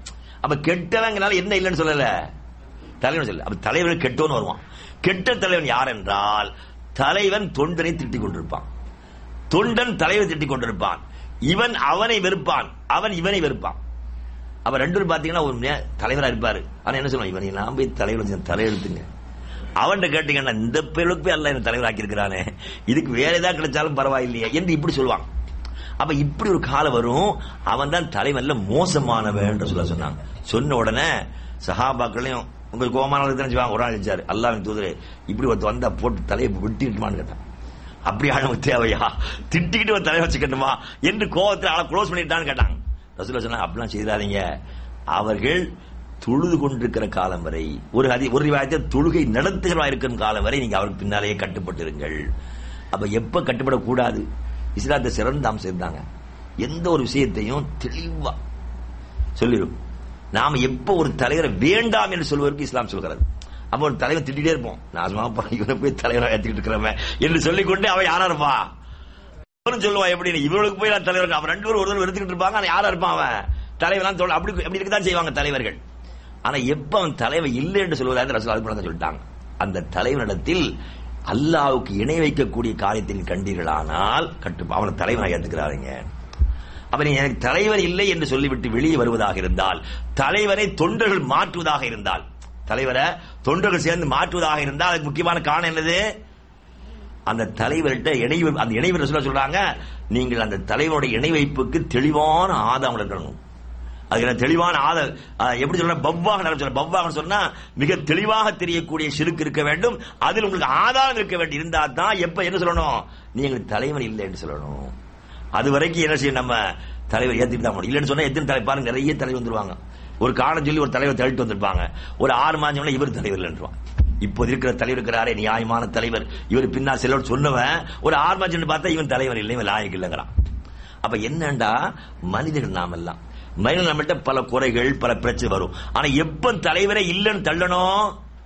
அப்ப கெட்டவங்கனால என்ன இல்லைன்னு சொல்லல தலைவன் சொல்ல அப்ப தலைவன் கெட்டோன்னு வருவான் கெட்ட தலைவன் யார் என்றால் தலைவன் தொண்டனை திட்டிக் கொண்டிருப்பான் தொண்டன் தலைவரை திட்டிக் கொண்டிருப்பான் இவன் அவனை வெறுப்பான் அவன் இவனை வெறுப்பான் அப்ப ரெண்டு பேரும் பாத்தீங்கன்னா ஒரு நே- தலைவரா இருப்பாரு ஆனா என்ன சொல்லுவான் இவனை நான் போய் தலைவர் வச்சு தலையெழுத்துங்க அவன்கிட்ட கேட்டீங்கன்னா இந்த பேருக்கு போய் அல்ல என்ன தலைவராக்கி இருக்கிறானே இதுக்கு வேற ஏதாவது கிடைச்சாலும் பரவாயில்லையே என்று இப்படி சொல்லுவான் அப்ப இப்படி ஒரு காலம் வரும் அவன் தான் தலைவன்ல மோசமானவன் என்று சொல்ல சொன்னாங்க சொன்ன உடனே சஹாபாக்களையும் உங்களுக்கு கோமானவர்கள் தெரிஞ்சுவாங்க ஒரு நாள் இருந்துச்சாரு அல்லாவின் தூதரே இப்படி ஒருத்த வந்தா போட்டு தலையை வெட்டிட்டுமான்னு கேட்டான் அப்படி ஆளும் தேவையா திட்டிக்கிட்டு ஒரு தலையை வச்சுக்கணுமா என்று கோவத்தில் ஆளை க்ளோஸ் பண்ணிட்டான்னு கேட்டாங்க ரசூலா சொன்னாங்க அப்படிலாம் செய்தாதீங்க அவர்கள் தொழுது கொண்டிருக்கிற காலம் வரை ஒரு அதி ஒரு விவாதத்தில் தொழுகை நடத்துகிறவா இருக்கும் காலம் வரை நீங்க அவருக்கு பின்னாலேயே கட்டுப்பட்டிருங்கள் அப்ப எப்ப கட்டுப்படக்கூடாது இஸ்லாத்தை சிறந்த அம்சம் இருந்தாங்க எந்த ஒரு விஷயத்தையும் தெளிவா சொல்லிடும் நாம எப்ப ஒரு தலைவரை வேண்டாம் என்று சொல்வதற்கு இஸ்லாம் சொல்கிறது அப்ப ஒரு தலைவர் திட்டிட்டே இருப்போம் நாசமா போற இவனை போய் தலைவரை ஏத்திக்கிட்டு இருக்கிறவன் என்று சொல்லிக்கொண்டு அவன் யாரா இருப்பா அவனும் சொல்லுவான் எப்படி இவனுக்கு போய் நான் தலைவர் அவன் ரெண்டு பேரும் ஒருத்தர் வெறுத்துக்கிட்டு இருப்பாங்க ஆனா யாரா இருப்பான் அவன் தலைவர்லாம் சொல்ல அப்படி அப்படி இருக்கதான் செய்வாங்க தலைவர்கள் ஆனா எப்ப அவன் தலைவர் இல்லை என்று சொல்வதாக ரசூல் அது தான் சொல்லிட்டாங்க அந்த தலைவனிடத்தில் அல்லாவுக்கு இணை வைக்கக்கூடிய காரியத்தில் கண்டீர்களானால் கட்டு அவனை தலைவனாக ஏத்துக்கிறாருங்க அப்ப நீங்க எனக்கு தலைவர் இல்லை என்று சொல்லிவிட்டு வெளியே வருவதாக இருந்தால் தலைவரை தொண்டர்கள் மாற்றுவதாக இருந்தால் தலைவரை தொண்டர்கள் சேர்ந்து மாற்றுவதாக இருந்தால் அதுக்கு முக்கியமான காரணம் என்னது அந்த தலைவர்கிட்ட இணைவு அந்த இணைவர் சொல்ல சொல்றாங்க நீங்கள் அந்த தலைவருடைய இணை வைப்புக்கு தெளிவான ஆதாரம் இருக்கணும் அதுக்கு என்ன தெளிவான ஆத அஹ், எப்படி சொல்ற பவ்வாக சொல்ல பவ்வாக சொன்னா மிக தெளிவாக தெரியக்கூடிய சிறுக்கு இருக்க வேண்டும் அதில் உங்களுக்கு ஆதாரம் இருக்க வேண்டும் இருந்தா தான் எப்ப என்ன சொல்லணும் நீ எங்களுக்கு தலைவன் இல்லை என்று சொல்லணும் அது வரைக்கும் என்ன செய்யும் நம்ம தலைவர் ஏத்திட்டு தான் போகணும். இல்லைன்னு சொன்னா எத்தனை தலை பாருங்க நிறைய தலைவர் வந்துருவாங்க ஒரு காரணம் சொல்லி ஒரு தலைவர் தள்ளிட்டு வந்திருப்பாங்க ஒரு ஆறு மாதம் இவர் தலைவர் இல்லைன்றான் இப்போது இருக்கிற தலைவர் இருக்கிறாரே நியாயமான தலைவர் இவர் பின்னா செல்லோடு சொன்னவன் ஒரு ஆறு மாதம் பார்த்தா இவன் தலைவர் இல்லை இவன் லாயக்கு இல்லைங்கிறான் அப்ப என்னண்டா மனிதர்கள் நாம் எல்லாம் மனிதன் நம்மகிட்ட பல குறைகள் பல பிரச்சனை வரும் ஆனா எப்ப தலைவரே இல்லைன்னு தள்ளணும்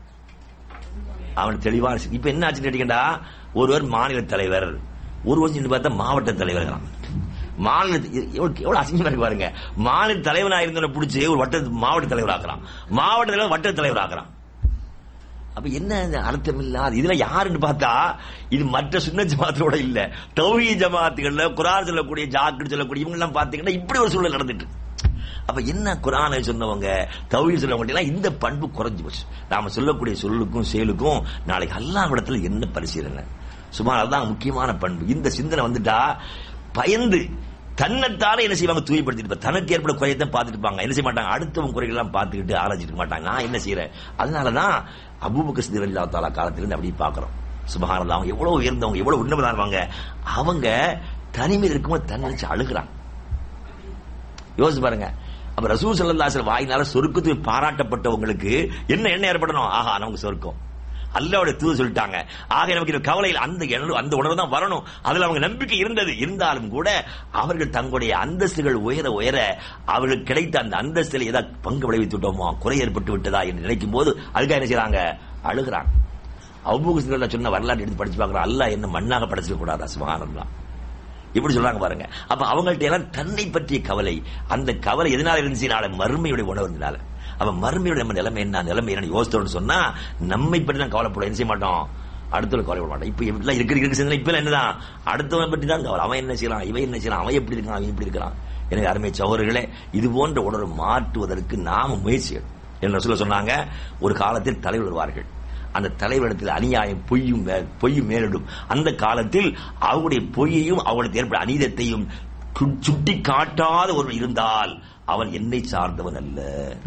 அவன் தெளிவான சி- இப்ப என்ன ஆச்சுன்னு கேட்டீங்கன்னா ஒருவர் மாநில தலைவர் ஒரு வருஷம் சென்று பார்த்தா மாவட்ட தலைவர் மாநில எவ்வளவு எவ்வளவு அசிங்கமா இருக்கு பாருங்க மாநில தலைவனா இருந்தவனை பிடிச்சி ஒரு வட்ட மாவட்ட தலைவர் ஆக்குறான் மாவட்ட தலைவர் வட்ட தலைவர் ஆக்குறான் அப்ப என்ன இது அர்த்தம் இல்லாத இதுல யாருன்னு பார்த்தா இது மற்ற சுன்ன ஜமாத்தோட இல்ல தௌஹி ஜமாத்துகள்ல குரான் சொல்லக்கூடிய ஜாக்கிர் சொல்லக்கூடிய இவங்க எல்லாம் பாத்தீங்கன்னா இப்படி ஒரு சூழல் நடந்துட்டு இருக்கு. அப்ப என்ன குரானை சொன்னவங்க தௌஹீத் சொன்னவங்க எல்லாம் இந்த பண்பு குறைஞ்சு போச்சு நாம சொல்லக்கூடிய சொல்லுக்கும் செயலுக்கும் நாளைக்கு அல்லாஹ் இடத்துல என்ன பரிசீலனை சுமார் அதுதான் முக்கியமான பண்பு இந்த சிந்தனை வந்துட்டா பயந்து தன்னைத்தானே என்ன செய்வாங்க தூய்மைப்படுத்திட்டு இருப்பாங்க. தனக்கு ஏற்பட குறையத்தை பார்த்துட்டு இருப்பாங்க என்ன செய்ய மாட்டாங்க அடுத்தவங்க குறைகள் எல்லாம் பார்த்துக்கிட்டு ஆராய்ச்சிட்டு இருக்க மாட்டாங்க நான் என்ன செய்யறேன் அதனாலதான் அபூபக்கர் சிதர் அல்லா தாலா காலத்திலிருந்து அப்படி பாக்குறோம் சுபஹானல்லாஹ் அவங்க எவ்வளவு உயர்ந்தவங்க எவ்வளவு உன்னதமானவங்க அவங்க தனிமையில் இருக்கும்போது தன்னை நினைச்சு அழுகுறாங்க யோசிச்சு பாருங்க அப்ப ரசூல் ஸல்லல்லாஹு அலைஹி வாயினால சொர்க்கத்துக்கு பாராட்டப்பட்டவங்களுக்கு என்ன என்ன ஏற்படணும் ஆஹா நமக்கு சொர்க்கம் அல்லாவுடைய தூது சொல்லிட்டாங்க ஆக நமக்கு இந்த கவலையில் அந்த எண்ணம் அந்த உணர்வு தான் வரணும் அதுல அவங்க நம்பிக்கை இருந்தது இருந்தாலும் கூட அவர்கள் தங்களுடைய அந்தஸ்துகள் உயர உயர அவர்களுக்கு கிடைத்த அந்த அந்தஸ்தில் ஏதாவது பங்கு விளைவித்து விட்டோமோ குறை ஏற்பட்டு விட்டதா என்று நினைக்கும் போது அதுக்காக என்ன செய்றாங்க அழுகுறாங்க அவ்வளவு சொன்ன வரலாறு எடுத்து படிச்சு பார்க்கறோம் அல்லாஹ் என்ன மண்ணாக படைச்சிக்க கூடாதா சுபஹானல்லாஹ் இப்படி சொல்றாங்க பாருங்க அப்ப அவங்கள்ட்ட எல்லாம் தன்னை பற்றிய கவலை அந்த கவலை எதனால இருந்துச்சு நாளை மறுமையுடைய உணர்வுனால அப்ப மறுமையுடைய நம்ம நிலைமை என்ன நிலைமை என்ன யோசித்தோம்னு சொன்னா நம்மை பற்றி தான் கவலைப்பட என்ன செய்ய மாட்டோம் அடுத்தவங்க கவலைப்பட மாட்டோம் இப்ப எல்லாம் இருக்கிற இருக்கிற சிந்தனை இப்ப என்னதான் அடுத்தவனை பற்றி தான் கவலை அவன் என்ன செய்யறான் இவன் என்ன செய்யறான் அவன் எப்படி இருக்கான் அவன் எப்படி இருக்கிறான் எனக்கு அருமை சகோதரர்களே இது போன்ற உணர்வு மாற்றுவதற்கு நாம முயற்சிகள் என்ன சொல்ல சொன்னாங்க ஒரு காலத்தில் தலைவர் வருவார்கள் அந்த தலைவரிடத்தில் அநியாயம் பொய்யும் மே- பொய்யும் மேலிடும் அந்த காலத்தில் அவருடைய பொய்யையும் அவர்களுக்கு ஏற்பட அநீதத்தையும் கு- சுட்டி காட்டாத ஒருவன் இருந்தால் அவன் என்னை சார்ந்தவன் அல்ல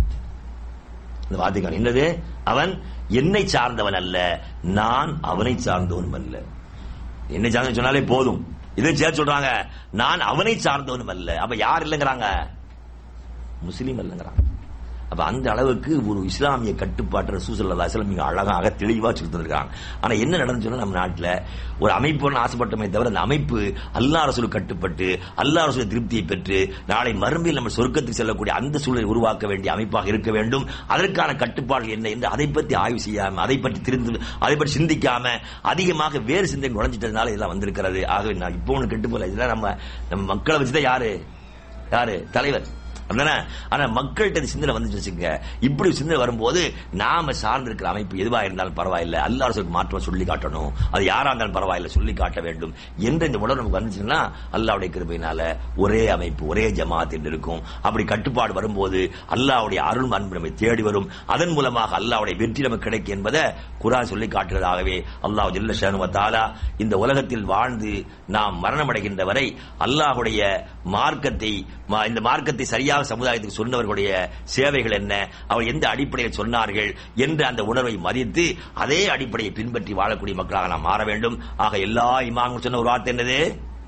இந்த வார்த்தைகள் என்னது அவன் என்னை சார்ந்தவன் அல்ல நான் அவனை சார்ந்தவனும் அல்ல என்னை சார்ந்தவன் சொன்னாலே போதும் இதை சேர்த்து சொல்றாங்க நான் அவனை சார்ந்தவனும் அல்ல அப்ப யார் இல்லைங்கிறாங்க முஸ்லீம் இல்லைங்கிறாங்க அப்ப அந்த அளவுக்கு ஒரு இஸ்லாமிய கட்டுப்பாட்டு ரசூசல்லா அலிஸ்லாம் மிக அழகாக தெளிவா சொல்லி தந்திருக்காங்க ஆனா என்ன நடந்துச்சு சொன்னா நம்ம நாட்டுல ஒரு அமைப்பு ஆசைப்பட்டமே தவிர அந்த அமைப்பு அல்லா ரசூல் கட்டுப்பட்டு அல்லா ரசூல் திருப்தியை பெற்று நாளை மறுமையில் நம்ம சொர்க்கத்துக்கு செல்லக்கூடிய அந்த சூழலை உருவாக்க வேண்டிய அமைப்பாக இருக்க வேண்டும் அதற்கான கட்டுப்பாடுகள் என்ன என்று அதை பற்றி ஆய்வு செய்யாம அதை பற்றி திருந்து அதை பற்றி சிந்திக்காம அதிகமாக வேறு சிந்தனை நுழைஞ்சிட்டதுனால இதெல்லாம் வந்திருக்கிறது ஆகவே நான் இப்போ ஒன்று கெட்டு போல இதெல்லாம் நம்ம நம்ம மக்களை வச்சுதான் யாரு யாரு தலைவர் அதானே ஆனா மக்கள்கிட்ட இந்த சிந்தனை வந்துச்சு வச்சுக்கோங்க இப்படி சிந்தனை வரும்போது நாம சார்ந்து இருக்கிற அமைப்பு எதுவா இருந்தாலும் பரவாயில்லை அல்லா அரசுக்கு மாற்றம் சொல்லி காட்டணும் அது யாரா இருந்தாலும் பரவாயில்லை சொல்லி காட்ட வேண்டும் என்ற இந்த உணர்வு நமக்கு வந்துச்சுன்னா அல்லாவுடைய கிருபையினால ஒரே அமைப்பு ஒரே ஜமாத் என்று இருக்கும் அப்படி கட்டுப்பாடு வரும்போது அல்லாவுடைய அருள் அன்பு நம்மை தேடி வரும் அதன் மூலமாக அல்லாவுடைய வெற்றி நமக்கு கிடைக்கும் என்பதை குரான் சொல்லி காட்டுறதாகவே அல்லாஹ் ஜல்ல ஷானுவத்தாலா இந்த உலகத்தில் வாழ்ந்து நாம் மரணமடைகின்ற வரை அல்லாஹுடைய மார்க்கத்தை மா- இந்த மார்க்கத்தை சரியாக சமுதாயத்துக்கு சொன்னவர்களுடைய சேவைகள் என்ன அவர் எந்த அடிப்படையில் சொன்னார்கள் என்ற அந்த உணர்வை மதித்து அதே அடிப்படையை பின்பற்றி வாழக்கூடிய மக்களாக நாம் மாற வேண்டும் ஆக எல்லா இமாமும் சொன்ன ஒரு வார்த்தை என்னது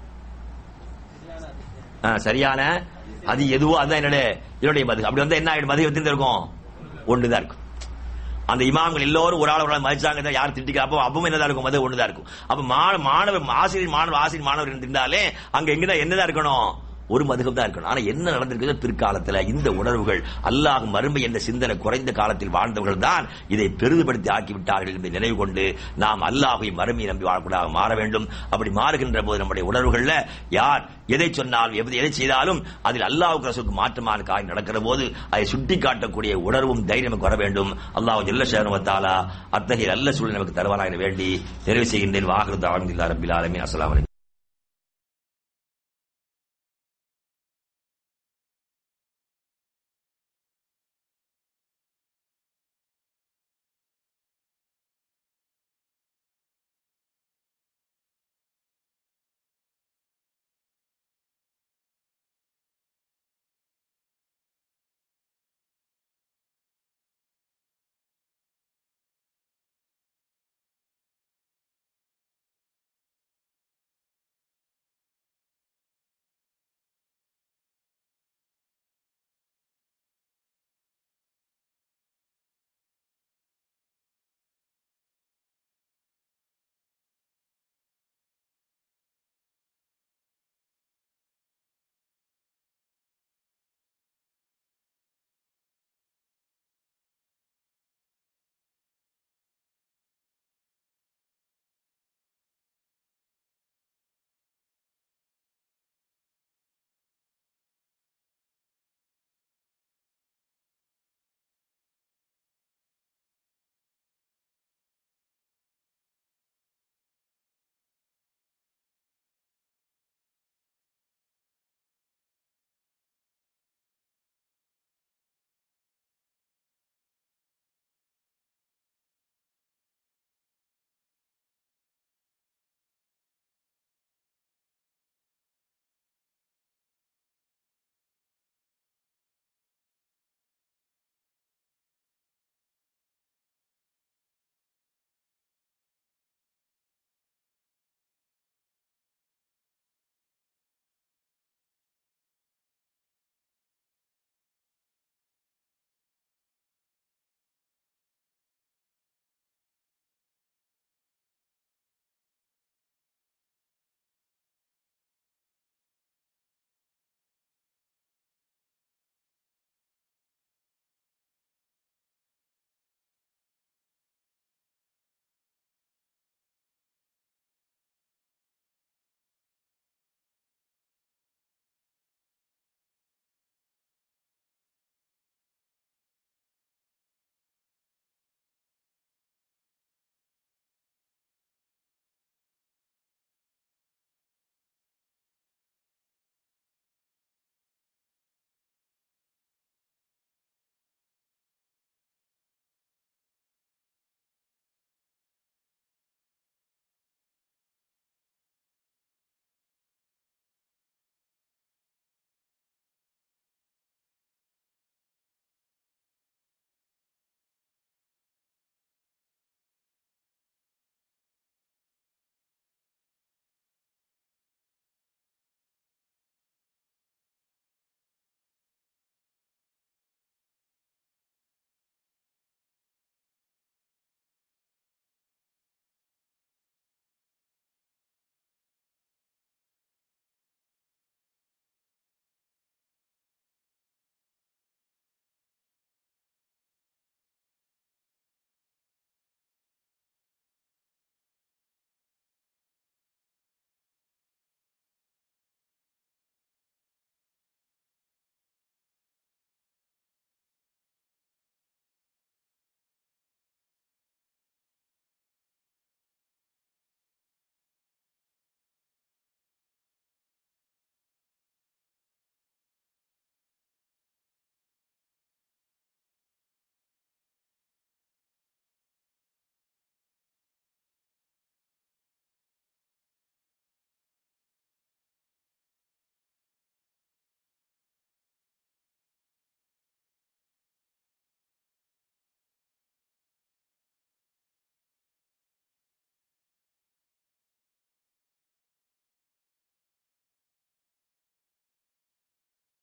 ஆ, சரியான அது எதுவோ அதுதான் என்னுடைய என்னுடைய மது அப்படி வந்தா என்ன ஆயிடும் மது எத்தனை இருக்கும் ஒண்ணுதான் இருக்கும் அந்த இமாம்கள் எல்லோரும் ஒரு ஆள் ஒரு ஆள் மதிச்சாங்க யார் திட்டிக்க அப்போ அப்பவும் என்னதான் இருக்கும் மது ஒண்ணுதான் இருக்கும் அப்ப மா- மாணவர் ஆசிரியர் மாணவர் ஆசிரியர் மாணவர் இருந்தாலே அங்க எங்கதான் என்னதான் இருக்கணும் ஒரு மதுகம் தான் இருக்கணும் ஆனா என்ன நடந்திருக்குது பிற்காலத்துல இந்த உணர்வுகள் அல்லாஹ் மறுமை என்ற சிந்தனை குறைந்த காலத்தில் வாழ்ந்தவர்கள் தான் இதை பெரிதுபடுத்தி ஆக்கிவிட்டார்கள் என்று நினைவு கொண்டு நாம் அல்லாஹை மறுமையை நம்பி வாழக்கூடாக மாற வேண்டும் அப்படி மாறுகின்ற போது நம்முடைய உணர்வுகள்ல யார் எதை சொன்னாலும் எதை எதை செய்தாலும் அதில் அல்லாஹ் ரசூலுக்கு மாற்றமான காரியம் நடக்கிற போது அதை சுட்டி காட்டக்கூடிய உணர்வும் தைரியம் நமக்கு வர வேண்டும் அல்லாஹ் ஜல்ல ஷேனுவத்தாலா அத்தகைய நல்ல சூழ்நிலை நமக்கு தருவானா என வேண்டி நிறைவு செய்கின்றேன் வாகனத்து ஆரம்பில்லா ரபில் ஆலமின் அஸ்ஸலாமு அலைக்கும்